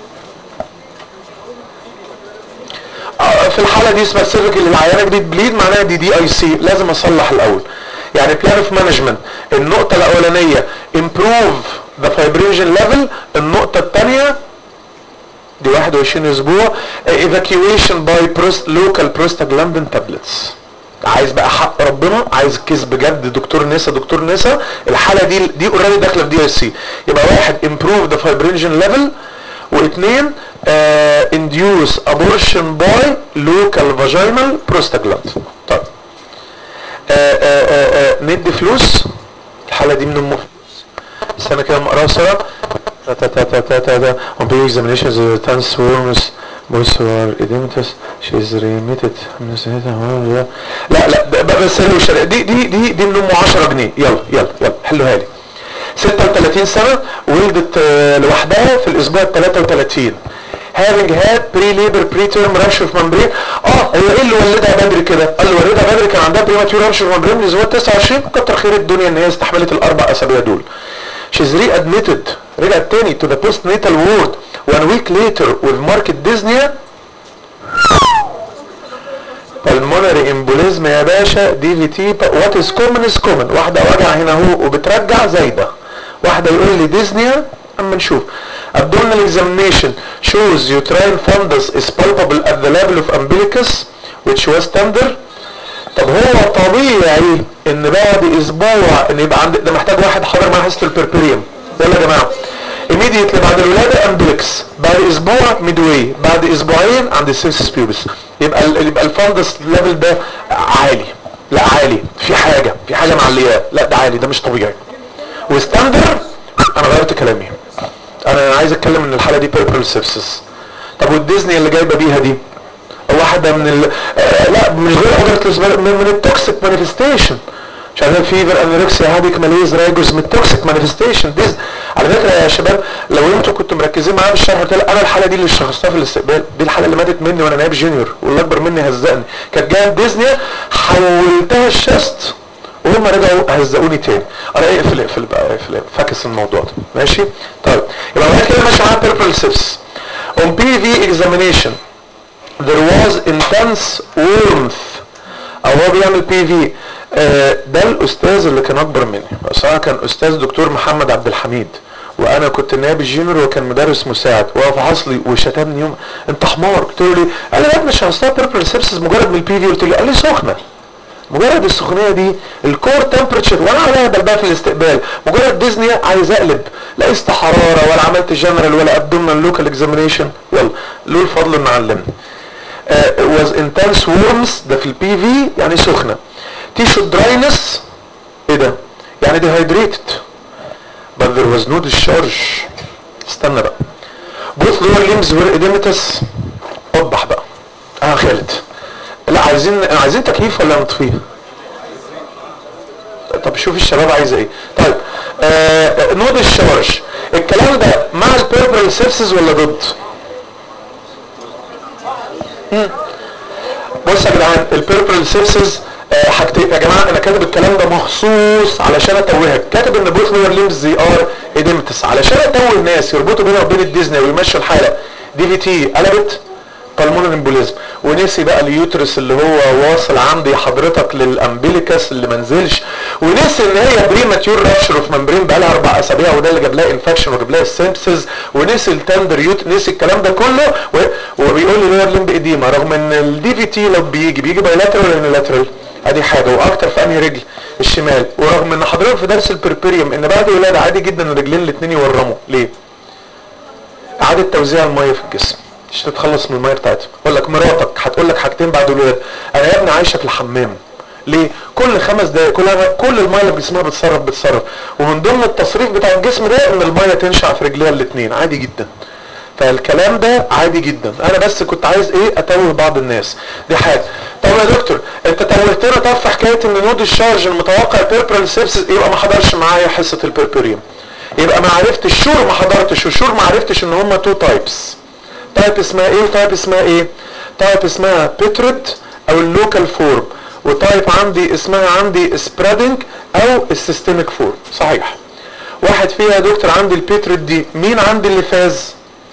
Speaker 4: في الحاله دي سبيسيفيك اللي العيانه دي بليد معناها دي دي اي سي لازم اصلح الاول يعني بلان اوف مانجمنت النقطه الاولانيه امبروف ذا فايبريشن ليفل النقطه الثانيه دي 21 اسبوع ايفاكيويشن باي لوكال بروستاجلاندين تابلتس عايز بقى حق ربنا عايز كيس بجد دكتور نسا دكتور نسا الحاله دي دي اوريدي داخله في دي اس سي يبقى واحد امبروف ذا فايبريشن ليفل واثنين انديوس ابورشن باي لوكال فاجينال بروستاجلاند طيب آآ آآ ندي فلوس الحاله دي من ام فلوس استنى كده مقراها سوا تا تا تا تا تا تا تا on pay examinations of the transformers بوسوار اديمتس شيز ريميتد لا لا بس دي دي دي دي من ام 10 جنيه يلا يلا يلا حلوها لي 36 سنة ولدت لوحدها في الاسبوع ال 33 having had pre labor preterm rupture of membrane اه هي ايه اللي ولدها بدري كده؟ قال اللي ولدها بدري كان عندها premature rupture of membrane من الاسبوع 29 كتر خير الدنيا ان هي استحملت الاربع اسابيع دول. She's readmitted رجعت تاني to the postnatal ward one week later with marked dyspnea pulmonary embolism يا باشا دي في تي وات از كومن از كومن واحده وجع هنا اهو وبترجع زايده واحده يقول لي ديزنيا اما نشوف abdominal examination shows uterine fundus is palpable at the level of umbilicus which was tender طب هو طبيعي ان بعد اسبوع ان يبقى عندك ده محتاج واحد حاضر معاه حصه البربريم يلا يا جماعه immediately بعد الولاده امبلكس بعد اسبوع ميدوي بعد اسبوعين عند السيرسس بيوبس يبقى ال يبقى الفندس ليفل ده عالي لا عالي في حاجه في حاجه معلياه لا ده عالي ده مش طبيعي وستاندر انا غيرت كلامي انا عايز اتكلم ان الحاله دي بيربل سيبسس طب والديزني اللي جايبه بيها دي واحده من ال... آه لا مش غير قدره من, من التوكسيك مانيفستيشن مش عارف فيفر انوركسيا هابيك ماليز رايجوز من التوكسيك مانيفستيشن ديز على فكره يا شباب لو انتوا كنتوا مركزين معايا في الشرح قلت انا الحاله دي اللي شخصتها في الاستقبال دي الحاله اللي ماتت مني وانا نائب جونيور واللي اكبر مني هزقني كانت جايه ديزني حولتها الشست وهم رجعوا هزقوني تاني انا ايه اقفل اقفل بقى اقفل فاكس الموضوع ده ماشي طيب يبقى بعد كده ماشي معايا بيربل سيبس on PV examination there was intense warmth او هو بيعمل بي في آه ده الاستاذ اللي كان اكبر مني صراحه كان استاذ دكتور محمد عبد الحميد وانا كنت نائب جونيور وكان مدرس مساعد وقف عصلي وشتمني يوم انت حمار قلت له ليه؟ قال لي يا ابني شخصيه بيربل سيبسس مجرد من البي في قلت له قال لي سخنه مجرد السخونيه دي الكور تمبرتشر وانا عليها بلبها في الاستقبال مجرد ديزني عايز اقلب لا قست حراره ولا عملت جنرال ولا ابدومنال لوكال اكزامينيشن يلا له الفضل انه علمني uh, was intense warmth ده في البي في يعني سخنه تيشو دراينس ايه ده يعني dehydrated but there was no discharge استنى بقى both lower limbs were edematous وضح بقى اه خالد لا عايزين عايزين تكييف ولا نطفيه طب شوف الشباب عايزه ايه طيب آه نو ديscharge الكلام ده مع البيربرال سيبسز ولا ضد بص يا جدعان البيربرال سيبسز آه حاجتين يا جماعه انا كاتب الكلام ده مخصوص علشان اتوهك كاتب ان بوث لور ليمز زي ار اديمتس علشان اتوه الناس يربطوا بينها وبين الديزني ويمشوا الحاله دي في تي قلبت بالمونر امبوليزم ونسي بقى اليوترس اللي هو واصل عندي حضرتك للامبليكس اللي ما نزلش ونسي ان هي بريماتيور رابشر اوف ممبرين بقى لها اربع اسابيع وده اللي جاب لها انفكشن وجاب لها السيمبسز ونسي التندر يوت نسي الكلام ده كله وبيقول لي لور ليمب اديما رغم ان الدي في تي لو بيجي بيجي بايلاترال ولا يونيلاترال ادي حاجه واكتر في انهي رجل الشمال ورغم ان حضرتك في درس البربريوم ان بعد الولاده عادي جدا الرجلين الاثنين يورموا ليه؟ اعاده توزيع الميه في الجسم مش تتخلص من الميه بتاعتها اقول لك مراتك هتقول لك حاجتين بعد الولاده انا يا ابني عايشه في الحمام ليه كل خمس دقايق كل كل الميه اللي في جسمها بتصرف بتصرف ومن ضمن التصريف بتاع الجسم ده ان الميه تنشع في رجليها الاثنين عادي جدا فالكلام ده عادي جدا انا بس كنت عايز ايه اتوه بعض الناس دي حاجه طب يا دكتور انت توهتنا طب في حكايه ان نود الشارج المتوقع بيربرال سيبسس يبقى ما حضرش معايا حصه البيربريوم يبقى ما عرفتش شور ما حضرتش وشور ما عرفتش ان هم تو تايبس تايب اسمها ايه وتايب اسمها ايه تايب اسمها بيترت او اللوكال فورم وتايب عندي اسمها عندي سبريدنج او السيستميك فورم صحيح واحد فيها يا دكتور عندي البيترت دي مين عندي اللي فاز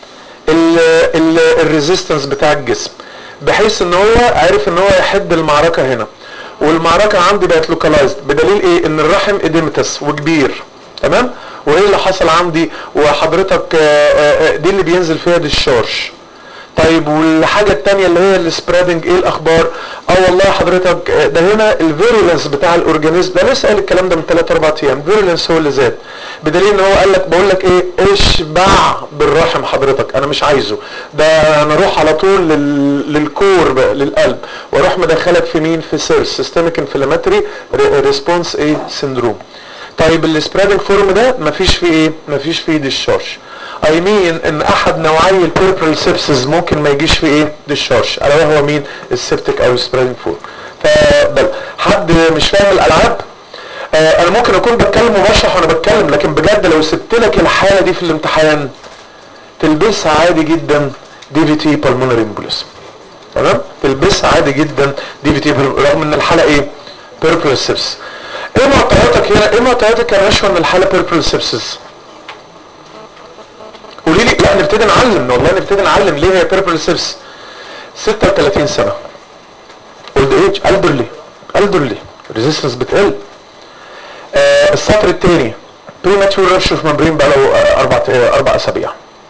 Speaker 4: الريزيستنس بتاع الجسم بحيث ان هو عرف ان هو يحد المعركة هنا والمعركة عندي بقت لوكالايزد بدليل ايه ان الرحم اديمتس وكبير تمام وايه اللي حصل عندي وحضرتك دي اللي بينزل فيها ديشارج طيب والحاجة التانية اللي هي السبريدنج ايه الاخبار اه والله حضرتك ده هنا الفيرولنس بتاع الاورجانيزم ده لسه قال الكلام ده من 3 4 ايام الفيرولنس هو اللي زاد بدليل ان هو قال لك بقول لك ايه اشبع بالرحم حضرتك انا مش عايزه ده انا اروح على طول لل... للكور بقى للقلب واروح مدخلك في مين في سيرس سيستميك انفلاماتوري ريسبونس ايه سيندروم طيب السبريدنج فورم ده مفيش فيه ايه مفيش فيه ديشارج اي مين ان احد نوعي البيربرال سيبسز ممكن ما يجيش فيه ايه ديشارج الا وهو مين السبتيك او السبريدنج فورم فبل حد مش فاهم الالعاب آه انا ممكن اكون بتكلم وبشرح وانا بتكلم لكن بجد لو سبت لك الحاله دي في الامتحان تلبسها عادي جدا دي في تي بالمونري امبوليزم تمام تلبسها عادي جدا دي في تي رغم ان الحاله ايه بيربرال سيبس ايه معطياتك هنا ايه معطياتك يا باشا ان الحاله بيربرال سيبسس قولي لي لا نبتدي نعلم والله نبتدي نعلم ليه هي بيربرال سيبس 36 سنه اولد ايج الدرلي الدرلي ريزيستنس بتقل آه السطر الثاني بريماتور رش في ممبرين بقى له اربع اربع اسابيع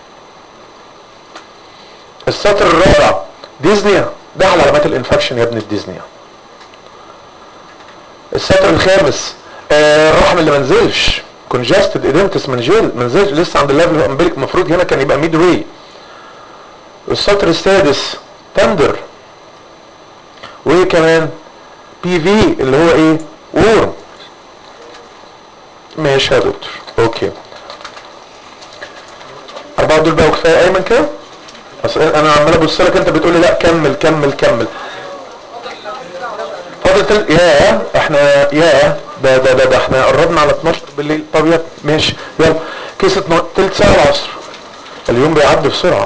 Speaker 4: السطر الرابع ديزنيا ده على علامات الانفكشن يا ابن الديزنيا السطر الخامس آه الرحم اللي ما نزلش كونجستد ادنتس منجل ما نزلش لسه عند الليفل الامبليك المفروض هنا كان يبقى ميد واي السطر السادس تندر وايه كمان بي في اللي هو ايه وورم ماشي يا دكتور اوكي أربعة دول بقى وكفاية أيمن كده؟ أصل أنا عمال أبص لك أنت بتقول لي لا كمل كمل كمل فاضل تل... يا احنا يا ده ده ده, ده احنا قربنا على 12 بالليل طب يلا ماشي يلا كيس اتنا- تلت ساعة العصر اليوم بيعدي بسرعة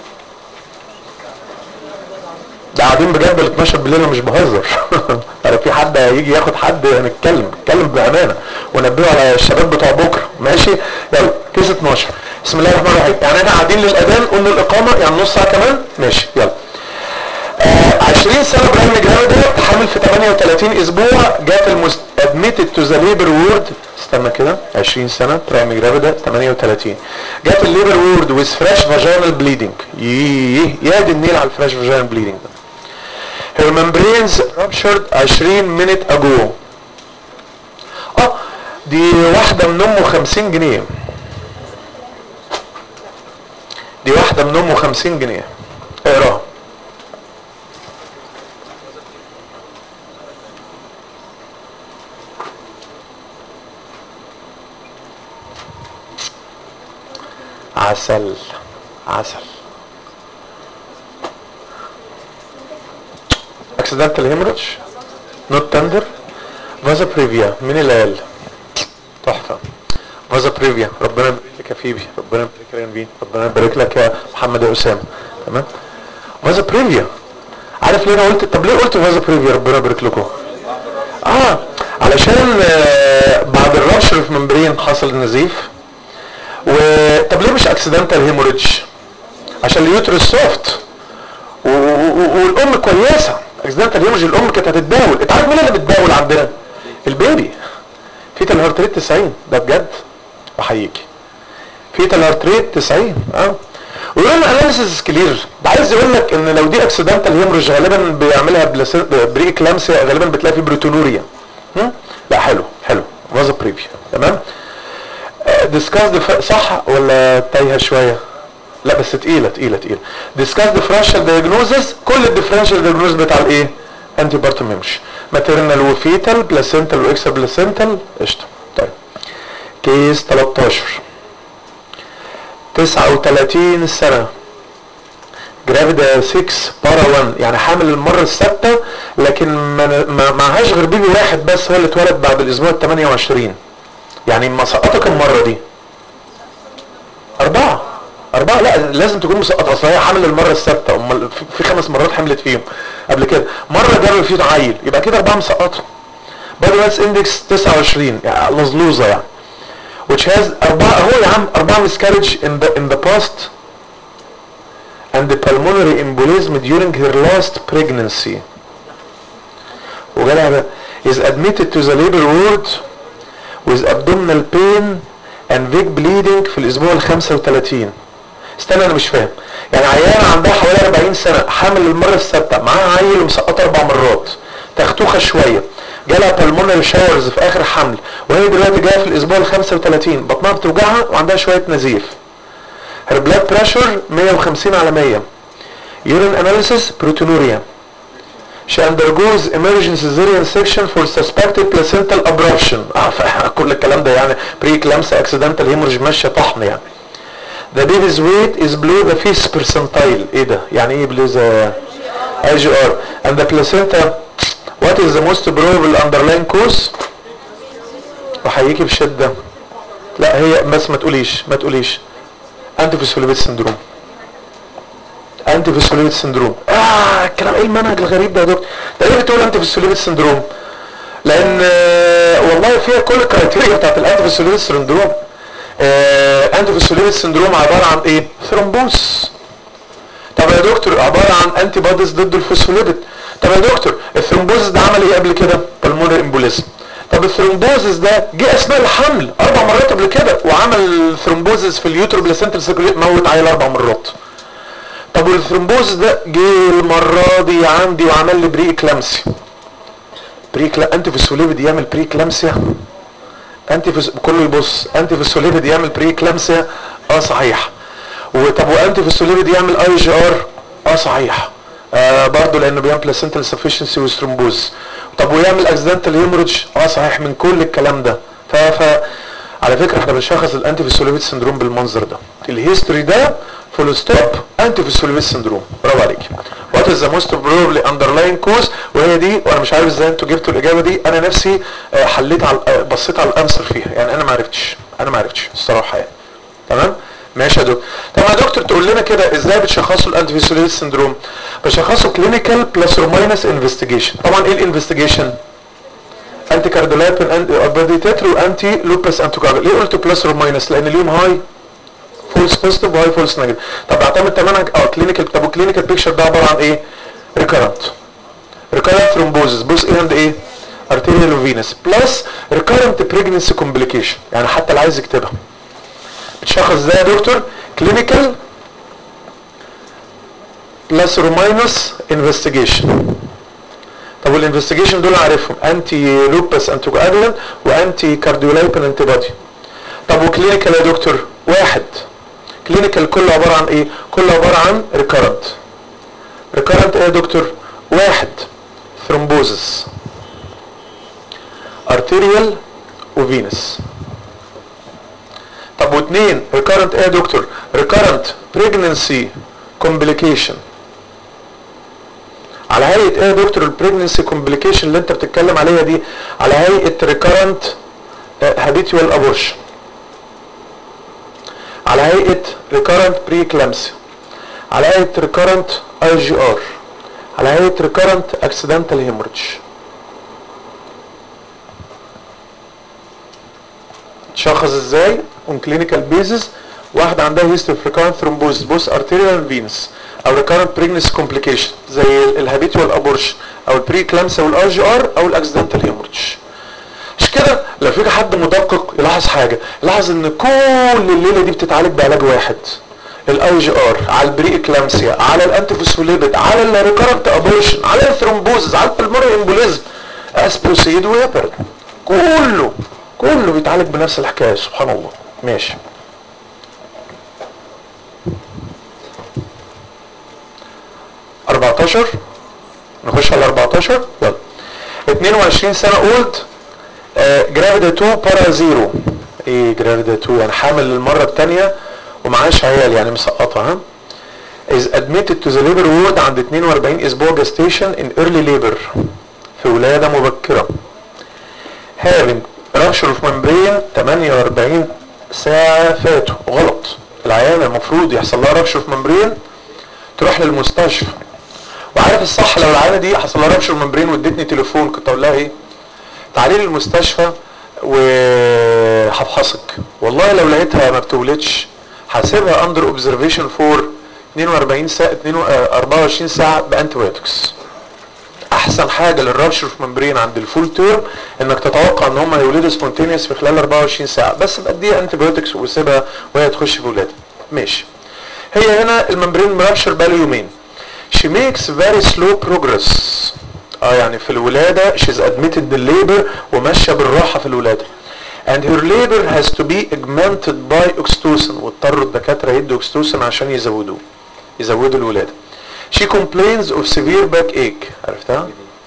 Speaker 4: ده قاعدين بجد ال 12 بالليل انا مش بهزر انا في حد هيجي ياخد حد نتكلم نتكلم بامانه ونبهه على الشباب بتوع بكره ماشي يلا كيس 12 بسم الله الرحمن الرحيم يعني احنا قاعدين للاذان قلنا الاقامه يعني نص ساعه كمان ماشي يلا آه 20 سنه ابراهيم جراوده حامل في 38 اسبوع جات المست admitted to the labor ward استنى كده 20 سنه ابراهيم جراوده 38 جات الليبر وورد with fresh vaginal bleeding ييه يا دي النيل على الفريش vaginal bleeding ده her membranes ruptured 20 minute ago اه دي واحدة من امه 50 جنيه دي واحدة من امه 50 جنيه اقراها عسل عسل accidental hemorrhage not tender فازا بريفيا مين اللي قال تحفه فازا بريفيا ربنا يبارك لك يا فيبي ربنا يبارك لك يا نبيل ربنا يبارك لك يا محمد يا اسامه تمام فازا بريفيا عارف ليه انا قلت طب ليه قلت فازا بريفيا ربنا يبارك لكم اه علشان آه بعد الرابشر في ممبرين حصل نزيف و طب ليه مش اكسيدنتال هيموريدج عشان اليوترس سوفت و... و... والام كويسه اكسيدنتال هيموريدج الام كانت هتتداول انت عارف مين اللي بتداول عندنا البيبي فيتال هارت ريت 90 ده بجد بحييكي فيتال هارت ريت 90 اه ويقول لنا اناليسيس كلير ده عايز يقول لك ان لو دي اكسيدنتال هيموريدج غالبا بيعملها بري اكلامسيا غالبا بتلاقي في بروتونوريا هم؟ لا حلو حلو فازا بريفيو تمام ديسكاس صح ولا تايهه شويه لا بس تقيله تقيله تقيله ديسكاس ديفرنشال دايجنوزس كل الديفرنشال دايجنوز بتاع الايه انتي بارتو ميمش ماتيرنال وفيتال بلاسنتال واكسا بلاسنتال قشطه طيب كيس 13 39 سنه جرافيدا 6 بارا 1 يعني حامل المره السادسه لكن ما ما معهاش غير بيبي واحد بس هو اللي اتولد بعد الاسبوع ال 28 يعني مسقطه كم مره دي أربعة أربعة لا لازم تكون مسقطة أصل هي حامل المرة السادسة أمال في- في خمس مرات حملت فيهم قبل كده مرة جاب فيه عيل يبقى كده أربعة مسقطة بادي ماس اندكس 29 يعني مظلوظة يعني which has أربعة أهو يا عم أربعة miscarriage in the in the past and the pulmonary embolism during her last pregnancy وجالها بقى is admitted to the labor ward with abdominal pain and vague bleeding في الاسبوع ال 35 استنى انا مش فاهم يعني عيانه عندها حوالي 40 سنه حامل المره السادسه معاها عيل ومسقطه اربع مرات تختوخه شويه جالها بالمونري شاورز في اخر حمل وهي دلوقتي جايه في الاسبوع ال 35 بطنها بتوجعها وعندها شويه نزيف her blood pressure 150 على 100 urine analysis proteinuria She undergoes emergency cesarean section for suspected placental abruption اه ف- كل الكلام ده يعني بري كلامسا accidental hemorrhage ماشيه طحن يعني The baby's weight is below the fifth percentile ايه ده يعني ايه below the IGR and the placenta what is the most probable underlying cause بحييكي بشده لا هي بس ما تقوليش ما تقوليش انتي فوسفوليبيد سندروم انتي فوسفوليبيد سندروم اه الكلام ايه المنهج الغريب ده يا دكتور ده ليه بتقول انتي فوسفوليبيد سندروم لان آه، والله فيها كل الكرايتيريا بتاعت الانتي فوسفوليبيد سندروم آه، انتي فوسفوليبيد سندروم عباره عن ايه ثرومبوس طب يا دكتور عباره عن انتي بوديز ضد الفوسفوليبيد طب يا دكتور الثرومبوزس ده عمل ايه قبل كده بالمونري امبوليزم طب الثرومبوزس ده جه اثناء الحمل اربع مرات قبل كده وعمل ثرومبوزس في اليوتر بلاسنتال سيركوليت موت عيل اربع مرات طب والثرومبوزس ده جه المره دي عندي وعمل لي بري اكلامسي بري كلا انتي فوسفوليبيد يعمل بري اكلامسيا انتي فس... كله يبص انتي فوسفوليبيد يعمل بري اكلامسيا اه صحيح وطب وانتي فوسفوليبيد يعمل اي جي ار اه صحيح آه برضه لانه بيعمل بلاسنتال سفشنسي وسترومبوز طب ويعمل اكسيدنتال هيموريدج اه صحيح من كل الكلام ده ف ف على فكره احنا بنشخص الانتي فيسوليفيت سندروم بالمنظر ده الهيستوري ده فول ستوب انتي فيسوليفيت سندروم برافو عليك وات از ذا موست بروبلي اندرلاين كوز وهي دي وانا مش عارف ازاي انتوا جبتوا الاجابه دي انا نفسي آه، حليت على آه، بصيت على الانسر فيها يعني انا ما عرفتش انا ما عرفتش الصراحه يعني تمام ماشي يا دكتور طب يا دكتور تقول لنا كده ازاي بتشخصوا الانتي فيسوليفيت سندروم بشخصوا كلينيكال بلس اور ماينس انفستيجيشن طبعا ايه الانفستيجيشن انتي كارديولايبين انتي بادي تترو انتي لوبس انتوكاجل ليه قلت بلس اور ماينس لان ليهم هاي فولس بوزيتيف وهاي فولس نيجاتيف طب اعتمد تماما اه كلينيكال طب الكلينيكال بيكتشر ده عباره عن ايه ريكارنت ريكارنت ثرومبوزس بص ايه عند ايه ارتيريال وفينس بلس ريكارنت بريجنسي كومبليكيشن يعني حتى اللي عايز يكتبها بتشخص ازاي يا دكتور كلينيكال بلس اور ماينس انفستيجيشن طب والانفستيجيشن دول عارفهم انتي لوبس انتوكاجلان وانتي كارديولايبين انتي بادي طب وكلينيكال يا دكتور واحد كلينيكال كله عباره عن ايه كله عباره عن ريكارنت ريكارنت ايه يا دكتور واحد ثرومبوزس ارتيريال وفينس طب واثنين ريكارنت ايه يا دكتور ريكارنت بريجننسي كومبليكيشن على هيئه ايه يا دكتور البريجننسي كومبليكيشن اللي انت بتتكلم عليها دي على هيئه ريكارنت هابيتوال ابورشن على هيئه ريكارنت بري كلامسي على هيئه ريكارنت اي جي ار على هيئه ريكارنت اكسيدنتال هيموريدج تشخص ازاي اون كلينيكال بيزس واحده عندها هيستوري ريكارنت ثرومبوزس بوس ارتيريال فينس او ريكارنت بريجنس كومبليكيشن زي الهابيتوال ابورشن او البري كلامسا والاي جي ار او الاكسيدنتال هيموريدج مش كده لو في حد مدقق يلاحظ حاجه يلاحظ ان كل الليله دي بتتعالج بعلاج واحد الاي جي ار على البري اكلامسيا على الانتيفوسفوليبيد على الريكارنت ابورشن على الثرومبوزز على البلمونري امبوليزم اسبروسيد ويابر كله كله بيتعالج بنفس الحكايه سبحان الله ماشي أربعتاشر نخش على 14 يلا 22 سنة اولد جرافيدا 2 بارا زيرو ايه جرافيدا 2 يعني حامل للمرة الثانية ومعاش عيال يعني مسقطة ها is admitted to the labor ward عند 42 اسبوع gestation in early labor في ولادة مبكرة having rupture of membrane 48 ساعة فاتوا غلط العيانة المفروض يحصل لها rupture of membrane تروح للمستشفى وعارف الصح لو العيانة دي حصل لها rupture of membrane وادتني تليفون كنت اقول لها ايه تعالي لي المستشفى وهفحصك والله لو لقيتها ما بتولدش هسيبها اندر اوبزرفيشن فور 42 ساعه 24 ساعه بانتيبيوتكس احسن حاجه للرابشر في ممبرين عند الفول تيرم انك تتوقع ان هم يولدوا سبونتينيوس في خلال 24 ساعه بس بديها انتيبيوتكس وسيبها وهي تخش في ولاده ماشي هي هنا الممبرين مرابشر بقاله يومين she makes very slow progress اه يعني في الولادة she's admitted بالليبر وماشية بالراحة في الولادة and her labor has to be augmented by oxytocin واضطروا الدكاترة يدوا oxytocin عشان يزودوه يزودوا الولادة she complains of severe backache عرفتها؟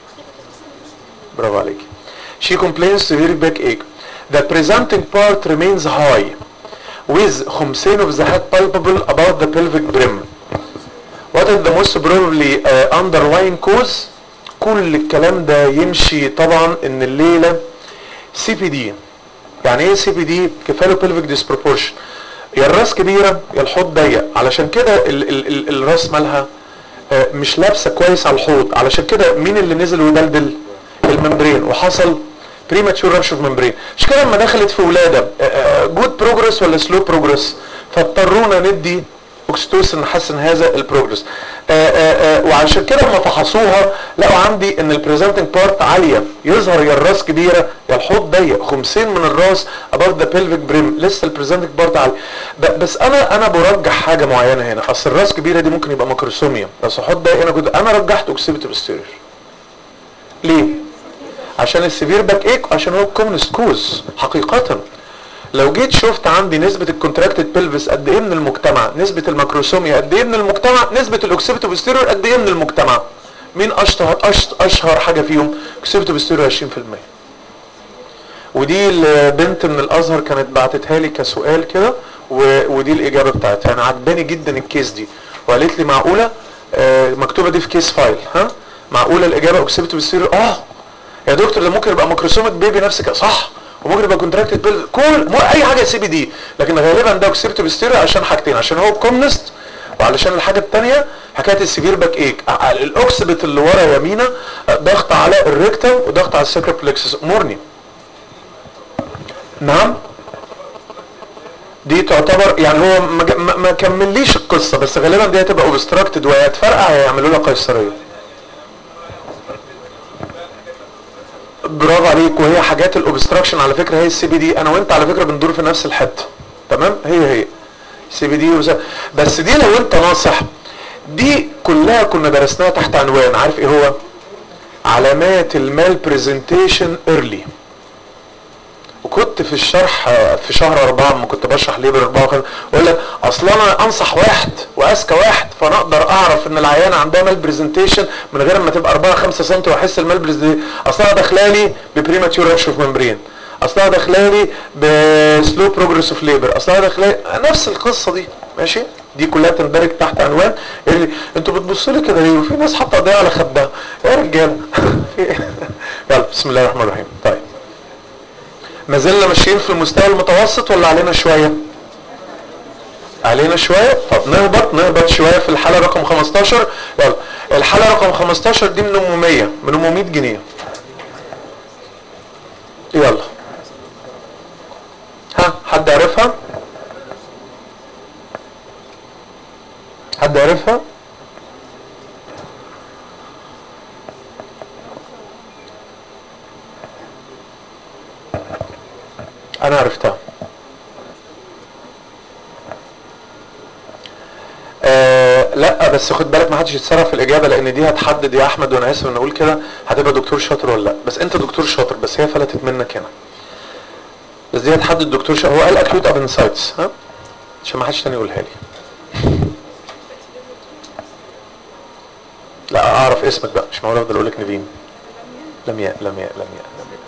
Speaker 4: برافو عليك she complains severe backache the presenting part remains high with خمسين of the head palpable above the pelvic brim what is the most probably uh, underlying cause كل الكلام ده يمشي طبعا ان الليله سي بي دي يعني ايه سي بي دي كفالو بلفيك ديسبروبورشن يا الراس كبيره يا الحوض ضيق علشان كده ال ال ال الراس مالها آه مش لابسه كويس على الحوض علشان كده مين اللي نزل ودلدل الممبرين وحصل بريماتشور رابشر ممبرين مش كده لما دخلت في ولاده جود بروجرس ولا سلو بروجرس فاضطرونا ندي اوكسيتوسن نحسن هذا البروجرس وعشان كده لما فحصوها لقوا عندي ان البريزنتنج بارت عاليه يظهر يا الراس كبيره يا الحوض ضيق خمسين من الراس اباف ذا بيلفيك بريم لسه البريزنتنج بارت عالي بس انا انا برجح حاجه معينه هنا اصل الراس كبيره دي ممكن يبقى ماكروسوميا بس الحوض ضيق انا كنت انا رجحت اوكسيبيتو بستيرير ليه؟ عشان السيفير باك ايك عشان هو كومنست كوز حقيقه لو جيت شفت عندي نسبة الكونتراكتد بلفس قد ايه من المجتمع نسبة الماكروسوميا قد ايه من المجتمع نسبة الاوكسيبتو بستيرور قد ايه من المجتمع مين اشهر اشهر حاجة فيهم اوكسيبتو بستيرور 20% ودي البنت من الازهر كانت بعتتها لي كسؤال كده و- ودي الاجابه بتاعتها انا عجباني جدا الكيس دي وقالت لي معقوله آه، مكتوبه دي في كيس فايل ها معقوله الاجابه اوكسبت بالسير اه يا دكتور ده ممكن يبقى ماكروسومك بيبي نفس كده صح وممكن يبقى كونتراكتد بيل كل مو اي حاجه سي بي دي لكن غالبا ده اوكسبت بالسير عشان حاجتين عشان هو كومنست وعلشان الحاجه الثانيه حكايه السيفير باك ايك ع- الاوكسبت اللي ورا يمينه آه، ضغط على الريكتم وضغط على السكر بلكسس امورني نعم دي تعتبر يعني هو ما, ج- ما, ما كمليش القصه بس غالبا دي هتبقى اوبستراكتد وهتفرقع هيعملوا لها قيصريه برافو عليك وهي حاجات الاوبستراكشن على فكره هي السي بي دي انا وانت على فكره بندور في نفس الحته تمام هي هي سي بي دي وز... بس دي لو انت ناصح دي كلها كنا درسناها تحت عنوان عارف ايه هو علامات المال برزنتيشن ايرلي وكنت في الشرح آه، في شهر أربعة لما كنت بشرح ليبر أربعة وخمسة أقول لك أصل أنا أنصح واحد وأذكى واحد فأنا أقدر أعرف إن العيانة عندها مال برزنتيشن من غير ما تبقى 4 5 سم وأحس المال برزنتيشن أصلها داخلالي ببريماتيور رش اوف ممبرين أصلها داخلالي بسلو بروجرس اوف ليبر أصلها داخلالي نفس القصة دي ماشي دي كلها تندرج تحت عنوان اللي انتوا بتبصوا لي كده ليه وفي ناس حاطه ايديها على خدها يا رجاله في إيه؟ يلا بسم الله الرحمن الرحيم طيب ما زلنا ماشيين في المستوى المتوسط ولا علينا شوية علينا شوية طب نهبط نهبط شوية في الحالة رقم 15 يلا الحالة رقم 15 دي من 800 من 800 جنيه يلا ها حد عرفها حد عرفها انا عرفتها آه لا بس خد بالك ما حدش يتسرع في الاجابه لان دي هتحدد يا احمد وانا اسف ان اقول كده هتبقى دكتور شاطر ولا لا بس انت دكتور شاطر بس هي فلتت منك هنا بس دي هتحدد دكتور شاطر هو قال اكيوت ابنسايتس ها عشان ما حدش تاني يقولها لي لا اعرف اسمك بقى مش معقول افضل اقول لك نيفين لمياء لمياء لمياء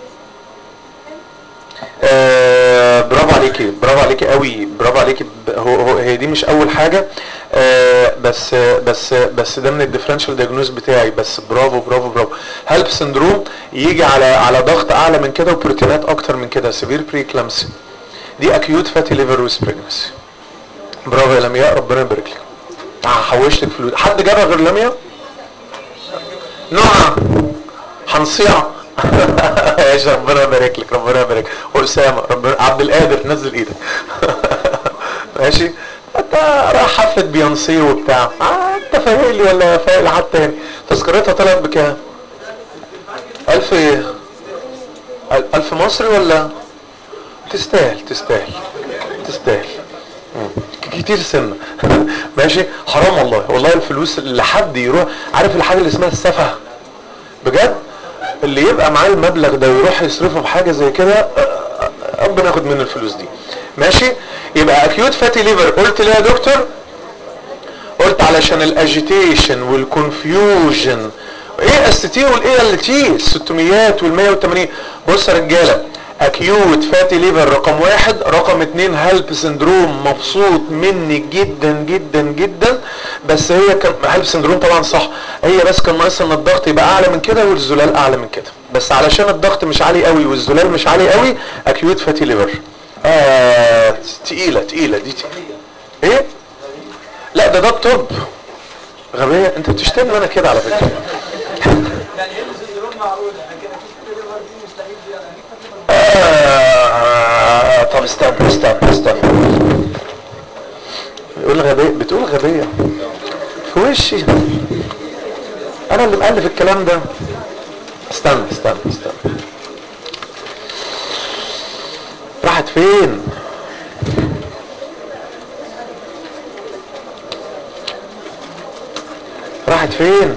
Speaker 4: آه برافو عليكي برافو عليكي قوي برافو عليكي ب- هو, هو هي دي مش اول حاجه آه بس بس بس ده من الديفرنشال دياجنوز بتاعي بس برافو برافو برافو هالب سندروم يجي على على ضغط اعلى من كده وبروتينات اكتر من كده سيفير بري كلامسي دي اكيوت فاتي ليفر ويز بريجنسي برافو يا لمياء ربنا يبارك لك هحوش لك فلوس حد جابها غير لمياء نوعا هنصيع ايش ربنا يبارك لك ربنا يبارك واسامه ربنا عبد القادر نزل ايدك ماشي انت رايح حفله بيونسي وبتاع آه انت فايق لي ولا فايق لحد تاني تذكرتها طلعت بكام؟ ألف ايه؟ أل- ألف مصري ولا؟ تستاهل تستاهل تستاهل مم. كتير سنة ماشي حرام والله والله الفلوس اللي حد يروح عارف الحاجة اللي اسمها السفه بجد اللي يبقى معاه المبلغ ده ويروح يصرفه بحاجه زي كده آه، آه، ربنا ياخد منه الفلوس دي ماشي يبقى اكيوت فاتي ليفر قلت ليه يا دكتور قلت علشان الاجيتيشن والكونفيوجن ايه اس تي والايه ال تي ال 600 وال 180 بص يا رجاله اكيوت فاتي ليفر رقم واحد رقم اتنين هالب سندروم مبسوط مني جدا جدا جدا بس هي كان هالب سندروم طبعا صح هي بس كان ناقص ان الضغط يبقى اعلى من كده والزلال اعلى من كده بس علشان الضغط مش عالي قوي والزلال مش عالي قوي اكيوت فاتي ليفر آه تقيله تقيله دي تقيله ايه لا ده ده الطب غبية انت بتشتمني انا كده على فكرة
Speaker 5: يعني هي السندروم معروض لكن اكيد الليفر دي مستحيل دي يعني اكيد
Speaker 4: آه طب استنى استنى استنى بتقول غبية بتقول غبية في وشي انا اللي مؤلف الكلام ده استنى استنى استنى راحت فين راحت فين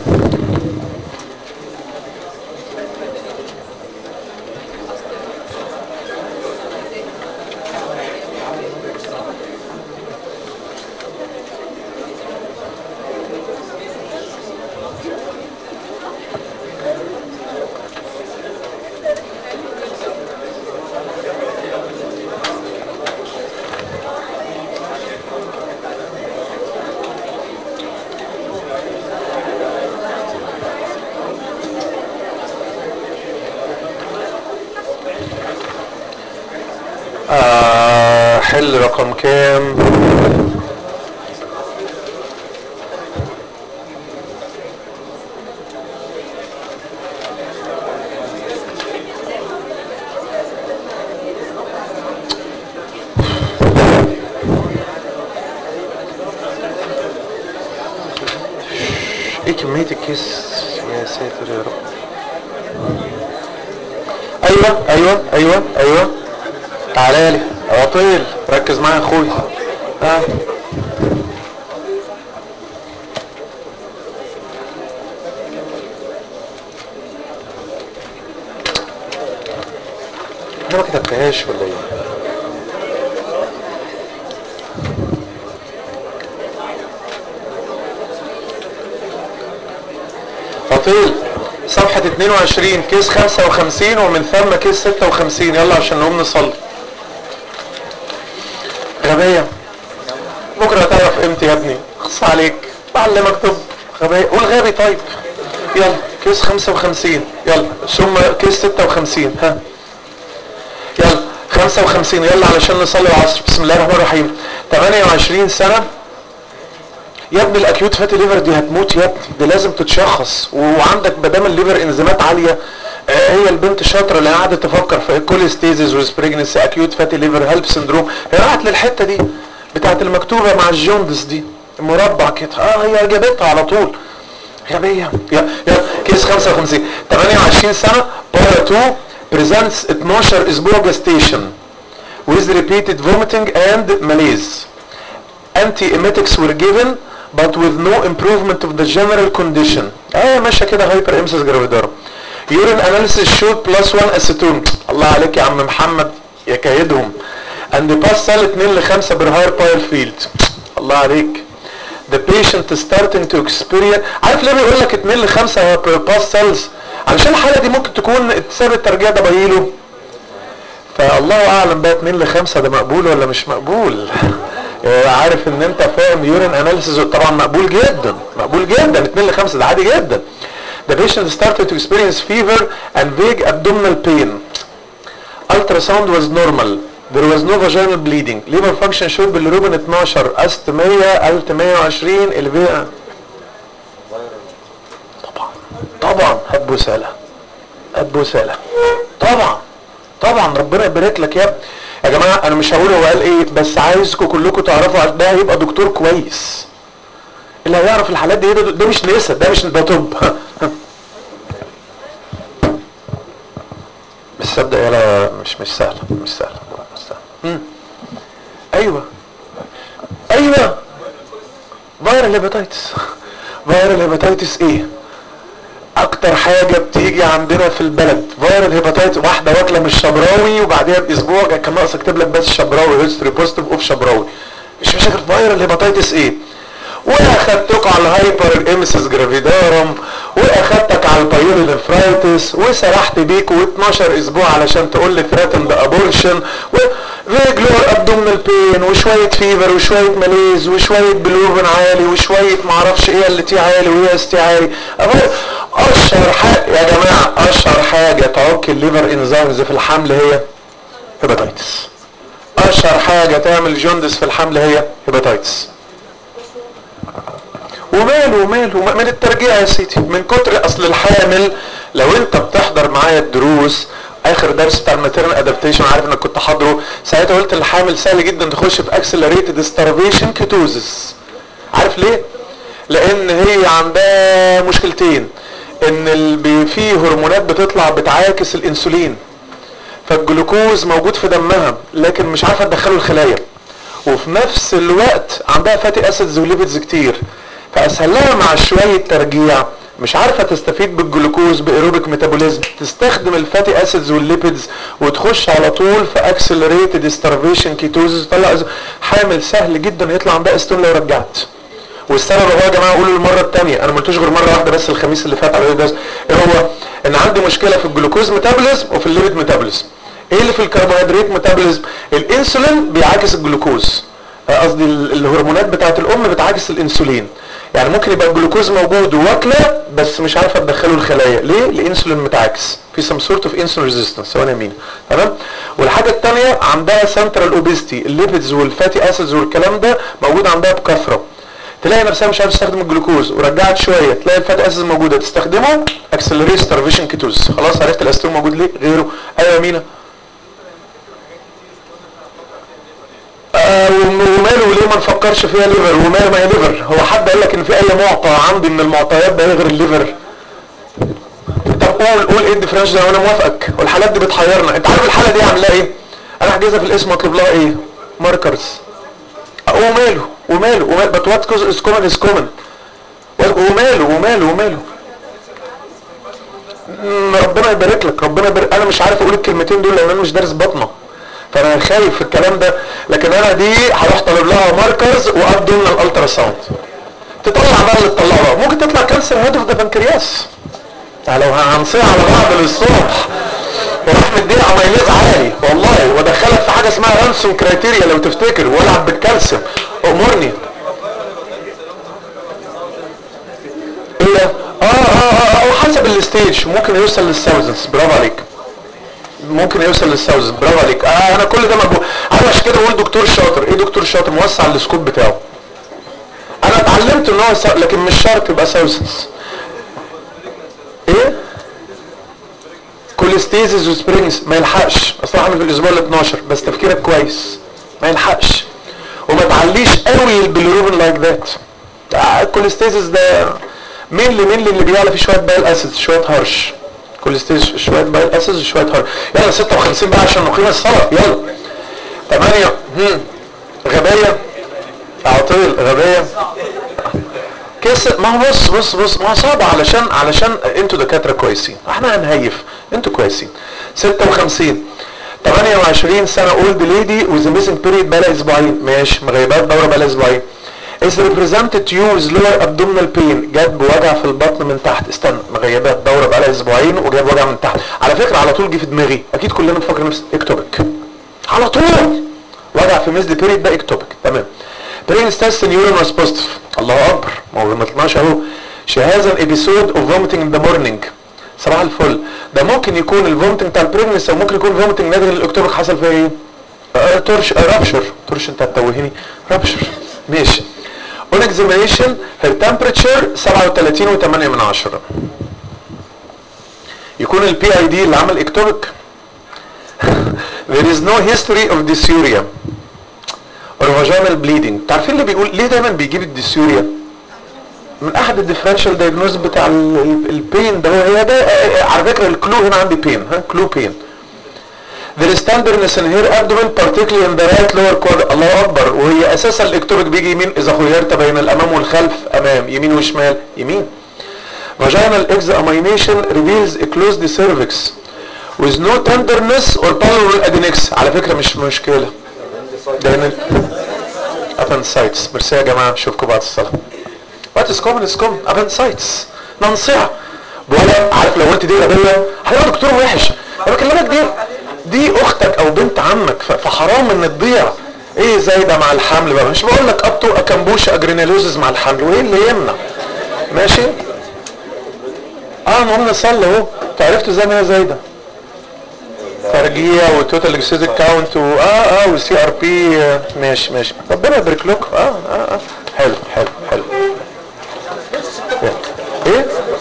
Speaker 4: آه حل رقم كام ايه كمية الكيس يا ساتر يا رب ايوه ايوه ايوه ايوه تعالى لي عطيل ركز معايا يا اخوي ها انا ما كتبتهاش ولا ايه عطيل صفحة 22 كيس 55 ومن ثم كيس 56 يلا عشان نقوم نصلي غبية بكرة تعرف امتى يا ابني خص عليك بعلمك طب غبية قول غبي طيب يلا كيس 55 يلا ثم كيس 56 ها يلا 55 يلا علشان نصلي العصر بسم الله الرحمن الرحيم 28 سنة يا ابني الاكيوت فاتي ليفر دي هتموت يا ابني دي لازم تتشخص وعندك ما دام الليفر انزيمات عاليه آه، هي البنت شاطره اللي قاعده تفكر في كوليستيزيس وسبريجنسي اكيوت فاتي ليفر هيلب سندروم هي راحت للحته دي بتاعت المكتوبه مع الجوندس دي مربع كده اه هي جابتها على طول غبيه يا يا كيس 55 28 سنه بارا 2 بريزنتس 12 اسبوع جاستيشن with repeated vomiting and malaise anti-emetics were given but with no improvement of the general condition اه ماشيه كده هايبر امسس جرافيدارا urine analysis showed plus 1 acetone الله عليك يا عم محمد يا كايدهم and pass cell 2 ل 5 برهاير باير فيلد الله عليك the patient is starting to experience عارف ليه بيقول لك 2 ل 5 باس سيلز علشان الحاله دي ممكن تكون سبب الترجيع ده بايله فالله اعلم بقى 2 ل 5 ده مقبول ولا مش مقبول آه، عارف ان انت فاهم يورين اناليسيس طبعا مقبول جدا مقبول جدا 2 ل 5 ده عادي جدا The patient started to experience fever and vague abdominal pain. Ultrasound was normal. There was no vaginal bleeding. Liver function showed bilirubin 12, أست 100, ألت 120, الفي طبعا طبعا هات بوسالة هات بوسالة طبعا طبعا ربنا يبارك لك يا ابني يا جماعه انا مش هقول هو قال ايه بس عايزكم كلكم تعرفوا عشان ده هيبقى دكتور كويس اللي هيعرف الحالات دي ده, ده مش نسا ده مش ده طب بس صدق يلا مش مش سهله مش سهله مش سهله مم. ايوه ايوه فايرال هيباتيتس فايرال هيباتيتس ايه اكتر حاجة بتيجي عندنا في البلد فايرال هيباتيتس واحدة واكلة من الشبراوي وبعديها باسبوع كان ناقص اكتب لك بس شبراوي هيستوري بوزيتيف اوف شبراوي مش مشاكل فايرال هيباتيتس ايه واخدتك على الهايبر امسس جرافيدارم واخدتك على البايولينفرايتس وسرحت بيك و12 اسبوع علشان تقول لي ثريتن ابورشن وفيجلور ابدومينال بين وشويه فيفر وشويه ماليز وشويه بلوبن عالي وشويه معرفش ايه اللي تي عالي وايه اس تي عالي أقول اشهر حاجه يا جماعه اشهر حاجه تعك الليفر انزيمز في الحمل هي هيباتيتس اشهر حاجه تعمل جوندس في الحمل هي هيباتيتس وماله وماله من الترجيع يا سيدي من كتر اصل الحامل لو انت بتحضر معايا الدروس اخر درس بتاع الماتيرن ادابتيشن عارف انك كنت حاضره ساعتها قلت الحامل سهل جدا تخش في اكسلريتد ستارفيشن كيتوزس عارف ليه لان هي عندها مشكلتين ان ال- في هرمونات بتطلع بتعاكس الانسولين فالجلوكوز موجود في دمها لكن مش عارفه تدخله الخلايا وفي نفس الوقت عندها فاتي اسيدز وليبيدز كتير فاسهل لها مع شويه ترجيع مش عارفه تستفيد بالجلوكوز بايروبيك ميتابوليزم تستخدم الفاتي اسيدز والليبيدز وتخش على طول في اكسلريتد ستارفيشن كيتوزز طلع حامل سهل جدا يطلع عندها استون لو رجعت والسبب هو يا جماعه اقوله المره الثانيه انا ما قلتوش غير مره واحده بس الخميس اللي فات على الدرس ايه هو ان عندي مشكله في الجلوكوز ميتابوليزم وفي الليبيد ميتابوليزم ايه اللي في الكربوهيدرات ميتابوليزم الانسولين بيعاكس الجلوكوز آه، قصدي ال- الهرمونات بتاعه الام بتعاكس الانسولين يعني ممكن يبقى الجلوكوز موجود واكله بس مش عارفه تدخله الخلايا ليه الانسولين متعاكس في سم سورت اوف انسولين ريزيستنس سواء يمين تمام والحاجه الثانيه عندها سنترال اوبيستي الليبيدز والفاتي اسيدز والكلام ده موجود عندها بكثره تلاقي نفسها مش عارفه تستخدم الجلوكوز ورجعت شويه تلاقي الفاتي اسيدز موجوده تستخدمه اكسلريت ستارفيشن كيتوز خلاص عرفت الاستون موجود ليه غيره ايوه يا مينا آه وماله ليه ما نفكرش فيها ليفر وماله ما هي ليفر هو حد قال لك ان في اي معطى عندي من المعطيات ده غير الليفر طب قول قول ايه الديفرنش ده وانا موافقك والحالات دي بتحيرنا انت عارف الحاله دي عاملاها ايه انا هحجزها في الاسم واطلب لها ايه ماركرز وماله وماله وماله بس وات از كومن از كومن وماله وماله وماله مم، ربنا يبارك لك ربنا يبارك انا مش عارف اقول الكلمتين دول لان انا مش دارس بطنه فانا خايف في الكلام ده لكن انا دي هروح طالب لها ماركرز وابدومينال الالترا ساوند تطلع بقى اللي تطلعه بقى ممكن تطلع كانسر هيد اوف ذا بنكرياس يعني لو هنصيع على بعض للصبح وراح مديها اميليز عالي والله ودخلك في حاجه اسمها رانسون كرايتيريا لو تفتكر والعب بالكالسيوم امرني ايه ده؟ اه اه اه او حسب الستيج ممكن يوصل للثاوزنز برافو عليك ممكن يوصل للثاوزنز برافو عليك آه انا كل ده مجهول انا عشان كده بقول دكتور شاطر ايه دكتور شاطر موسع السكوب بتاعه انا اتعلمت ان هو سا... لكن مش شرط يبقى ثاوزنز ايه كوليستيزيس وسبرينجز ما يلحقش اصلا عامل في الاسبوع ال 12 بس تفكيرك كويس ما يلحقش وما تعليش قوي البيليروبين لايك ذات الكوليستيزيس ده مين اللي مين اللي بيعلى فيه شويه بايل اسيد شويه هرش كوليستيز شويه بايل اسيد وشويه هرش يلا 56 بقى عشان نقيم الصلاه يلا 8 هم غبيه عطيل غبيه كسر ما هو بص بص بص ما هو صعب علشان علشان انتوا دكاتره كويسين احنا هنهيف انتوا كويسين 56 28 سنه اولد ليدي وذ ميسنج بيريد بقى اسبوعين ماشي مغيبات دوره بقى اسبوعين is represented to use lower abdominal pain جات بوجع في البطن من تحت استنى مغيبات دوره بقى اسبوعين وجاب وجع من تحت على فكره على طول جه في دماغي اكيد كلنا بنفكر نفس اكتوبك على طول وجع في ميزد بيريد ده اكتوبك تمام برين ستاس نيورون واز بوزيتيف الله اكبر ما هو ما طلعناش اهو she has an episode of vomiting in the morning صباح الفل ده ممكن يكون الفومتنج بتاع البريجنس او ممكن يكون فومتنج نادر الاكتوبك حصل فيها ايه؟ آه تورش آه رابشر تورش انت هتتوهني رابشر ماشي اون اكزامينيشن her temperature 37 و8 من عشرة يكون البي اي دي اللي عمل اكتوبك there is no history of dysuria or vaginal bleeding عارفين اللي بيقول ليه دايما بيجيب الديسيوريا من احد الديفرنشال دايجنوز بتاع البين ده هو هي ده آه، آه، على فكره الكلو هنا عندي بين ها كلو بين There is tenderness in her abdomen particularly in the right lower quadrant الله اكبر وهي اساسا الاكتوبك بيجي يمين اذا خيرت بين الامام والخلف امام يمين وشمال يمين vaginal examination reveals a closed cervix with no tenderness or pulmonary adenex على فكره مش مشكله ده هنا appendicitis ميرسي يا جماعه اشوفكم بعد الصلاه وات از كومن از كومن appendicitis ننصيع ولا عارف لو قلت دي غبيه هيبقى دكتور وحش انا بكلمك دي دي اختك او بنت عمك ف- فحرام ان تضيع ايه زي ده مع الحمل بقى مش بقول لك ابتو اكمبوش اجرينالوزز مع الحمل وايه اللي يمنع ماشي اه نقوم نصلي اهو انتوا عرفتوا ازاي ان هي زايده ترجيع وتوتال اكسيدك كاونت و اه اه والسي ار بي ماشي ماشي ربنا يبارك لكم اه اه اه حلو حلو حلو ايه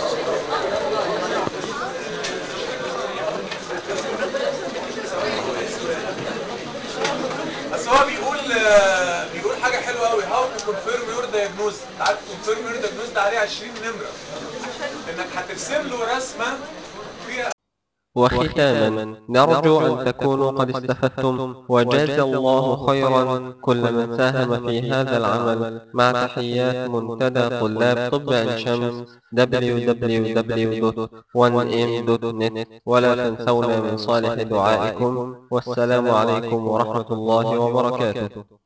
Speaker 2: بس هو بيقول آه، بيقول حاجه حلوه قوي هاو تو كونفيرم يور دايجنوز انت عارف كونفيرم يور دايجنوز ده عليه 20 نمره انك هترسم له رسمه فيها
Speaker 1: وختاما نرجو أن تكونوا قد استفدتم وجاز الله خيرا كل من ساهم في هذا العمل مع تحيات منتدى طلاب طب عين شمس www.1m.net ولا تنسونا من صالح دعائكم والسلام عليكم ورحمة الله وبركاته